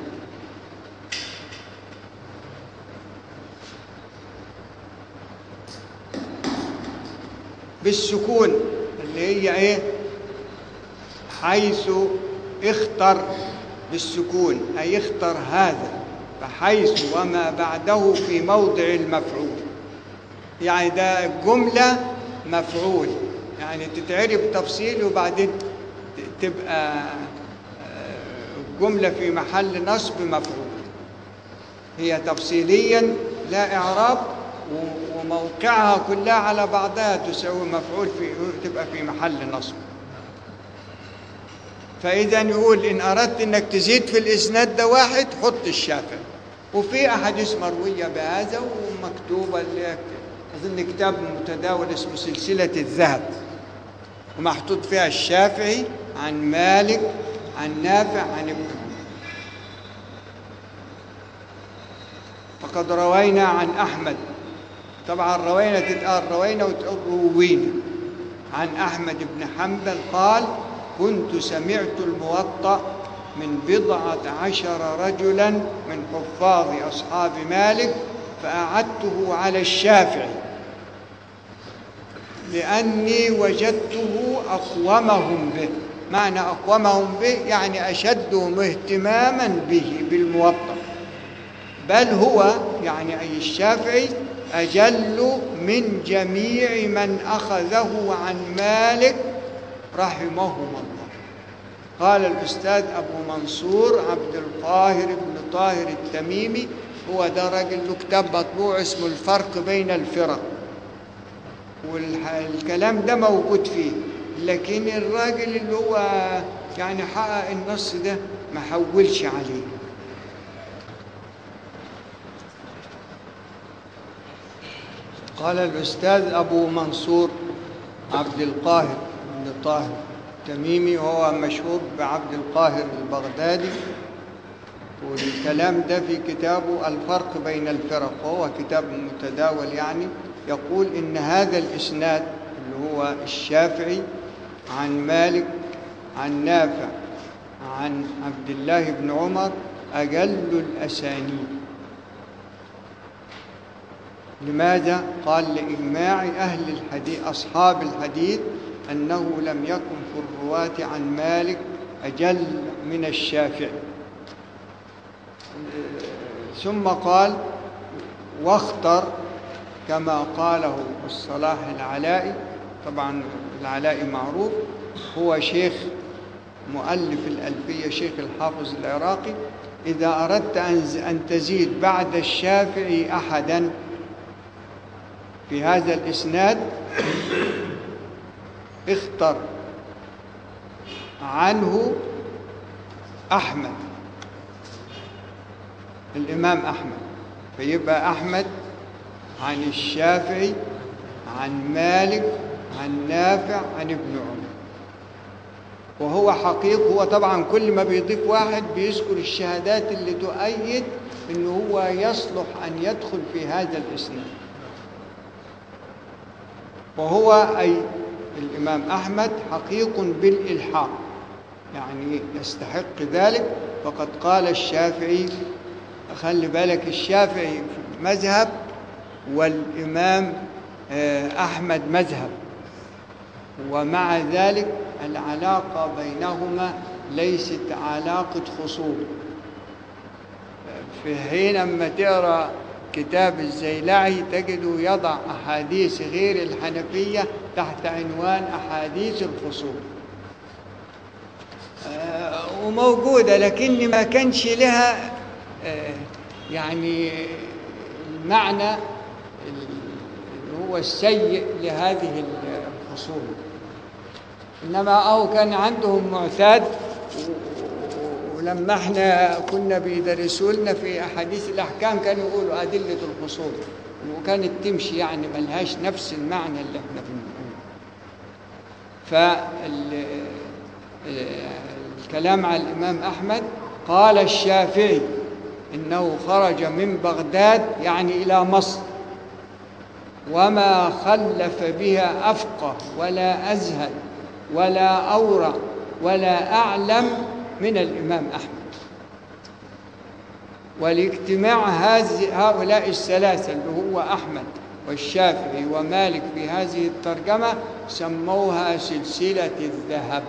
بالسكون اللي هي ايه حيث اختر بالسكون اي اختر هذا فحيث وما بعده في موضع المفعول يعني ده جملة مفعول يعني تتعرف تفصيل وبعدين ت- تبقى آه، جملة في محل نصب مفعول هي تفصيليا لا إعراب و- وموقعها كلها على بعضها تساوي مفعول في تبقى في محل نصب فإذا يقول إن أردت إنك تزيد في الإسناد ده واحد حط الشافعي وفي أحاديث مروية بهذا ومكتوبة اللي هي أظن كتاب متداول اسمه سلسلة الذهب ومحطوط فيها الشافعي عن مالك عن نافع عن ابن عمر فقد روينا عن أحمد طبعا روينا تتقال روينا وتقول روينا عن أحمد بن حنبل قال كنت سمعت الموطأ من بضعة عشر رجلا من حفاظ أصحاب مالك فأعدته على الشافعي لأني وجدته أقومهم به معنى أقومهم به يعني أشدهم اهتماما به بالموطأ بل هو يعني أي الشافعي أجل من جميع من أخذه عن مالك رحمهم الله قال الأستاذ أبو منصور عبد القاهر بن طاهر التميمي هو ده راجل له كتاب مطبوع اسمه الفرق بين الفرق والكلام ده موجود فيه لكن الراجل اللي هو يعني حقق النص ده ما حولش عليه قال الأستاذ أبو منصور عبد القاهر بن طاهر التميمي وهو مشهور بعبد القاهر البغدادي والكلام ده في كتابه الفرق بين الفرق وهو كتاب متداول يعني يقول إن هذا الإسناد اللي هو الشافعي عن مالك عن نافع عن عبد الله بن عمر أجل الأسانيد لماذا؟ قال لإجماع أهل الحديث أصحاب الحديث أنه لم يكن في الرواة عن مالك أجل من الشافعي ثم قال واختر كما قاله الصلاح العلائي طبعا العلائي معروف هو شيخ مؤلف الألفية شيخ الحافظ العراقي إذا أردت أن تزيد بعد الشافعي أحدا في هذا الإسناد اختر عنه أحمد الإمام أحمد فيبقى أحمد عن الشافعي عن مالك عن نافع عن ابن عمر وهو حقيق هو طبعا كل ما بيضيف واحد بيذكر الشهادات اللي تؤيد انه هو يصلح ان يدخل في هذا الاسناد وهو اي الامام احمد حقيق بالالحاق يعني يستحق ذلك فقد قال الشافعي خلي بالك الشافعي مذهب والامام احمد مذهب ومع ذلك العلاقة بينهما ليست علاقة خصوم في حين لما تقرأ كتاب الزيلعي تجده يضع أحاديث غير الحنفية تحت عنوان أحاديث الخصوم وموجودة لكن ما كانش لها آه، يعني المعنى اللي هو السيء لهذه الفصول إنما أو كان عندهم معتاد و- ولما احنا كنا بيدرسوا لنا في أحاديث الأحكام كانوا يقولوا أدلة الفصول وكانت تمشي يعني ملهاش نفس المعنى اللي احنا بنقوله فالكلام على الإمام أحمد قال الشافعي إنه خرج من بغداد يعني إلى مصر وما خلف بها أفقه ولا أزهد ولا أورع ولا أعلم من الإمام أحمد ولاجتماع هذه هؤلاء الثلاثة اللي هو أحمد والشافعي ومالك في هذه الترجمة سموها سلسلة الذهب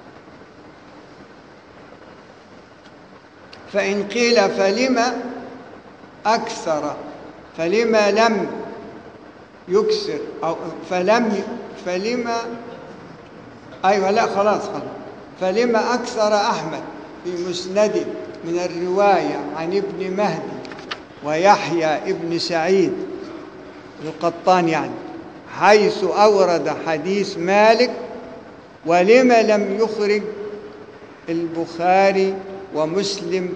فإن قيل فلم أكثر فلما لم يكسر أو فلم فلما أيوة لا خلاص خلاص فلما أكثر أحمد في مسنده من الرواية عن ابن مهدي ويحيى ابن سعيد القطان يعني حيث أورد حديث مالك ولما لم يخرج البخاري ومسلم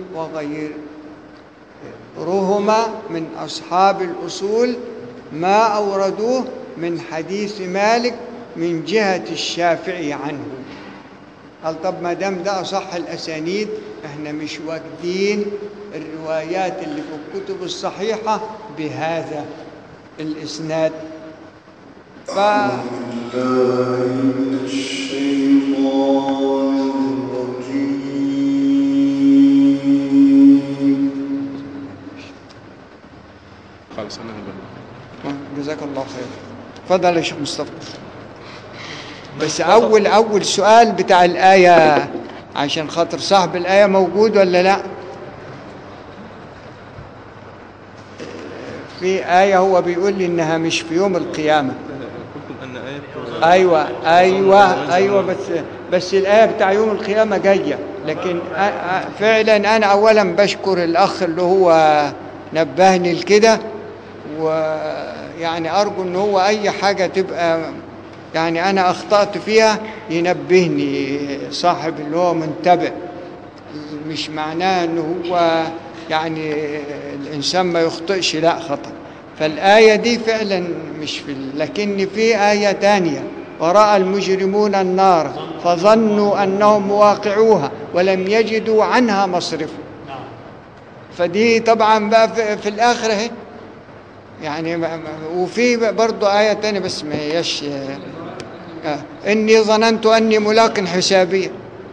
وغيرهما من أصحاب الأصول ما أوردوه من حديث مالك من جهة الشافعي عنه قال طب ما دام ده أصح الأسانيد احنا مش واخدين الروايات اللي في الكتب الصحيحة بهذا الإسناد ف... خلاص انا هبقى جزاك الله خير اتفضل يا شيخ مصطفى بس أول أول سؤال بتاع الآية عشان خاطر صاحب الآية موجود ولا لا في آية هو بيقول لي إنها مش في يوم القيامة قلتم ان ايه ايوه ايوه ايوه بس بس الايه بتاع يوم القيامه جايه لكن أ- أ- فعلا انا اولا بشكر الاخ اللي هو نبهني لكده ويعني ارجو ان هو اي حاجه تبقى يعني انا اخطات فيها ينبهني صاحب اللي هو منتبه مش معناه ان هو يعني الانسان ما يخطئش لا خطأ فالآية دي فعلا مش في ال- لكن في آية تانية ورأى المجرمون النار فظنوا أنهم واقعوها ولم يجدوا عنها مصرفا فدي طبعا بقى في, في الآخرة اهي يعني ما- ما- وفي برضه آية تانية بس ما هيش آه. إني ظننت أني ملاق حسابيا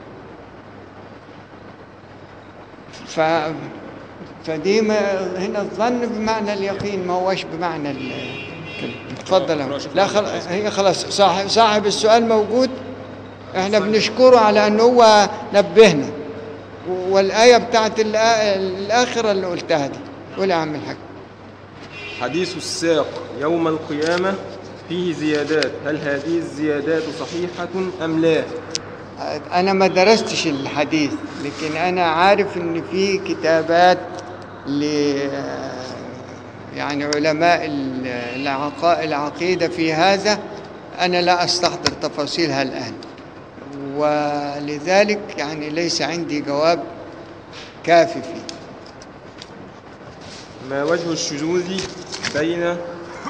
ف فدي ما هنا الظن بمعنى اليقين ما هوش بمعنى ال تفضل يا لا خل... هي خلاص صاحب صاحب السؤال موجود احنا بنشكره على انه هو نبهنا والايه بتاعت الآ- الاخره اللي قلتها دي قول يا عم الحاج حديث الساق يوم القيامة فيه زيادات هل هذه الزيادات صحيحة أم لا انا ما درستش الحديث لكن انا عارف ان في كتابات ل يعني علماء ال- العقا- العقيده في هذا انا لا استحضر تفاصيلها الان ولذلك يعني ليس عندي جواب كافي فيه ما وجه الشذوذ بين آه،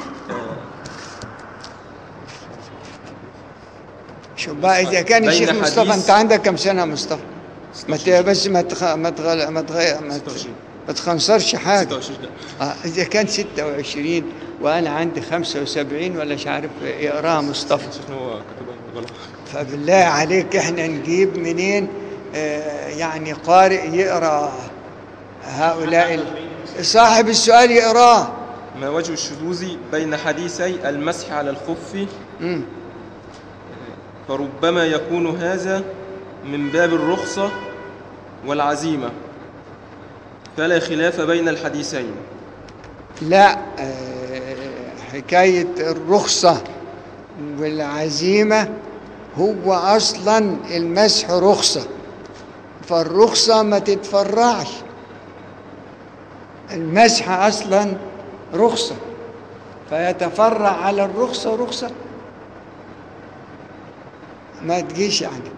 شوف بقى اذا كان بين الشيخ مصطفى حديث- انت عندك كم سنه يا مصطفى ما ت- بس ما تخ... ما تغل... ما تغير ما, ت... 26. ما تخنصرش حاجه 26 لا. آه، إذا كان 26 وأنا عندي 75 ولا مش عارف يقراها مصطفى شفنا هو كتبها غلط فبالله عليك إحنا نجيب منين آه، يعني قارئ يقرأ هؤلاء ال- صاحب السؤال يقراه ما وجه الشذوذ بين حديثي المسح على الخف مم. فربما يكون هذا من باب الرخصة والعزيمة فلا خلاف بين الحديثين لا آه، حكاية الرخصة والعزيمة هو أصلا المسح رخصة فالرخصة ما تتفرعش المسح أصلا رخصة فيتفرع على الرخصة رخصة ما تجيش يعني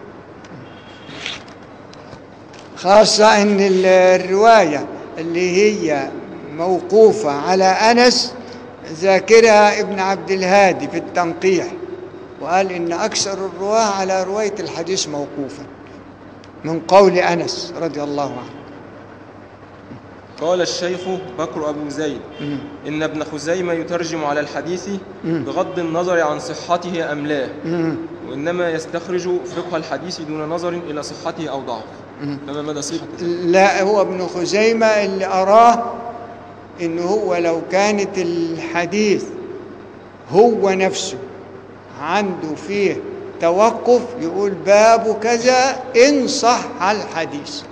خاصة أن ال- الرواية اللي هي موقوفة على أنس ذاكرها ابن عبد الهادي في التنقيح وقال إن أكثر الرواة على رواية الحديث موقوفا من قول أنس رضي الله عنه قال الشيخ بكر أبو زيد مم. إن ابن خزيمة يترجم على الحديث مم. بغض النظر عن صحته أم لا مم. وإنما يستخرج فقه الحديث دون نظر إلى صحته أو ضعفه فما مدى صحة ذلك؟ لا هو ابن خزيمة اللي أراه إن هو لو كانت الحديث هو نفسه عنده فيه توقف يقول باب كذا إن صح الحديث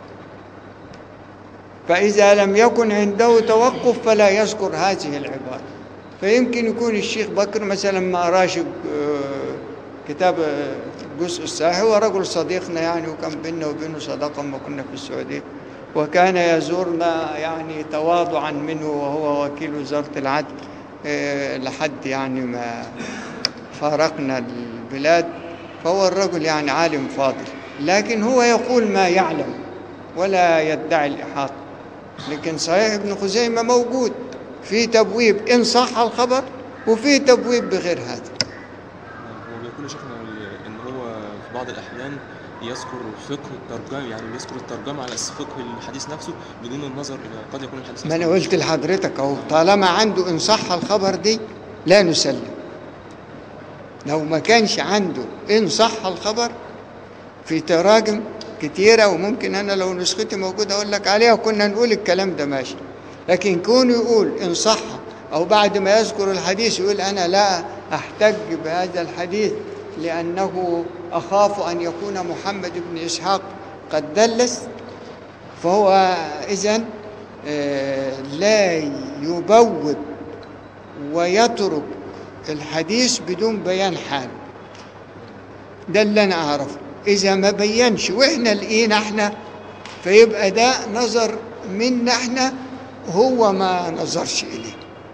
فإذا لم يكن عنده توقف فلا يذكر هذه العبارة فيمكن يكون الشيخ بكر مثلا ما قراش آه، كتاب آه، الجزء الصحيح هو رجل صديقنا يعني وكان بيننا وبينه صداقة لما كنا في السعودية وكان يزورنا يعني تواضعا منه وهو وكيل وزارة العدل آه، لحد يعني ما فارقنا البلاد فهو الرجل يعني عالم فاضل لكن هو يقول ما يعلم ولا يدعي الإحاطة لكن صحيح ابن خزيمة موجود في تبويب إن صح الخبر وفي تبويب بغير هذا هو بيقول يا شيخنا إن هو في بعض الأحيان يذكر فقه الترجمة يعني بيذكر الترجمة على أساس فقه الحديث نفسه بدون النظر إلى قد يكون الحديث ما أنا أصلاً قلت لحضرتك أهو طالما عنده إن صح الخبر دي لا نسلم لو ما كانش عنده إن صح الخبر في تراجم كتيرة وممكن أنا لو نسختي موجودة أقول لك عليها كنا نقول الكلام ده ماشي لكن كونه يقول إن صح أو بعد ما يذكر الحديث يقول أنا لا أحتج بهذا الحديث لأنه أخاف أن يكون محمد بن إسحاق قد دلس فهو إذن لا يبوب ويترك الحديث بدون بيان حال ده اللي أنا أعرفه إذا ما بينش وإحنا لقينا إحنا فيبقى ده نظر منا إحنا هو ما نظرش إليه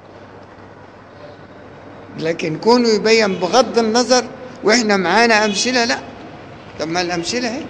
لكن كونه يبين بغض النظر وإحنا معانا أمثلة لا طب ما الأمثلة اهي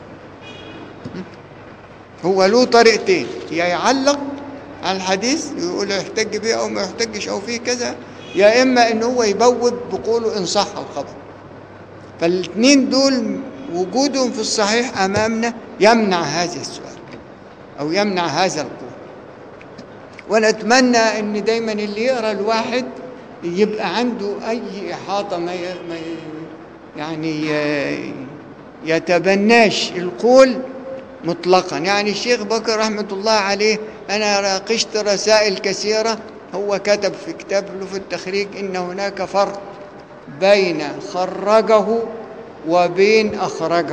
هو له طريقتين يا يعلق على الحديث يقول يحتج به او ما يحتجش او فيه كذا يا اما ان هو يبوب بقوله ان صح الخبر فالاثنين دول وجودهم في الصحيح امامنا يمنع هذا السؤال او يمنع هذا القول ونتمنى ان دايما اللي يقرا الواحد يبقى عنده اي احاطه ما ي- ما ي- يعني ي- يتبناش القول مطلقا يعني الشيخ بكر رحمة الله عليه أنا ناقشت رسائل كثيرة هو كتب في كتاب له في التخريج إن هناك فرق بين خرجه وبين أخرجه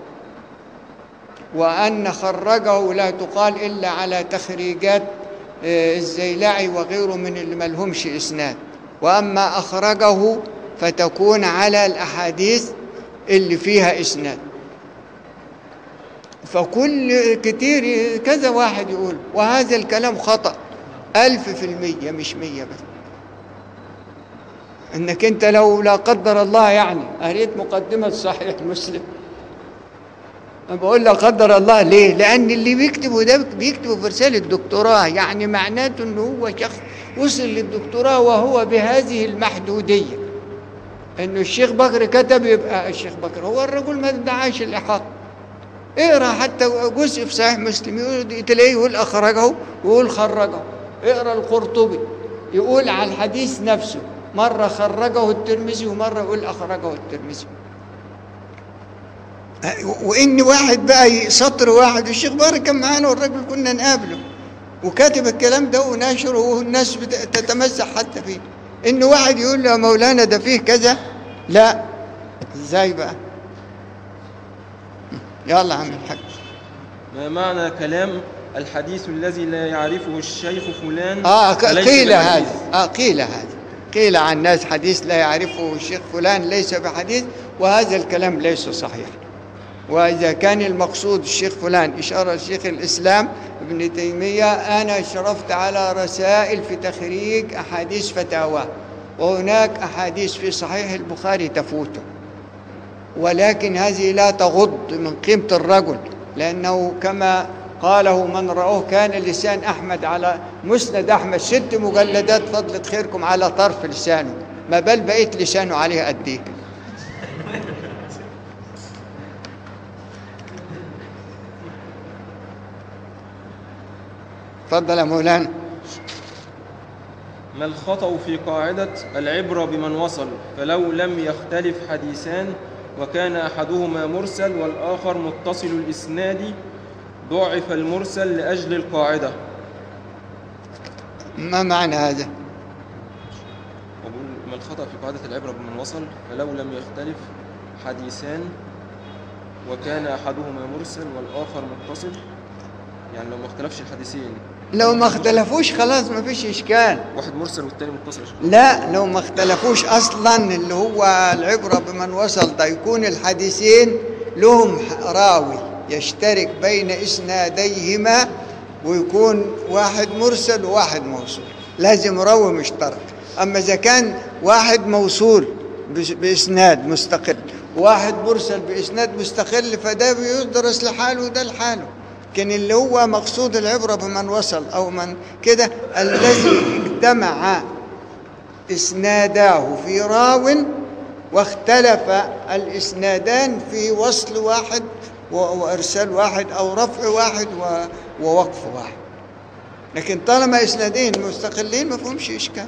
وأن خرجه لا تقال إلا على تخريجات آه، الزيلعي وغيره من اللي ملهمش إسناد وأما أخرجه فتكون على الأحاديث اللي فيها إسناد فكل كتير كذا واحد يقول وهذا الكلام خطأ ألف في المية مش مية بس انك انت لو لا قدر الله يعني قريت مقدمة صحيح مسلم أنا بقول لا قدر الله ليه لان اللي بيكتبه ده بيكتبه في رسالة دكتوراه يعني معناته انه هو شخص وصل للدكتوراه وهو بهذه المحدودية انه الشيخ بكر كتب يبقى الشيخ بكر هو الرجل ما ادعاش الاحاطة اقرا حتى جزء في صحيح مسلم يقول تلاقيه يقول اخرجه ويقول خرجه اقرا القرطبي يقول على الحديث نفسه مره خرجه الترمذي ومره يقول اخرجه الترمذي وان واحد بقى سطر واحد الشيخ بارك كان معانا والراجل كنا نقابله وكاتب الكلام ده وناشره والناس بت- تتمسح حتى فيه ان واحد يقول له يا مولانا ده فيه كذا لا ازاي بقى يلا عم الحاج ما معنى كلام الحديث الذي لا يعرفه الشيخ فلان اه ق- فليس قيل بحديث؟ هذا اه قيل هذا قيل عن الناس حديث لا يعرفه الشيخ فلان ليس بحديث وهذا الكلام ليس صحيح وإذا كان المقصود الشيخ فلان إشارة لشيخ الإسلام ابن تيمية أنا شرفت على رسائل في تخريج أحاديث فتاوى وهناك أحاديث في صحيح البخاري تفوته ولكن هذه لا تغض من قيمة الرجل لأنه كما قاله من رأوه كان لسان أحمد على مسند أحمد ست مجلدات فضلة خيركم على طرف لسانه ما بال بقيت لسانه عليه قد إيه اتفضل يا مولانا ما الخطأ في قاعدة العبرة بمن وصل فلو لم يختلف حديثان وكان أحدهما مرسل والآخر متصل الإسناد ضعف المرسل لأجل القاعدة ما معنى هذا وبقول ما الخطأ في قاعدة العبرة بمن وصل فلو لم يختلف حديثان وكان أحدهما مرسل والآخر متصل يعني لو ما اختلفش الحديثين لو ما اختلفوش خلاص ما فيش إشكال واحد مرسل والتاني متصل لا لو ما اختلفوش اصلا اللي هو العبره بمن وصل ده يكون الحديثين لهم راوي يشترك بين اسناديهما ويكون واحد مرسل وواحد موصول لازم راوي مشترك اما اذا كان واحد موصول بس- باسناد مستقل وواحد مرسل باسناد مستقل فده بيدرس لحاله وده لحاله لكن اللي هو مقصود العبره بمن وصل او من كده الذي اجتمع اسناداه في راو واختلف الاسنادان في وصل واحد و- وارسال واحد او رفع واحد و- ووقف واحد لكن طالما اسنادين مستقلين ما فيهمش اشكال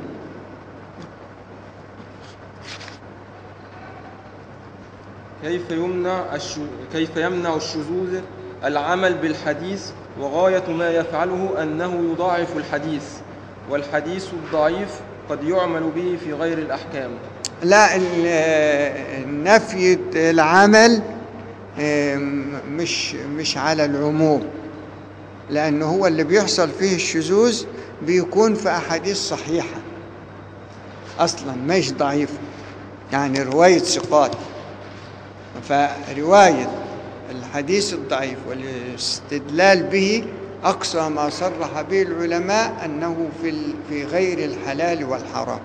كيف يمنع الشو... كيف يمنع الشذوذ العمل بالحديث وغاية ما يفعله أنه يضاعف الحديث والحديث الضعيف قد يعمل به في غير الأحكام لا ال- نفي العمل آم، مش مش على العموم لأنه هو اللي بيحصل فيه الشذوذ بيكون في أحاديث صحيحة أصلا مش ضعيفة يعني رواية ثقات فرواية الحديث الضعيف والاستدلال به أقصى ما صرح به العلماء أنه في ال- في غير الحلال والحرام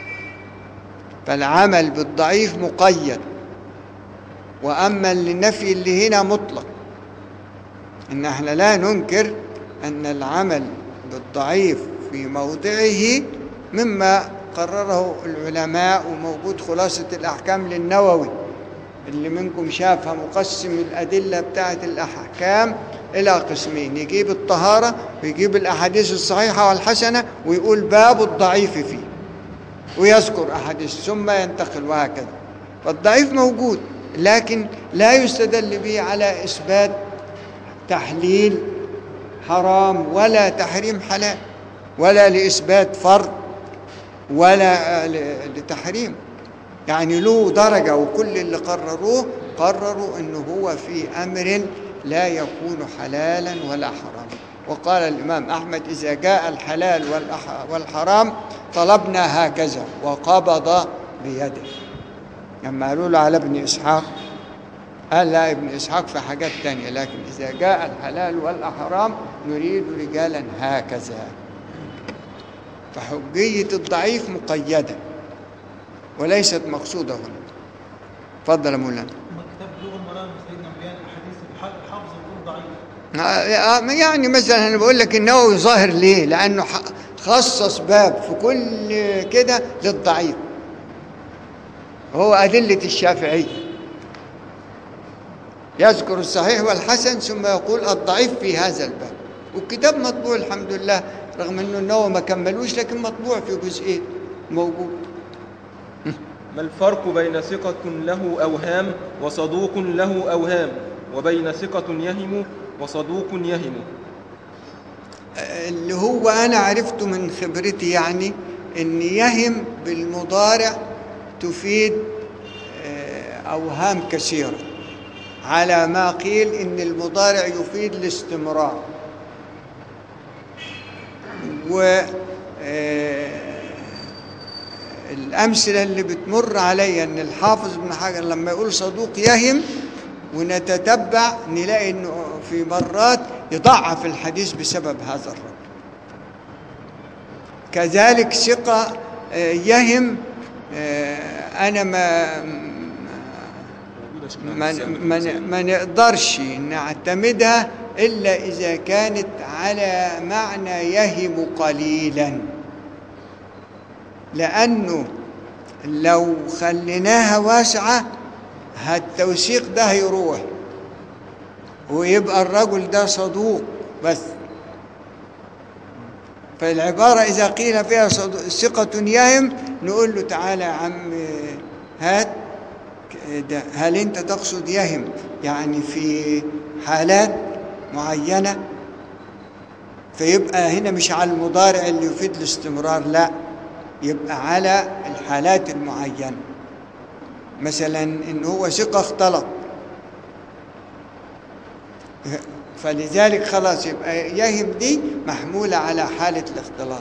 فالعمل بالضعيف مقيد وأما النفي اللي هنا مطلق إن احنا لا ننكر أن العمل بالضعيف في موضعه مما قرره العلماء وموجود خلاصة الأحكام للنووي اللي منكم شافها مقسم الأدلة بتاعة الأحكام إلى قسمين يجيب الطهارة ويجيب الأحاديث الصحيحة والحسنة ويقول باب الضعيف فيه ويذكر أحاديث ثم ينتقل وهكذا فالضعيف موجود لكن لا يستدل به على إثبات تحليل حرام ولا تحريم حلال ولا لإثبات فرض ولا ل- لتحريم يعني له درجة وكل اللي قرروه قرروا أنه هو في أمر لا يكون حلالا ولا حراما وقال الإمام أحمد إذا جاء الحلال والأح- والحرام طلبنا هكذا وقبض بيده لما قالوا له على ابن إسحاق قال لا ابن إسحاق في حاجات تانية لكن إذا جاء الحلال والحرام نريد رجالا هكذا فحجية الضعيف مقيدة وليست مقصودة هنا تفضل يا مولانا ما كتاب بلوغ المرام سيدنا مليان احاديث الح- الحافظ يقول ضعيف آه، آه، يعني مثلا انا بقول لك النووي ظاهر ليه لانه ح- خصص باب في كل كده للضعيف هو ادله الشافعيه يذكر الصحيح والحسن ثم يقول الضعيف في هذا الباب والكتاب مطبوع الحمد لله رغم انه النووي ما كملوش لكن مطبوع في جزئين موجود ما الفرق بين ثقة له أوهام وصدوق له أوهام وبين ثقة يهم وصدوق يهم اللي هو أنا عرفته من خبرتي يعني إن يهم بالمضارع تفيد آه، أوهام كثيرة على ما قيل إن المضارع يفيد الاستمرار و آه، الأمثلة اللي بتمر عليا إن الحافظ ابن حجر لما يقول صدوق يهم ونتتبع نلاقي إنه في مرات يضعف الحديث بسبب هذا الرجل كذلك ثقة آه، يهم آه، أنا ما موجودة يا شيخنا ما, في ما, الزمن. ما نقدرش نعتمدها إلا إذا كانت على معنى يهم قليلا لأنه لو خليناها واسعة التوثيق ده هيروح ويبقى الرجل ده صدوق بس فالعبارة إذا قيل فيها صد- ثقة يهم نقول له تعالى يا عم هات ده هل أنت تقصد يهم يعني في حالات معينة فيبقى هنا مش على المضارع اللي يفيد الاستمرار لا يبقى على الحالات المعينة مثلا إن هو ثقة اختلط فلذلك خلاص يبقى يهم دي محمولة على حالة الاختلاط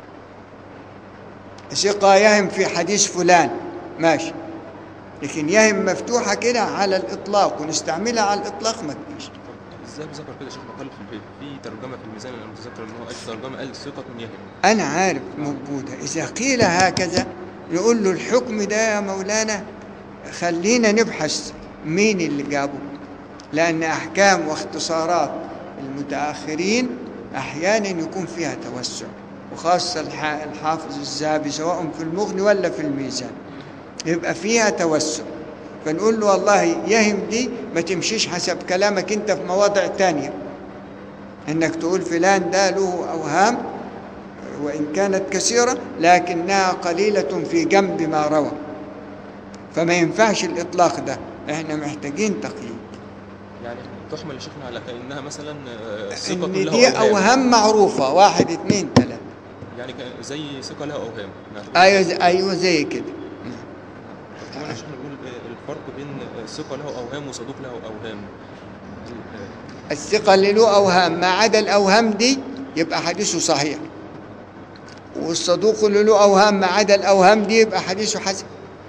ثقة يهم في حديث فلان ماشي لكن يهم مفتوحة كده على الإطلاق ونستعملها على الإطلاق ما تجيش طب ازاي بذكر كده يا شيخنا قال في في ترجمة في الميزان انا متذكر ان هو قال ترجمة قال ثقة يهم أنا عارف موجودة إذا قيل هكذا نقول له الحكم ده يا مولانا خلينا نبحث مين اللي جابه لأن أحكام واختصارات المتأخرين أحيانا يكون فيها توسع وخاصة الح- الحافظ الذهبي سواء في المغني ولا في الميزان يبقى فيها توسع فنقول له والله يهم دي ما تمشيش حسب كلامك انت في مواضع تانية انك تقول فلان ده له اوهام وإن كانت كثيرة لكنها قليلة في جنب ما روى فما ينفعش الإطلاق ده احنا محتاجين تقييد يعني تحمل يا شيخنا على كأنها مثلا آه، ثقة إن له دي أوهام أوهام معروفة واحد اتنين تلاتة يعني كان- زي ثقة لها أوهام نعم. أيوة زي- أيوة زي كده كمان يا شيخنا بنقول آه، الفرق بين آه، ثقة له أوهام وصدوق له أوهام آه، الثقة اللي له أوهام ما عدا الأوهام دي يبقى حديثه صحيح والصدوق اللي له أوهام ما عدا الأوهام دي يبقى حديثه حسن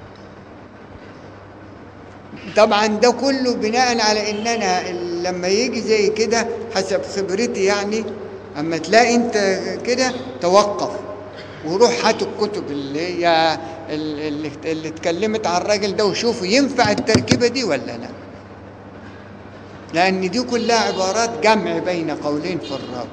طبعا ده كله بناء على ان انا لما يجي زي كده حسب خبرتي يعني اما تلاقي انت كده توقف وروح هات الكتب اللي هي اللي, اللي اتكلمت عن الراجل ده وشوفوا ينفع التركيبه دي ولا لا لان دي كلها عبارات جمع بين قولين في الراوي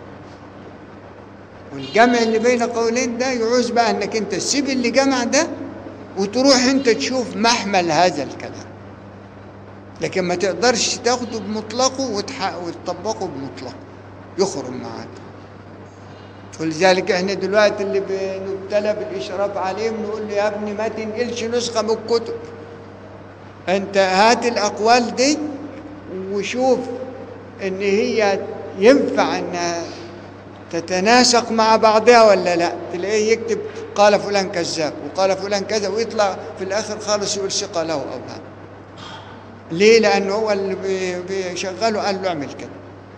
والجمع اللي بين قولين ده يعوز بقى انك انت تسيب اللي جمع ده وتروح انت تشوف محمل هذا الكلام لكن ما تقدرش تاخده بمطلقه وتح- وتطبقه بمطلقه يخرج معاك ولذلك احنا دلوقتي اللي بنبتلى بالاشراف عليهم نقول له يا ابني ما تنقلش نسخه من الكتب انت هات الاقوال دي وشوف ان هي ينفع انها تتناسق مع بعضها ولا لا تلاقيه يكتب قال فلان كذاب وقال فلان كذا ويطلع في الاخر خالص يقول ثقه له اوهام ليه لانه هو اللي بي- بيشغله قال له اعمل كده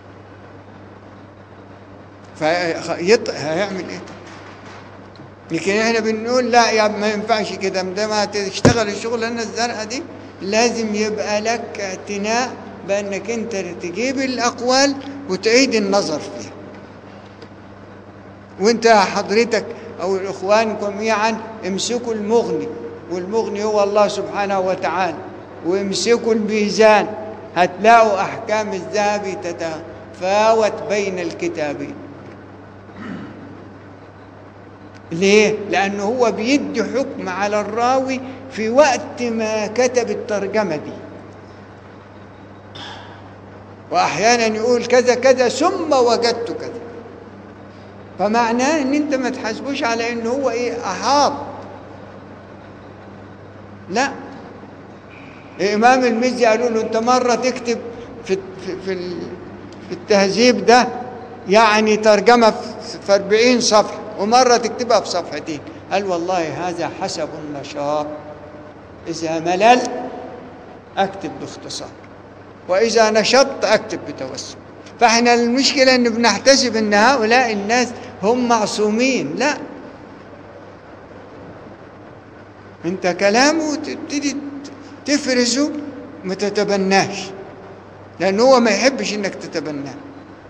فيط... هيعمل ايه لكن احنا بنقول لا يا ما ينفعش كده ده ما تشتغل الشغلانه الزرقاء دي لازم يبقى لك اعتناء بانك انت تجيب الاقوال وتعيد النظر فيها وانت حضرتك او الاخوان جميعا امسكوا المغني والمغني هو الله سبحانه وتعالى وامسكوا الميزان هتلاقوا احكام الذهبي تتفاوت بين الكتابين ليه؟ لأنه هو بيدي حكم على الراوي في وقت ما كتب الترجمة دي وأحيانا يقول كذا كذا ثم وجدت كذا فمعناه ان انت ما تحاسبوش على ان هو ايه احاط لا امام المزي قالوا له انت مره تكتب في في في, ال- في التهذيب ده يعني ترجمه في- في 40 صفحه ومره تكتبها في صفحتين قال والله هذا حسب النشاط اذا مللت اكتب باختصار واذا نشطت اكتب بتوسع فاحنا المشكله ان بنحتسب ان هؤلاء الناس هم معصومين لا انت كلامه تبتدي تفرزه ما تتبناش لان هو ما يحبش انك تتبناه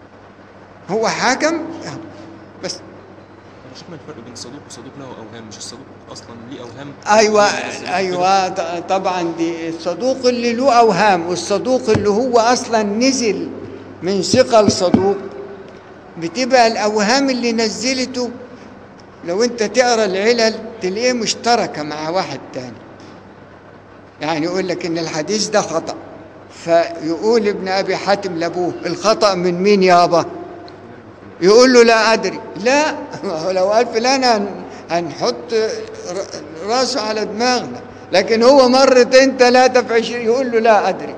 هو حكم بس شفنا الفرق بين صدوق وصدوق له اوهام مش الصدوق اصلا ليه اوهام ايوه الصدوق ايوه ط- طبعا دي الصدوق اللي له اوهام والصدوق اللي هو اصلا نزل من ثقل صدوق بتبقى الاوهام اللي نزلته لو انت تقرا العلل تلاقيه مشتركه مع واحد تاني يعني يقول لك ان الحديث ده خطا فيقول ابن ابي حاتم لابوه الخطا من مين يابا يقول له لا ادري لا ما هو لو قال فلان هن- هنحط ر- راسه على دماغنا لكن هو مرتين ثلاثه في عشرين يقول له لا ادري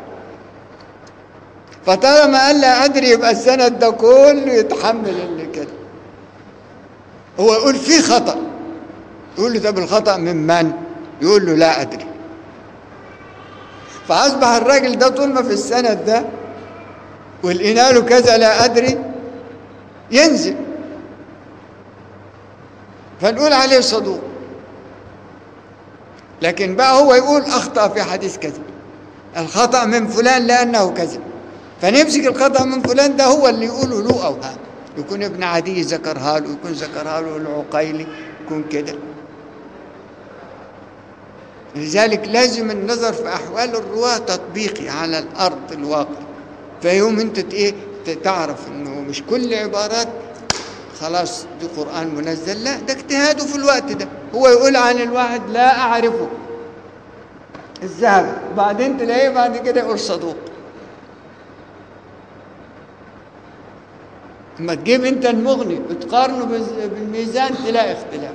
فطالما قال لا ادري يبقى السند ده كله يتحمل اللي كده هو يقول في خطا يقول له طب الخطا من من يقول له لا ادري فاصبح الراجل ده طول ما في السند ده ولقينا له كذا لا ادري ينزل فنقول عليه صدوق لكن بقى هو يقول اخطا في حديث كذا الخطا من فلان لانه كذا فنمسك الخطا من فلان ده هو اللي يقوله له اوهام يكون ابن عدي ذكرها له يكون ذكرها له العقيلي يكون كده لذلك لازم النظر في احوال الرواه تطبيقي على الارض الواقع فيوم انت ت- ايه ت- تعرف انه مش كل عبارات خلاص دي قران منزل لا ده اجتهاده في الوقت ده هو يقول عن الواحد لا اعرفه الذهب بعدين تلاقيه بعد كده يقول صدوق اما تجيب انت المغني وتقارنه بز- بالميزان تلاقي اختلاف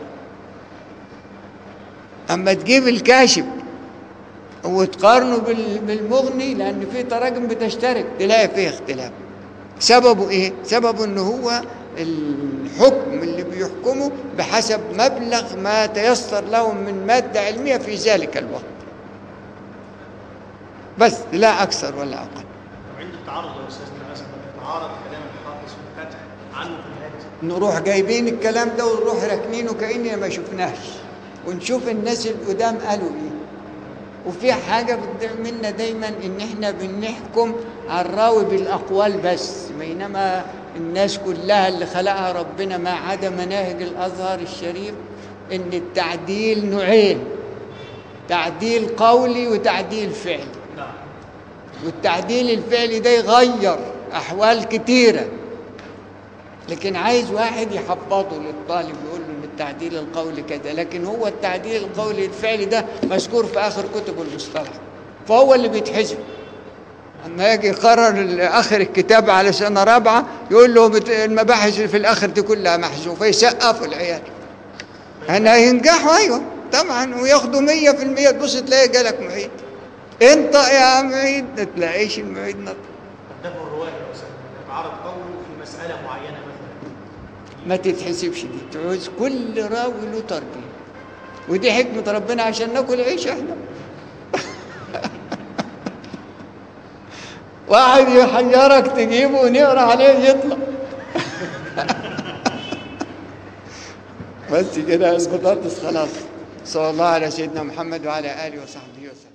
اما تجيب الكاشف وتقارنه بال- بالمغني لان في تراجم بتشترك تلاقي فيه اختلاف سببه ايه سببه ان هو الحكم اللي بيحكمه بحسب مبلغ ما تيسر لهم من ماده علميه في ذلك الوقت بس لا اكثر ولا اقل طب عند التعارض يا استاذنا مثلا يتعارض كلام الحافظ في الفتح عنه في الهادي نروح جايبين الكلام ده ونروح راكنينه كأننا ما شفناش ونشوف الناس القدام قالوا ايه وفي حاجة بتضيع منا دايما ان احنا بنحكم على الراوي بالاقوال بس بينما الناس كلها اللي خلقها ربنا ما عدا مناهج الازهر الشريف ان التعديل نوعين تعديل قولي وتعديل فعلي نعم والتعديل الفعلي ده يغير احوال كتيره لكن عايز واحد يحفظه للطالب يقول له ان التعديل القولي كذا لكن هو التعديل القولي الفعلي ده مذكور في اخر كتب المصطلح فهو اللي بيتحسب اما يجي يقرر ال- اخر الكتاب على سنه رابعه يقول له بت- المباحث اللي في الاخر دي كلها محذوفه يسقفوا العيال انا ينجحوا ايوه طبعا وياخدوا 100% تبص تلاقي جالك معيد انطق يا معيد ما تلاقيش المعيد نطق طب ده في الروايه يا استاذ يتعارض قوله في مساله معينه مثلا ما تتحسبش دي تعوز كل راوي له تربيه ودي حكمة ربنا عشان ناكل عيش احنا واحد يحيرك تجيبه ونقرا عليه يطلع بس كده البطاطس خلاص صلى الله على سيدنا محمد وعلى اله وصحبه وسلم